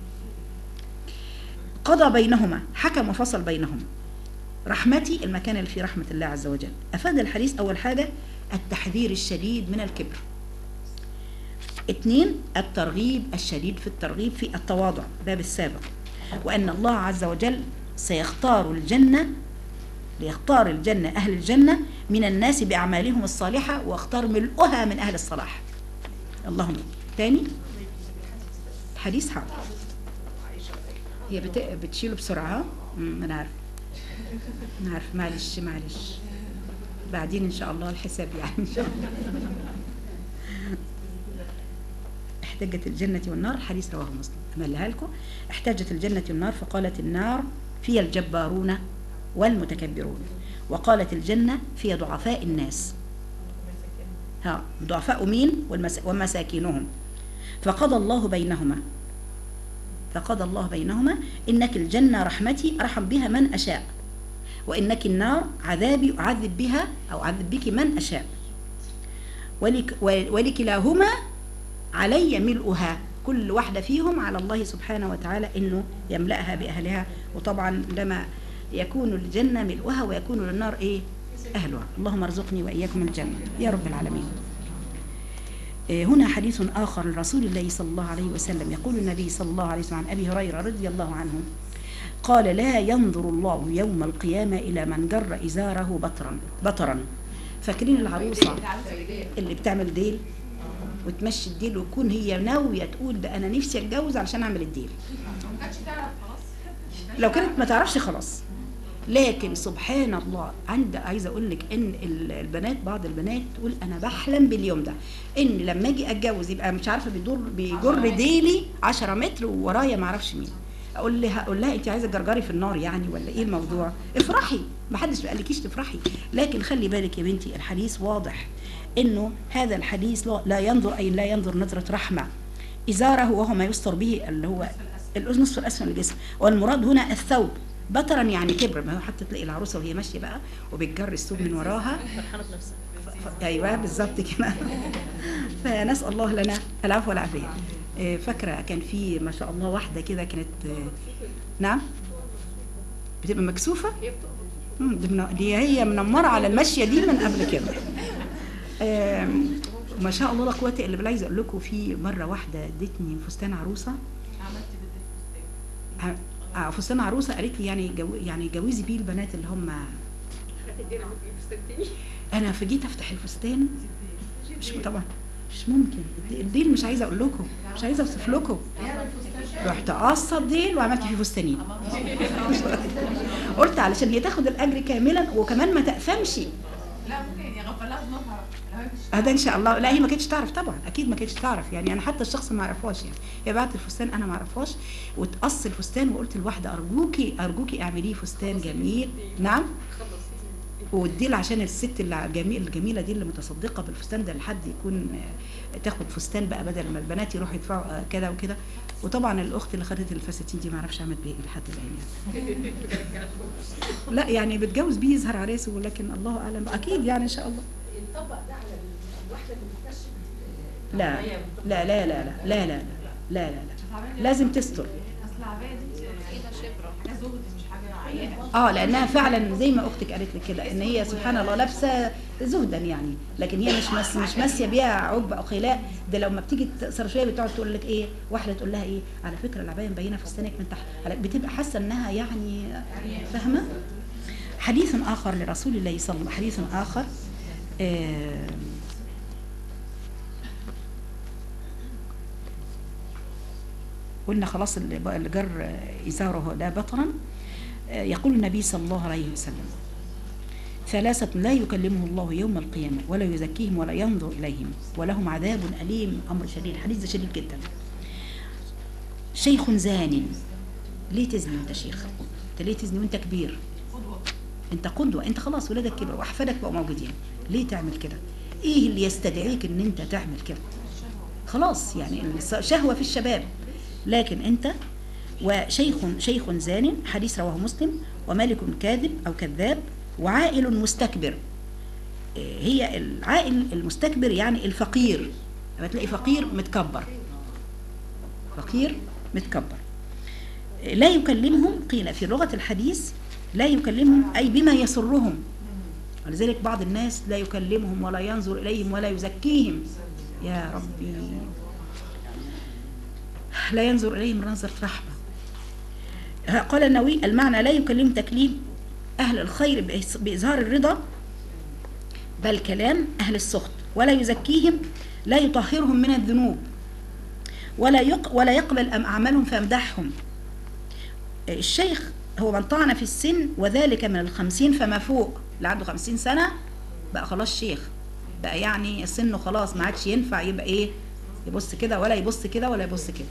[SPEAKER 4] قضى بينهما حكم وفصل بينهما رحمتي المكان اللي فيه رحمة الله عز وجل أفاد الحديث أول حاجة التحذير الشديد من الكبر اثنين الترغيب الشديد في الترغيب في التواضع باب السابق وأن الله عز وجل سيختار الجنة ليختار الجنة أهل الجنة من الناس بأعمالهم الصالحة واختار ملؤها من أهل الصلاح اللهم تاني الحديث حاضر هي بت... بتشيله بسرعة ها؟ أمم، أنا عارف أنا عارف معلش معلش بعدين إن شاء الله الحساب يعني إن شاء الله احتجت الجنة والنار الحديث رواه مسلم أملها لكم احتجت الجنة والنار فقالت النار فيها الجبارون والمتكبرون وقالت الجنة فيها ضعفاء الناس ها ضعفاء مين والمس... ومساكينهم فقضى الله بينهما فقضى الله بينهما إنك الجنة رحمتي أرحم بها من أشاء وإنك النار عذابي أعذب بها أو أعذب بك من أشاء ولك ولكلاهما علي ملؤها كل واحدة فيهم على الله سبحانه وتعالى إنه يملأها بأهلها وطبعا لما يكون الجنة ملؤها ويكون للنار إيه أهلها اللهم ارزقني وإياكم الجنة يا رب العالمين آه، هنا حديث آخر لرسول الله صلى الله عليه وسلم يقول النبي صلى الله عليه وسلم عن أبي هريرة رضي الله عنه قال لا ينظر الله يوم القيامة إلى من جر إزاره بطرا بطرا فاكرين العروسة اللي بتعمل ديل وتمشي الديل وتكون هي ناوية تقول ده أنا نفسي أتجوز علشان أعمل الديل لو كانت ما تعرفش خلاص لكن سبحان الله عند عايزه اقول لك ان ال- البنات بعض البنات تقول انا بحلم باليوم ده ان لما اجي اتجوز يبقى مش عارفه بيدور بيجر ديلي 10 متر وورايا ما اعرفش مين اقول لها اقول لها انت عايزه تجرجري في النار يعني ولا ايه الموضوع افرحي ما حدش قالكيش تفرحي لكن خلي بالك يا بنتي الحديث واضح انه هذا الحديث لا- لا ينظر اي لا ينظر نظره رحمه ازاره وهو ما يستر به اللي هو النصف الاسفل من الجسم والمراد هنا الثوب بطرا يعني كبر ما هو حتى تلاقي العروسه وهي ماشيه بقى وبتجر الثوب من وراها
[SPEAKER 3] فرحانه بنفسها
[SPEAKER 4] ف- ايوه بالظبط كده فنسال الله لنا العفو والعافيه آه، فاكره كان في ما شاء الله واحده كده كانت آه، نعم بتبقى مكسوفه مم، دي من- دي هي منمره على المشيه دي من قبل كده آم، ما شاء الله لا قوه الا بالله عايزه اقول لكم في مره واحده ادتني فستان عروسه ع- ع- فستان عروسه قالت لي يعني جو يعني جوزي بيه البنات اللي هم انا فجيت افتح الفستان مش طبعا مش ممكن الديل مش عايزه اقول لكم مش عايزه اوصف لكم رحت قاصه الديل وعملت فيه فستانين قلت علشان هي تاخد الاجر كاملا وكمان ما تأثمش
[SPEAKER 7] لا ممكن يغفر لها ذنوبها لو هي مش
[SPEAKER 4] هذا ان شاء الله لا هي ما كانتش تعرف طبعا اكيد ما كانتش تعرف يعني انا حتى الشخص ما اعرفهاش يعني هي بعت الفستان انا ما اعرفهاش وتقص الفستان وقلت لواحده ارجوكي ارجوكي اعمليه فستان جميل نعم والديل عشان الست اللي الجميل الجميله دي اللي متصدقه بالفستان ده لحد يكون آه، تاخد فستان بقى بدل ما البنات يروحوا يدفعوا آه، كده وكده وطبعا الاخت اللي خدت الفساتين دي ما اعرفش عملت بيه إيه لحد الان يعني لا يعني بتجوز بيه يظهر عريسه ولكن الله اعلم اكيد يعني ان شاء الله لا لا لا لا لا لا لا لا لا لا لازم تستر
[SPEAKER 7] اصل العبايه دي حاجه زهد مش حاجه عيانه
[SPEAKER 4] اه لانها فعلا زي ما اختك قالت لك كده ان هي سبحان الله لابسه زهدا يعني لكن هي مش مس مش ماشيه بيها عقبه او خلاء ده لو ما بتيجي تقصر شويه بتقعد تقول لك ايه واحده تقول لها ايه على فكره العبايه مبينه فستانك من تحت على- بتبقى حاسه انها يعني فاهمه حديث اخر لرسول الله صلى الله عليه وسلم حديث اخر آه قلنا خلاص اللي بقى- اللي جر إزاره ده بطرا آه، يقول النبي صلى الله عليه وسلم ثلاثة لا يكلمه الله يوم القيامة ولا يزكيهم ولا ينظر إليهم ولهم عذاب أليم أمر شديد الحديث ده شديد جدا شيخ زان ليه تزني وانت شيخ انت ليه تزني وانت كبير انت قدوة انت خلاص ولادك كبر واحفادك بقوا موجودين ليه تعمل كده ايه اللي يستدعيك ان انت تعمل كده خلاص يعني شهوة في الشباب لكن انت وشيخ شيخ زان حديث رواه مسلم وملك كاذب او كذاب وعائل مستكبر إيه هي العائل المستكبر يعني الفقير لما تلاقي فقير متكبر فقير متكبر إيه لا يكلمهم قيل في لغة الحديث لا يكلمهم أي بما يسرهم ولذلك بعض الناس لا يكلمهم ولا ينظر إليهم ولا يزكيهم يا ربي لا ينظر إليهم نظرة رحمة قال النووي المعنى لا يكلم تكليم أهل الخير بإس- بإظهار الرضا بل كلام أهل السخط ولا يزكيهم لا يطهرهم من الذنوب ولا يق ولا يقبل أم أعمالهم فيمدحهم الشيخ هو من طعن في السن وذلك من الخمسين فما فوق اللي عنده خمسين سنة بقى خلاص شيخ بقى يعني سنه خلاص ما عادش ينفع يبقى ايه يبص كده ولا يبص كده ولا يبص كده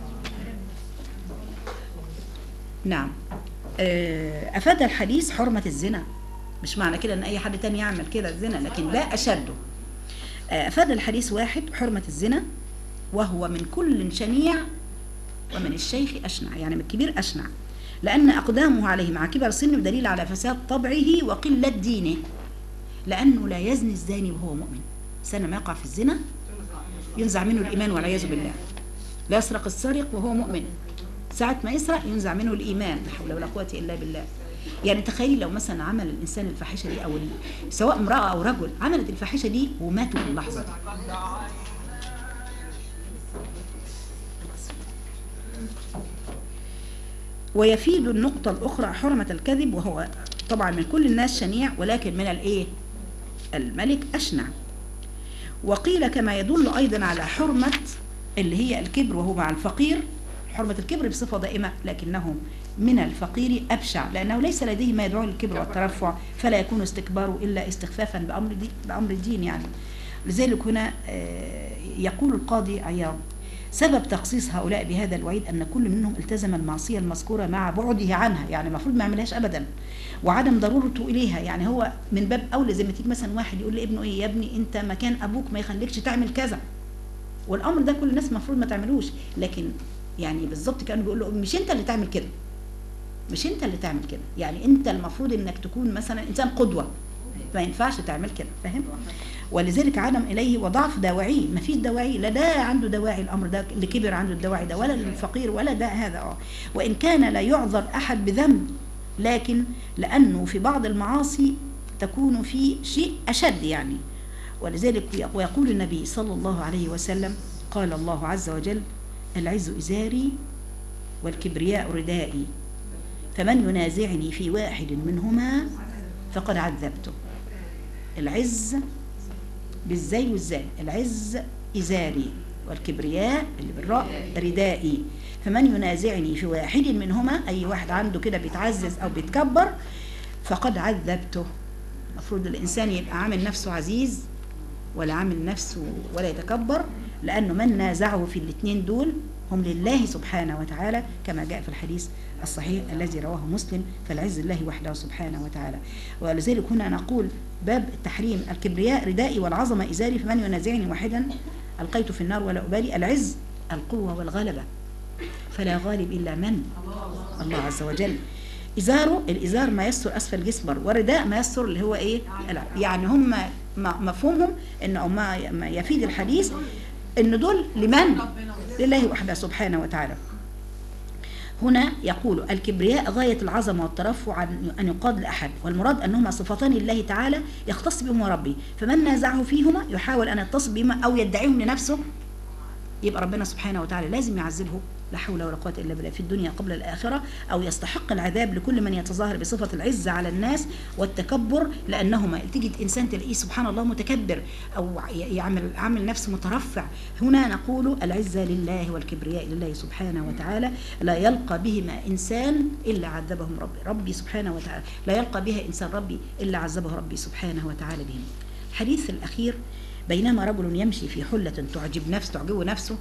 [SPEAKER 4] نعم آه، أفاد الحديث حرمة الزنا مش معنى كده ان اي حد تاني يعمل كده الزنا لكن لا اشده آه، افاد الحديث واحد حرمة الزنا وهو من كل شنيع ومن الشيخ أشنع يعني من الكبير أشنع لأن أقدامه عليه مع كبر سنه دليل على فساد طبعه وقلة دينه لأنه لا يزني الزاني وهو مؤمن سنة ما يقع في الزنا ينزع منه الإيمان والعياذ بالله لا يسرق السارق وهو مؤمن ساعة ما يسرق ينزع منه الإيمان لا حول ولا قوة إلا بالله يعني تخيلي لو مثلا عمل الإنسان الفاحشة دي أو ال- سواء امرأة أو رجل عملت الفاحشة دي وماتوا في اللحظة دي ويفيد النقطة الأخرى حرمة الكذب وهو طبعا من كل الناس شنيع ولكن من الإيه؟ الملك أشنع وقيل كما يدل أيضا على حرمة اللي هي الكبر وهو مع الفقير حرمة الكبر بصفة دائمة لكنه من الفقير أبشع لأنه ليس لديه ما يدعو للكبر والترفع فلا يكون استكباره إلا استخفافا بأمر, دي بأمر الدين يعني لذلك هنا آه، يقول القاضي عياض سبب تخصيص هؤلاء بهذا الوعيد أن كل منهم التزم المعصية المذكورة مع بعده عنها يعني المفروض ما يعملهاش أبدا وعدم ضرورته إليها يعني هو من باب أولى زي ما تيجي مثلا واحد يقول لابنه إيه يا ابني أنت مكان أبوك ما يخليكش تعمل كذا والأمر ده كل الناس المفروض ما تعملوش لكن يعني بالظبط كانوا بيقول له مش أنت اللي تعمل كده مش أنت اللي تعمل كده يعني أنت المفروض إنك تكون مثلا إنسان قدوة ما ينفعش تعمل كده فاهم ولذلك عدم اليه وضعف دواعيه ما فيش دواعي لا ده عنده دواعي الامر ده اللي كبر عنده الدواعي ده ولا الفقير ولا ده هذا اه وان كان لا يعذر احد بذنب لكن لانه في بعض المعاصي تكون في شيء اشد يعني ولذلك ويقول النبي صلى الله عليه وسلم قال الله عز وجل العز ازاري والكبرياء ردائي فمن ينازعني في واحد منهما فقد عذبته العز بالزي والزال العز إزاري والكبرياء اللي بالراء ردائي فمن ينازعني في واحد منهما أي واحد عنده كده بيتعزز أو بيتكبر فقد عذبته المفروض الإنسان يبقى عامل نفسه عزيز ولا عامل نفسه ولا يتكبر لأنه من نازعه في الاثنين دول هم لله سبحانه وتعالى كما جاء في الحديث الصحيح الذي رواه مسلم فالعز الله وحده سبحانه وتعالى ولذلك هنا نقول باب التحريم الكبرياء ردائي والعظمة إزاري فمن ينازعني واحدا ألقيت في النار ولا أبالي العز القوة والغلبة فلا غالب إلا من الله عز وجل إزاره الإزار ما يستر أسفل الجسم والرداء ما يستر اللي هو إيه لا. يعني هم ما- مفهومهم إن أو ما ما يفيد الحديث إن دول لمن لله وحده سبحانه وتعالى هنا يقول الكبرياء غاية العظمة والترفع عن أن يقاد لأحد والمراد أنهما صفتان لله تعالى يختص بهما ربي فمن نازعه فيهما يحاول أن يتصف بهما أو يدعيهم لنفسه يبقى ربنا سبحانه وتعالى لازم يعذبه لا حول ولا قوة إلا بالله في الدنيا قبل الآخرة أو يستحق العذاب لكل من يتظاهر بصفة العزة على الناس والتكبر لأنهما تجد إنسان تلاقيه سبحان الله متكبر أو ي- يعمل عامل نفسه مترفع هنا نقول العزة لله والكبرياء لله سبحانه وتعالى لا يلقى بهما إنسان إلا عذبهم ربي ربي سبحانه وتعالى لا يلقى بها إنسان ربي إلا عذبه ربي سبحانه وتعالى بهم الحديث الأخير بينما رجل يمشي في حلة تعجب نفسه تعجبه نفسه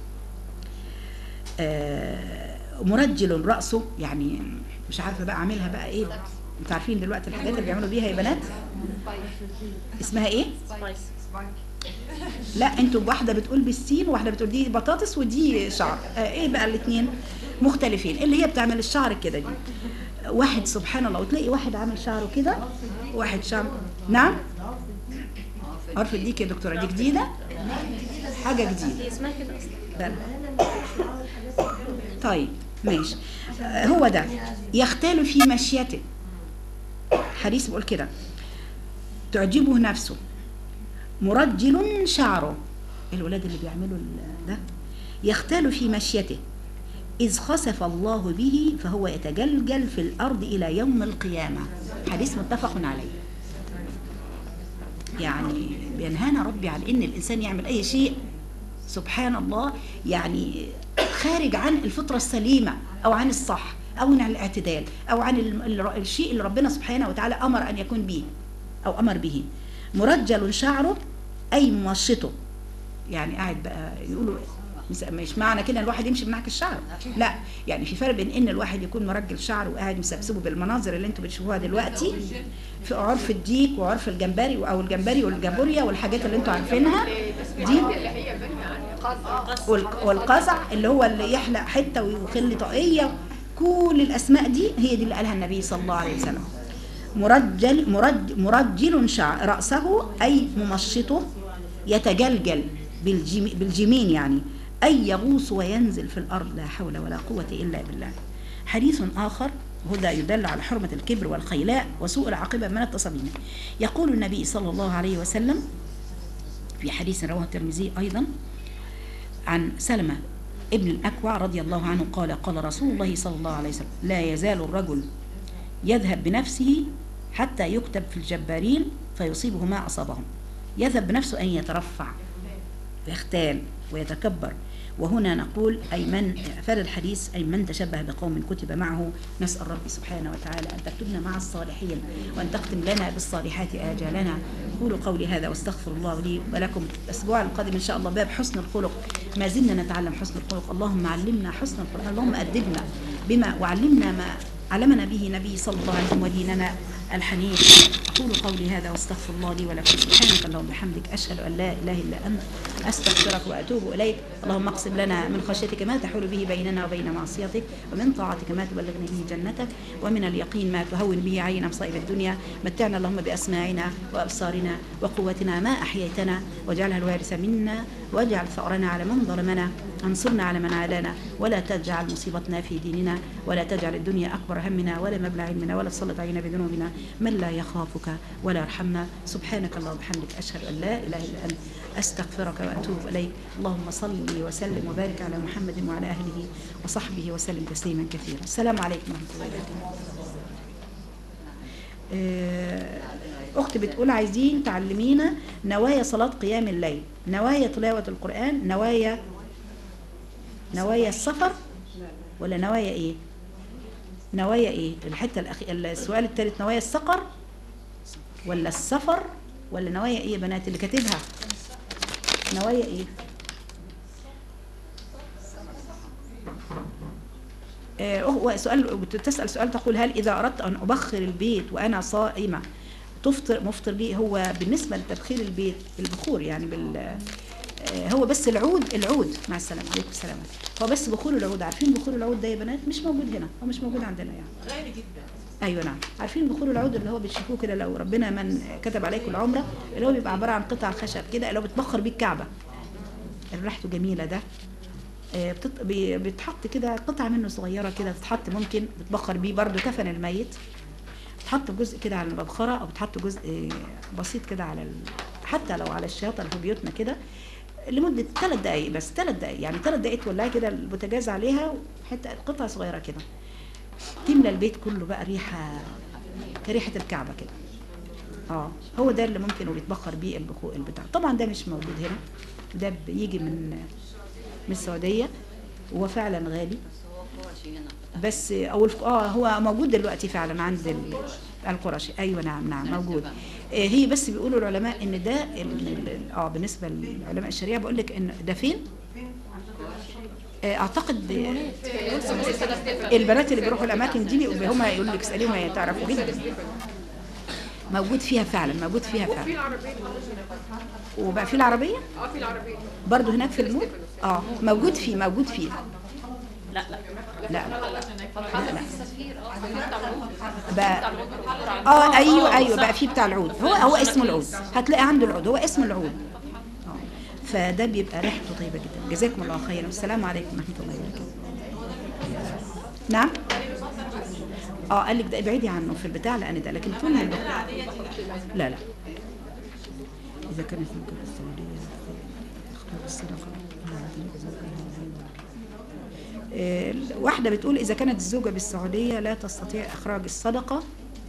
[SPEAKER 4] آه، مرجل رأسه يعني مش عارفة بقى أعملها بقى إيه انتوا عارفين دلوقتي الحاجات اللي بيعملوا بيها يا بنات اسمها إيه؟
[SPEAKER 3] سبايس
[SPEAKER 4] لا انتوا واحدة بتقول بالسين وواحدة بتقول دي بطاطس ودي شعر آه ايه بقى الاثنين مختلفين اللي هي بتعمل الشعر كده دي واحد سبحان الله وتلاقي واحد عامل شعره كده واحد شعر نعم عرف ديك يا دكتورة دي جديدة حاجة جديدة
[SPEAKER 3] هي اسمها كده اصلا
[SPEAKER 4] بل. طيب ماشي آه، هو ده يختال في مشيته حديث بيقول كده تعجبه نفسه مرجل شعره الولاد اللي بيعملوا ال- ده يختال في مشيته إذ خسف الله به فهو يتجلجل في الأرض إلى يوم القيامة حديث متفق عليه يعني بينهانا ربي عن إن الإنسان يعمل أي شيء سبحان الله يعني خارج عن الفطرة السليمة أو عن الصح أو عن الاعتدال أو عن ال- ال- الشيء اللي ربنا سبحانه وتعالى أمر أن يكون به أو أمر به مرجل شعره أي ممشطه يعني قاعد بقى يقولوا مس- مش معنى كده الواحد يمشي بمعك الشعر لا يعني في فرق بين ان الواحد يكون مرجل شعره وقاعد مسبسبه بالمناظر اللي انتوا بتشوفوها دلوقتي في عرف الديك وعرف الجمبري او الجمبري والجابوريا والحاجات اللي انتوا عارفينها دي والق- والقزع اللي هو اللي يحلق حته ويخلي طاقيه كل الاسماء دي هي دي اللي قالها النبي صلى الله عليه وسلم مرجل مرج مرجل شعر راسه اي ممشطه يتجلجل بالجيم بالجيمين يعني اي يغوص وينزل في الارض لا حول ولا قوه الا بالله حديث اخر هذا يدل على حرمه الكبر والخيلاء وسوء العاقبه من التصاميم يقول النبي صلى الله عليه وسلم في حديث رواه الترمذي ايضا عن سلمة ابن الأكوع رضي الله عنه قال قال رسول الله صلى الله عليه وسلم لا يزال الرجل يذهب بنفسه حتى يكتب في الجبارين فيصيبه ما أصابهم يذهب بنفسه أن يترفع ويختال ويتكبر وهنا نقول أي من أفاد الحديث أي من تشبه بقوم كتب معه نسأل ربي سبحانه وتعالى أن تكتبنا مع الصالحين وأن تختم لنا بالصالحات آجالنا قولوا قولي هذا واستغفر الله لي ولكم الأسبوع القادم إن شاء الله باب حسن الخلق ما زلنا نتعلم حسن الخلق اللهم علمنا حسن الخلق اللهم أدبنا بما وعلمنا ما علمنا به نبي صلى الله عليه وسلم وديننا الحنيف أقول قولي هذا واستغفر الله لي ولكم سبحانك اللهم وبحمدك أشهد أن لا إله إلا أنت أستغفرك وأتوب إليك اللهم اقسم لنا من خشيتك ما تحول به بيننا وبين معصيتك ومن طاعتك ما تبلغنا به جنتك ومن اليقين ما تهون به علينا مصائب الدنيا متعنا اللهم بأسماعنا وأبصارنا وقوتنا ما أحييتنا واجعلها الوارث منا واجعل ثأرنا على من ظلمنا انصرنا على من عادانا ولا تجعل مصيبتنا في ديننا ولا تجعل الدنيا أكبر همنا ولا مبلغ علمنا ولا تسلط علينا بذنوبنا من لا يخافك ولا يرحمنا سبحانك اللهم وبحمدك أشهد أن لا إله إلا أنت أستغفرك وأتوب إليك اللهم صل وسلم وبارك على محمد وعلى أهله وصحبه وسلم تسليما كثيرا السلام عليكم ورحمة الله وبركاته آه، اخت بتقول عايزين تعلمينا نوايا صلاة قيام الليل نوايا تلاوة القرآن نوايا نوايا السفر ولا نوايا ايه نوايا ايه الحتة الأخي... السؤال الثالث نوايا السقر ولا السفر ولا نوايا ايه يا بنات اللي كاتبها نوايا ايه آه، هو سؤال تسأل سؤال تقول هل إذا أردت أن أبخر البيت وأنا صائمة تفطر مفطر لي هو بالنسبة لتبخير البيت البخور يعني بال آه، هو بس العود العود مع السلامة عليكم السلام هو بس بخور العود عارفين بخور العود ده يا بنات مش موجود هنا هو مش موجود عندنا يعني
[SPEAKER 7] غالي جدا
[SPEAKER 4] ايوه نعم عارفين بخور العود اللي هو بتشوفوه كده لو ربنا من كتب عليكم العمره اللي هو بيبقى عباره عن قطع خشب كده اللي هو بتبخر بيه الكعبه اللي ريحته جميله ده آه، بتط... بي- بيتحط كده قطعه منه صغيره كده بتتحط ممكن بتبخر بيه برضو كفن الميت بتحط جزء كده على المبخره او بتحط جزء آه، بسيط كده على ال... حتى لو على الشياطه اللي في بيوتنا كده لمده ثلاث دقائق بس ثلاث دقائق يعني ثلاث دقائق تولعي كده البوتاجاز عليها حته قطعه صغيره كده تملى البيت كله بقى ريحه كريحه الكعبه كده اه هو ده اللي ممكن وبيتبخر بيه البخور البتاع طبعا ده مش موجود هنا ده بيجي من من السعوديه وهو فعلا غالي
[SPEAKER 6] هو قرشي هنا
[SPEAKER 4] بس او الف- اه هو موجود دلوقتي فعلا عند ال- القرشي ايوه نعم نعم موجود آه هي بس بيقولوا العلماء ان ده ال- ال- اه بالنسبه لعلماء الشريعه بقول لك ان ده فين آه، اعتقد البنات اللي بيروحوا الاماكن دي هم يقولوا لك اساليهم هي تعرفوا جدا موجود فيها فعلا موجود فيها
[SPEAKER 7] في
[SPEAKER 4] فعلا
[SPEAKER 7] العربية
[SPEAKER 4] وبقى في العربيه
[SPEAKER 7] اه في العربية
[SPEAKER 4] برضو هناك في المول اه موجود فيه موجود فيه
[SPEAKER 3] لا لا
[SPEAKER 4] لا لا
[SPEAKER 6] حتى في السفير اه في بتاع العود
[SPEAKER 4] بقى اه ايوه ايوه بقى في بتاع العود هو هو اسمه العود هتلاقي عنده العود هو اسمه العود آه. فده بيبقى ريحته طيبه جدا جزاكم الله خيرا والسلام عليكم ورحمه الله وبركاته نعم اه قال لك ده ابعدي عنه في البتاع لان ده لكن طول ما لا لا اذا كانت ممكن السعوديه اختار الصدقه آه، واحدة بتقول إذا كانت الزوجة بالسعودية لا تستطيع إخراج الصدقة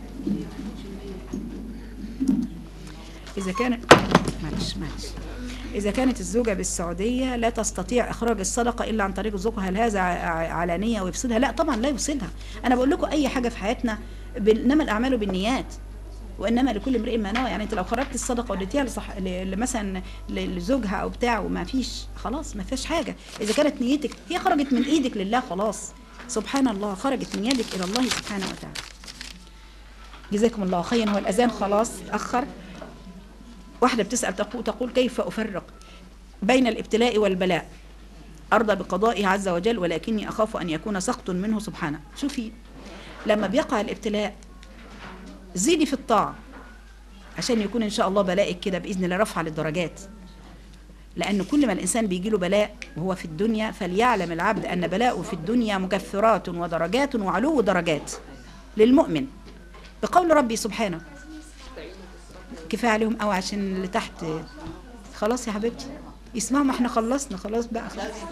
[SPEAKER 4] إذا كانت معلش معلش إذا كانت الزوجة بالسعودية لا تستطيع إخراج الصدقة إلا عن طريق زوجها هل هذا ع- علانية ويفسدها؟ لا طبعا لا يفسدها أنا بقول لكم أي حاجة في حياتنا بال- إنما الأعمال بالنيات وانما لكل امرئ ما نوى يعني انت لو خرجت الصدقه وديتيها لصح... ل- ل- مثلا ل- لزوجها او بتاع وما فيش خلاص ما فيش حاجه اذا كانت نيتك هي خرجت من ايدك لله خلاص سبحان الله خرجت من يدك الى الله سبحانه وتعالى جزاكم الله خيرا هو الاذان خلاص اتاخر واحده بتسال تقول, تقول كيف افرق بين الابتلاء والبلاء ارضى بقضائه عز وجل ولكني اخاف ان يكون سخط منه سبحانه شوفي لما بيقع الابتلاء زيدي في الطاعة عشان يكون إن شاء الله بلائك كده بإذن الله رفع للدرجات لأن كل ما الإنسان بيجي له بلاء وهو في الدنيا فليعلم العبد أن بلاءه في الدنيا مكفرات ودرجات وعلو درجات للمؤمن بقول ربي سبحانه كفاية عليهم أو عشان اللي تحت خلاص يا حبيبتي يسمعوا ما احنا خلصنا خلاص بقى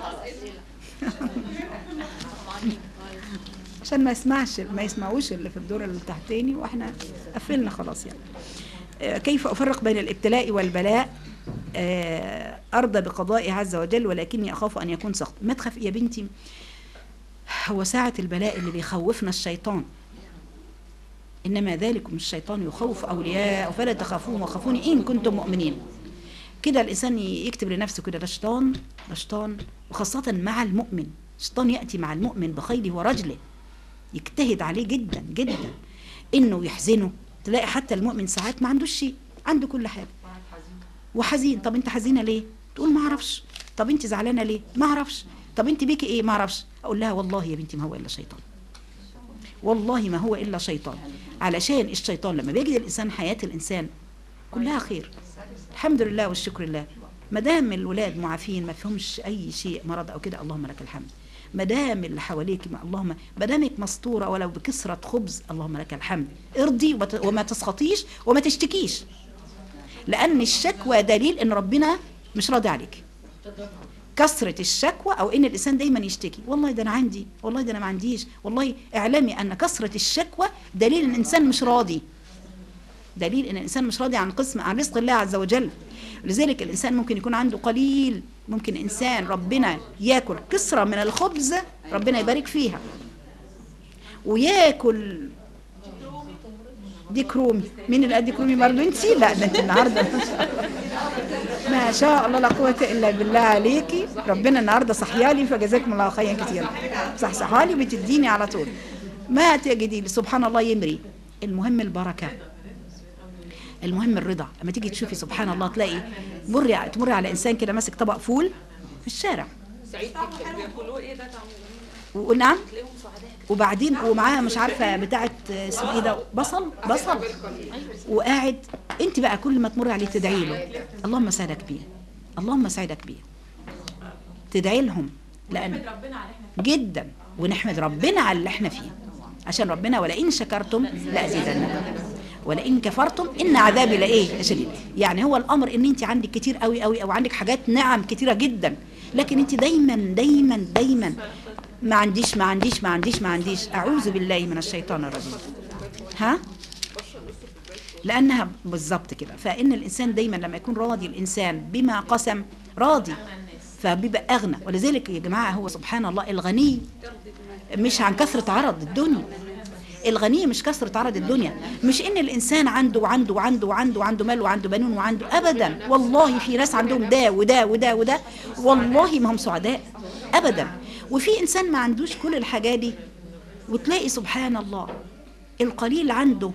[SPEAKER 4] عشان ما يسمعش ما يسمعوش اللي في الدور التحتاني واحنا قفلنا خلاص يعني آه، كيف افرق بين الابتلاء والبلاء آه، ارضى بقضائه عز وجل ولكني اخاف ان يكون سخط ما تخاف يا بنتي هو ساعة البلاء اللي بيخوفنا الشيطان إنما ذلكم الشيطان يخوف أولياء فلا تخافوهم وخافوني إن كنتم مؤمنين كده الإنسان يكتب لنفسه كده ده شيطان ده شيطان وخاصة مع المؤمن الشيطان يأتي مع المؤمن بخيله ورجله يجتهد عليه جدا جدا انه يحزنه تلاقي حتى المؤمن ساعات ما عندوش شيء عنده كل حاجه وحزين طب انت حزينه ليه تقول ما اعرفش طب انت زعلانه ليه ما اعرفش طب انت بيكي ايه ما اعرفش اقول لها والله يا بنتي ما هو الا شيطان والله ما هو الا شيطان علشان الشيطان لما بيجد الانسان حياه الانسان كلها خير الحمد لله والشكر لله ما دام الولاد معافين ما فيهمش اي شيء مرض او كده اللهم لك الحمد ما دام اللي حواليك ما اللهم ما دامك مستوره ولو بكسره خبز اللهم لك الحمد ارضي وما- وما تسخطيش وما تشتكيش لان الشكوى دليل ان ربنا مش راضي عليك كثرة الشكوى أو إن الإنسان دايما يشتكي والله ده أنا عندي والله ده أنا ما عنديش والله اعلمي أن كثرة الشكوى دليل إن الإنسان مش راضي دليل ان الانسان مش راضي عن قسم عن رزق الله عز وجل لذلك الانسان ممكن يكون عنده قليل ممكن انسان ربنا ياكل كسرة من الخبز ربنا يبارك فيها وياكل ديك رومي مين اللي قال ديك رومي برضه انت لا ده انت النهارده ما شاء الله لا قوه الا بالله عليكي ربنا النهارده صحيالي فجزاكم الله خيرا كتير صح صحالي بتديني على طول ما تجدي سبحان الله يمري المهم البركه المهم الرضا لما تيجي تشوفي سبحان الله تلاقي مري تمر على انسان كده ماسك طبق فول في الشارع
[SPEAKER 7] سعيد جدا بياكلوه ايه ده طعمه
[SPEAKER 4] ونعم
[SPEAKER 7] تلاقيهم سعداء
[SPEAKER 4] وبعدين ومعاها مش عارفه بتاعه اسمه ايه ده بصل بصل وقاعد انت بقى كل ما تمر عليه تدعي له اللهم سعدك بيه اللهم سعدك بيه تدعي لهم لان جدا ونحمد ربنا على اللي احنا فيه عشان ربنا ولئن شكرتم لازيدنكم ولئن كفرتم ان عذابي لايه شديد يعني هو الامر ان انت عندك كتير قوي قوي او عندك حاجات نعم كتيره جدا لكن انت دايما دايما دايما ما عنديش ما عنديش ما عنديش ما عنديش اعوذ بالله من الشيطان الرجيم ها لانها بالظبط كده فان الانسان دايما لما يكون راضي الانسان بما قسم راضي فبيبقى اغنى ولذلك يا جماعه هو سبحان الله الغني مش عن كثره عرض الدنيا الغني مش كثرة عرض الدنيا مش ان الانسان عنده وعنده وعنده وعنده وعنده مال وعنده بنون وعنده ابدا والله في ناس عندهم ده وده وده وده والله ما هم سعداء ابدا وفي انسان ما عندوش كل الحاجات دي وتلاقي سبحان الله القليل عنده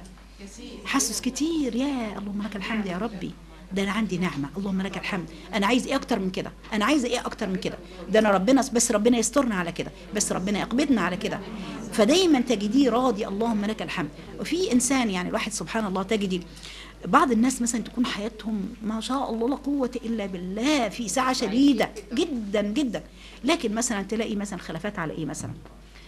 [SPEAKER 4] حاسس كتير يا اللهم لك الحمد يا ربي ده انا عندي نعمه اللهم لك الحمد انا عايز ايه اكتر من كده انا عايزه ايه اكتر من كده ده انا ربنا بس ربنا يسترنا على كده بس ربنا يقبضنا على كده فدايما تجديه راضي اللهم لك الحمد وفي انسان يعني الواحد سبحان الله تجدي بعض الناس مثلا تكون حياتهم ما شاء الله لا قوه الا بالله في سعه شديده جدا جدا لكن مثلا تلاقي مثلا خلافات على ايه مثلا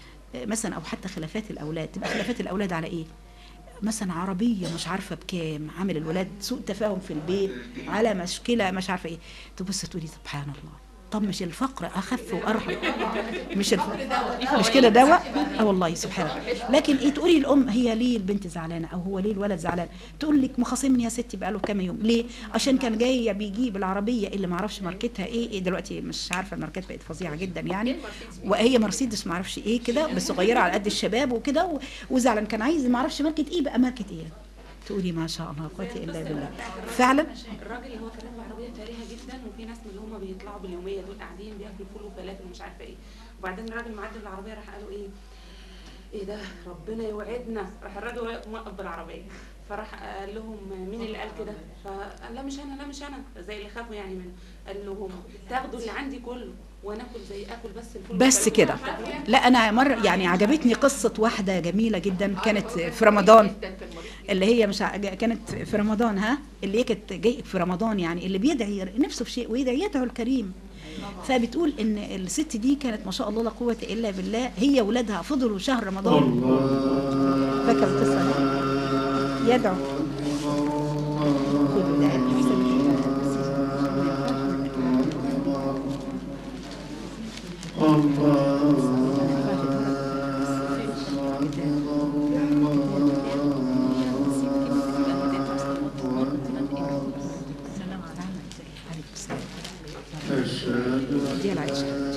[SPEAKER 4] مثلا او حتى خلافات الاولاد تبقى خلافات الاولاد على ايه مثلا عربيه مش عارفه بكام عامل الولاد سوء تفاهم في البيت على مشكله مش عارفه ايه تبص تقولي سبحان الله طب مش الفقر اخف وارحم مش الفقر مش كده دواء اه والله سبحان الله لكن ايه تقولي الام هي ليه البنت زعلانه او هو ليه الولد زعلان تقول لك مخاصمني يا ستي بقاله كام يوم ليه عشان كان جاي بيجيب العربيه اللي ما اعرفش ماركتها ايه, إيه دلوقتي مش عارفه الماركات بقت فظيعه جدا يعني وهي مرسيدس ما اعرفش ايه كده بس صغيره على قد الشباب وكده و- وزعلان كان عايز ما اعرفش ماركه ايه بقى ماركه ايه تقولي ما شاء الله لا قوه الا بالله فعلا
[SPEAKER 7] الراجل اللي هو كان راكب عربيه فارهه جدا وفي ناس من اللي هم بيطلعوا باليوميه دول قاعدين بياكلوا فول وفلافل ومش عارفه ايه وبعدين الراجل معدي بالعربيه راح قالوا ايه ايه ده ربنا يوعدنا راح الراجل واقف موقف بالعربيه فراح قال لهم مين اللي قال كده فقال لا مش انا لا مش انا زي اللي خافوا يعني منه قال لهم تاخدوا اللي عندي كله وناكل زي اكل بس الفول
[SPEAKER 4] بس
[SPEAKER 7] والفلافل.
[SPEAKER 4] كده لا انا مره يعني عجبتني قصه واحده جميله جدا كانت في رمضان اللي هي مش ع- كانت في رمضان ها اللي هي كانت جاي في رمضان يعني اللي بيدعي نفسه في شيء ويدعي يدعو الكريم فبتقول ان الست دي كانت ما شاء الله لا قوه الا بالله هي ولادها فضلوا شهر رمضان فاكره القصه دي يدعو خدوا ده دي العيشه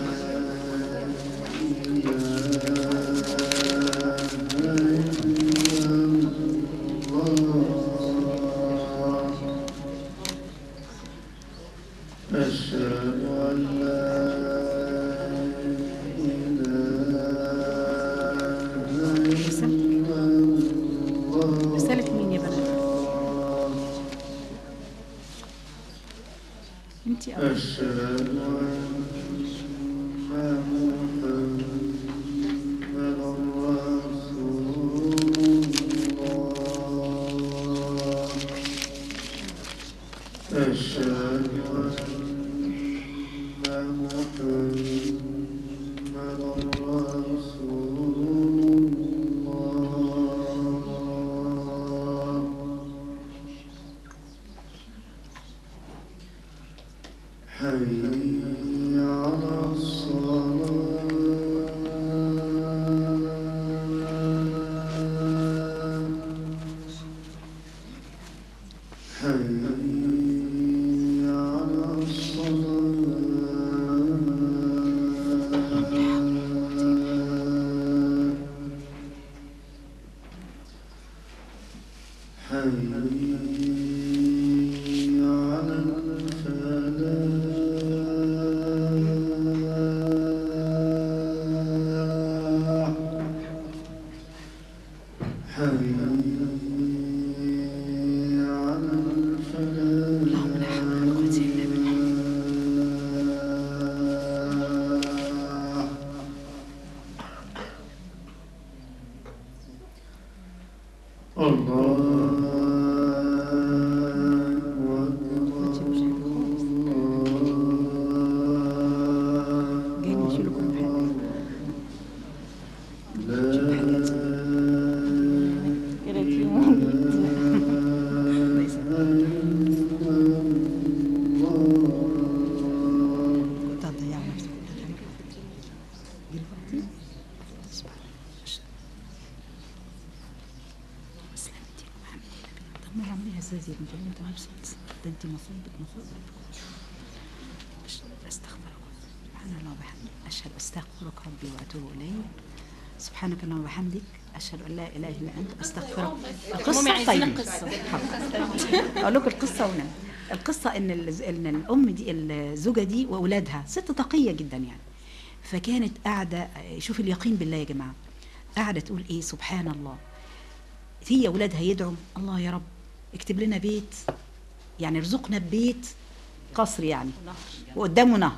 [SPEAKER 8] أشهد أن لا إله إلا الله
[SPEAKER 4] رسالة مين يا بنات؟ انت أول.
[SPEAKER 8] أشهد أن محمدا رسول الله أشهد أن محمدا رسول الله حي على الصلاة حي على الفلاح حي على الفلاح الله أكبر
[SPEAKER 4] جايين يشيلوا كل حاجة كنت هتضيع نفسك دلوقتي سبحان الله. سلامتي وحمدي لله. طب ما عمري هسازي انت انت مبسوط ده انت مصيبك مصيبك استغفر الله سبحان الله وبحمده اشهد استغفرك ربي واتوب اليك سبحانك اللهم وبحمدك اشهد ان لا اله الا انت استغفرك
[SPEAKER 3] مامي
[SPEAKER 4] القصه
[SPEAKER 3] عايزين
[SPEAKER 4] طيب
[SPEAKER 3] القصة.
[SPEAKER 4] اقول لكم القصه ونام القصه ان ال- ان الام دي الزوجه دي واولادها ست تقيه جدا يعني فكانت قاعده شوف اليقين بالله يا جماعه قاعده تقول ايه سبحان الله هي اولادها يدعوا الله يا رب اكتب لنا بيت يعني ارزقنا ببيت قصر يعني وقدامه نهر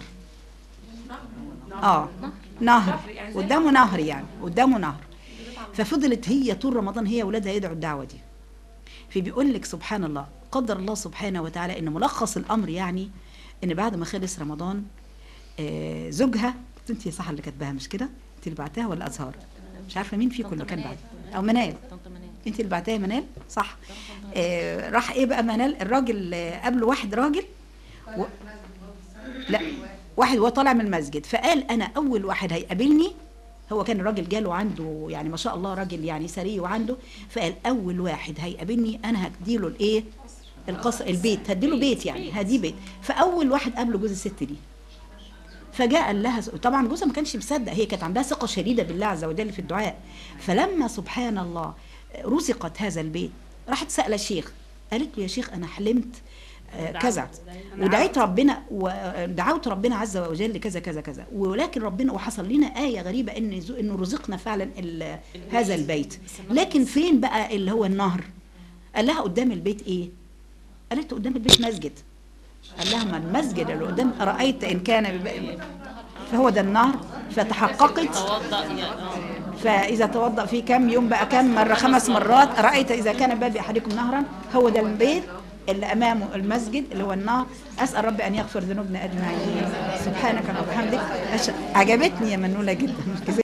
[SPEAKER 4] اه نهر قدامه نهر يعني قدامه نهر ففضلت هي طول رمضان هي اولادها يدعوا الدعوه دي فبيقول لك سبحان الله قدر الله سبحانه وتعالى ان ملخص الامر يعني ان بعد ما خلص رمضان آه زوجها انت صح اللي كاتباها مش كده انت اللي بعتها ولا ازهار مش عارفه مين فيكم اللي كان بعت او منال
[SPEAKER 3] طنط منال
[SPEAKER 4] انت اللي بعتها يا منال صح آه راح ايه بقى منال الراجل آه، قابله واحد راجل و... لا واحد وهو طالع من المسجد فقال انا اول واحد هيقابلني هو كان الراجل جاله عنده يعني ما شاء الله راجل يعني ثري وعنده فقال اول واحد هيقابلني انا هديله الايه القصر البيت هديله بيت يعني هديه بيت فاول واحد قابله جوز الست دي فجاء قال لها طبعا جوزها ما كانش مصدق هي كانت عندها ثقه شديده بالله عز وجل في الدعاء فلما سبحان الله رزقت هذا البيت راحت سأل الشيخ قالت له يا شيخ انا حلمت آه، كذا ودعيت ربنا ودعوت ربنا عز وجل كذا كذا كذا ولكن ربنا وحصل لنا آية غريبة ان زو- انه رزقنا فعلا ال- هذا البيت لكن فين بقى اللي هو النهر قال لها قدام البيت ايه قالت له قدام البيت مسجد قال لها ما المسجد اللي قدام رأيت إن كان بب- فهو ده النهر فتحققت
[SPEAKER 3] توضأ يا آه.
[SPEAKER 4] فإذا توضأ فيه كم يوم بقى كم مرة خمس مرات رأيت إذا كان باب أحدكم نهرا هو ده البيت اللي أمامه المسجد اللي هو النهر أسأل ربي أن يغفر ذنوبنا أجمعين سبحانك اللهم وبحمدك أش- عجبتني يا منولة جدا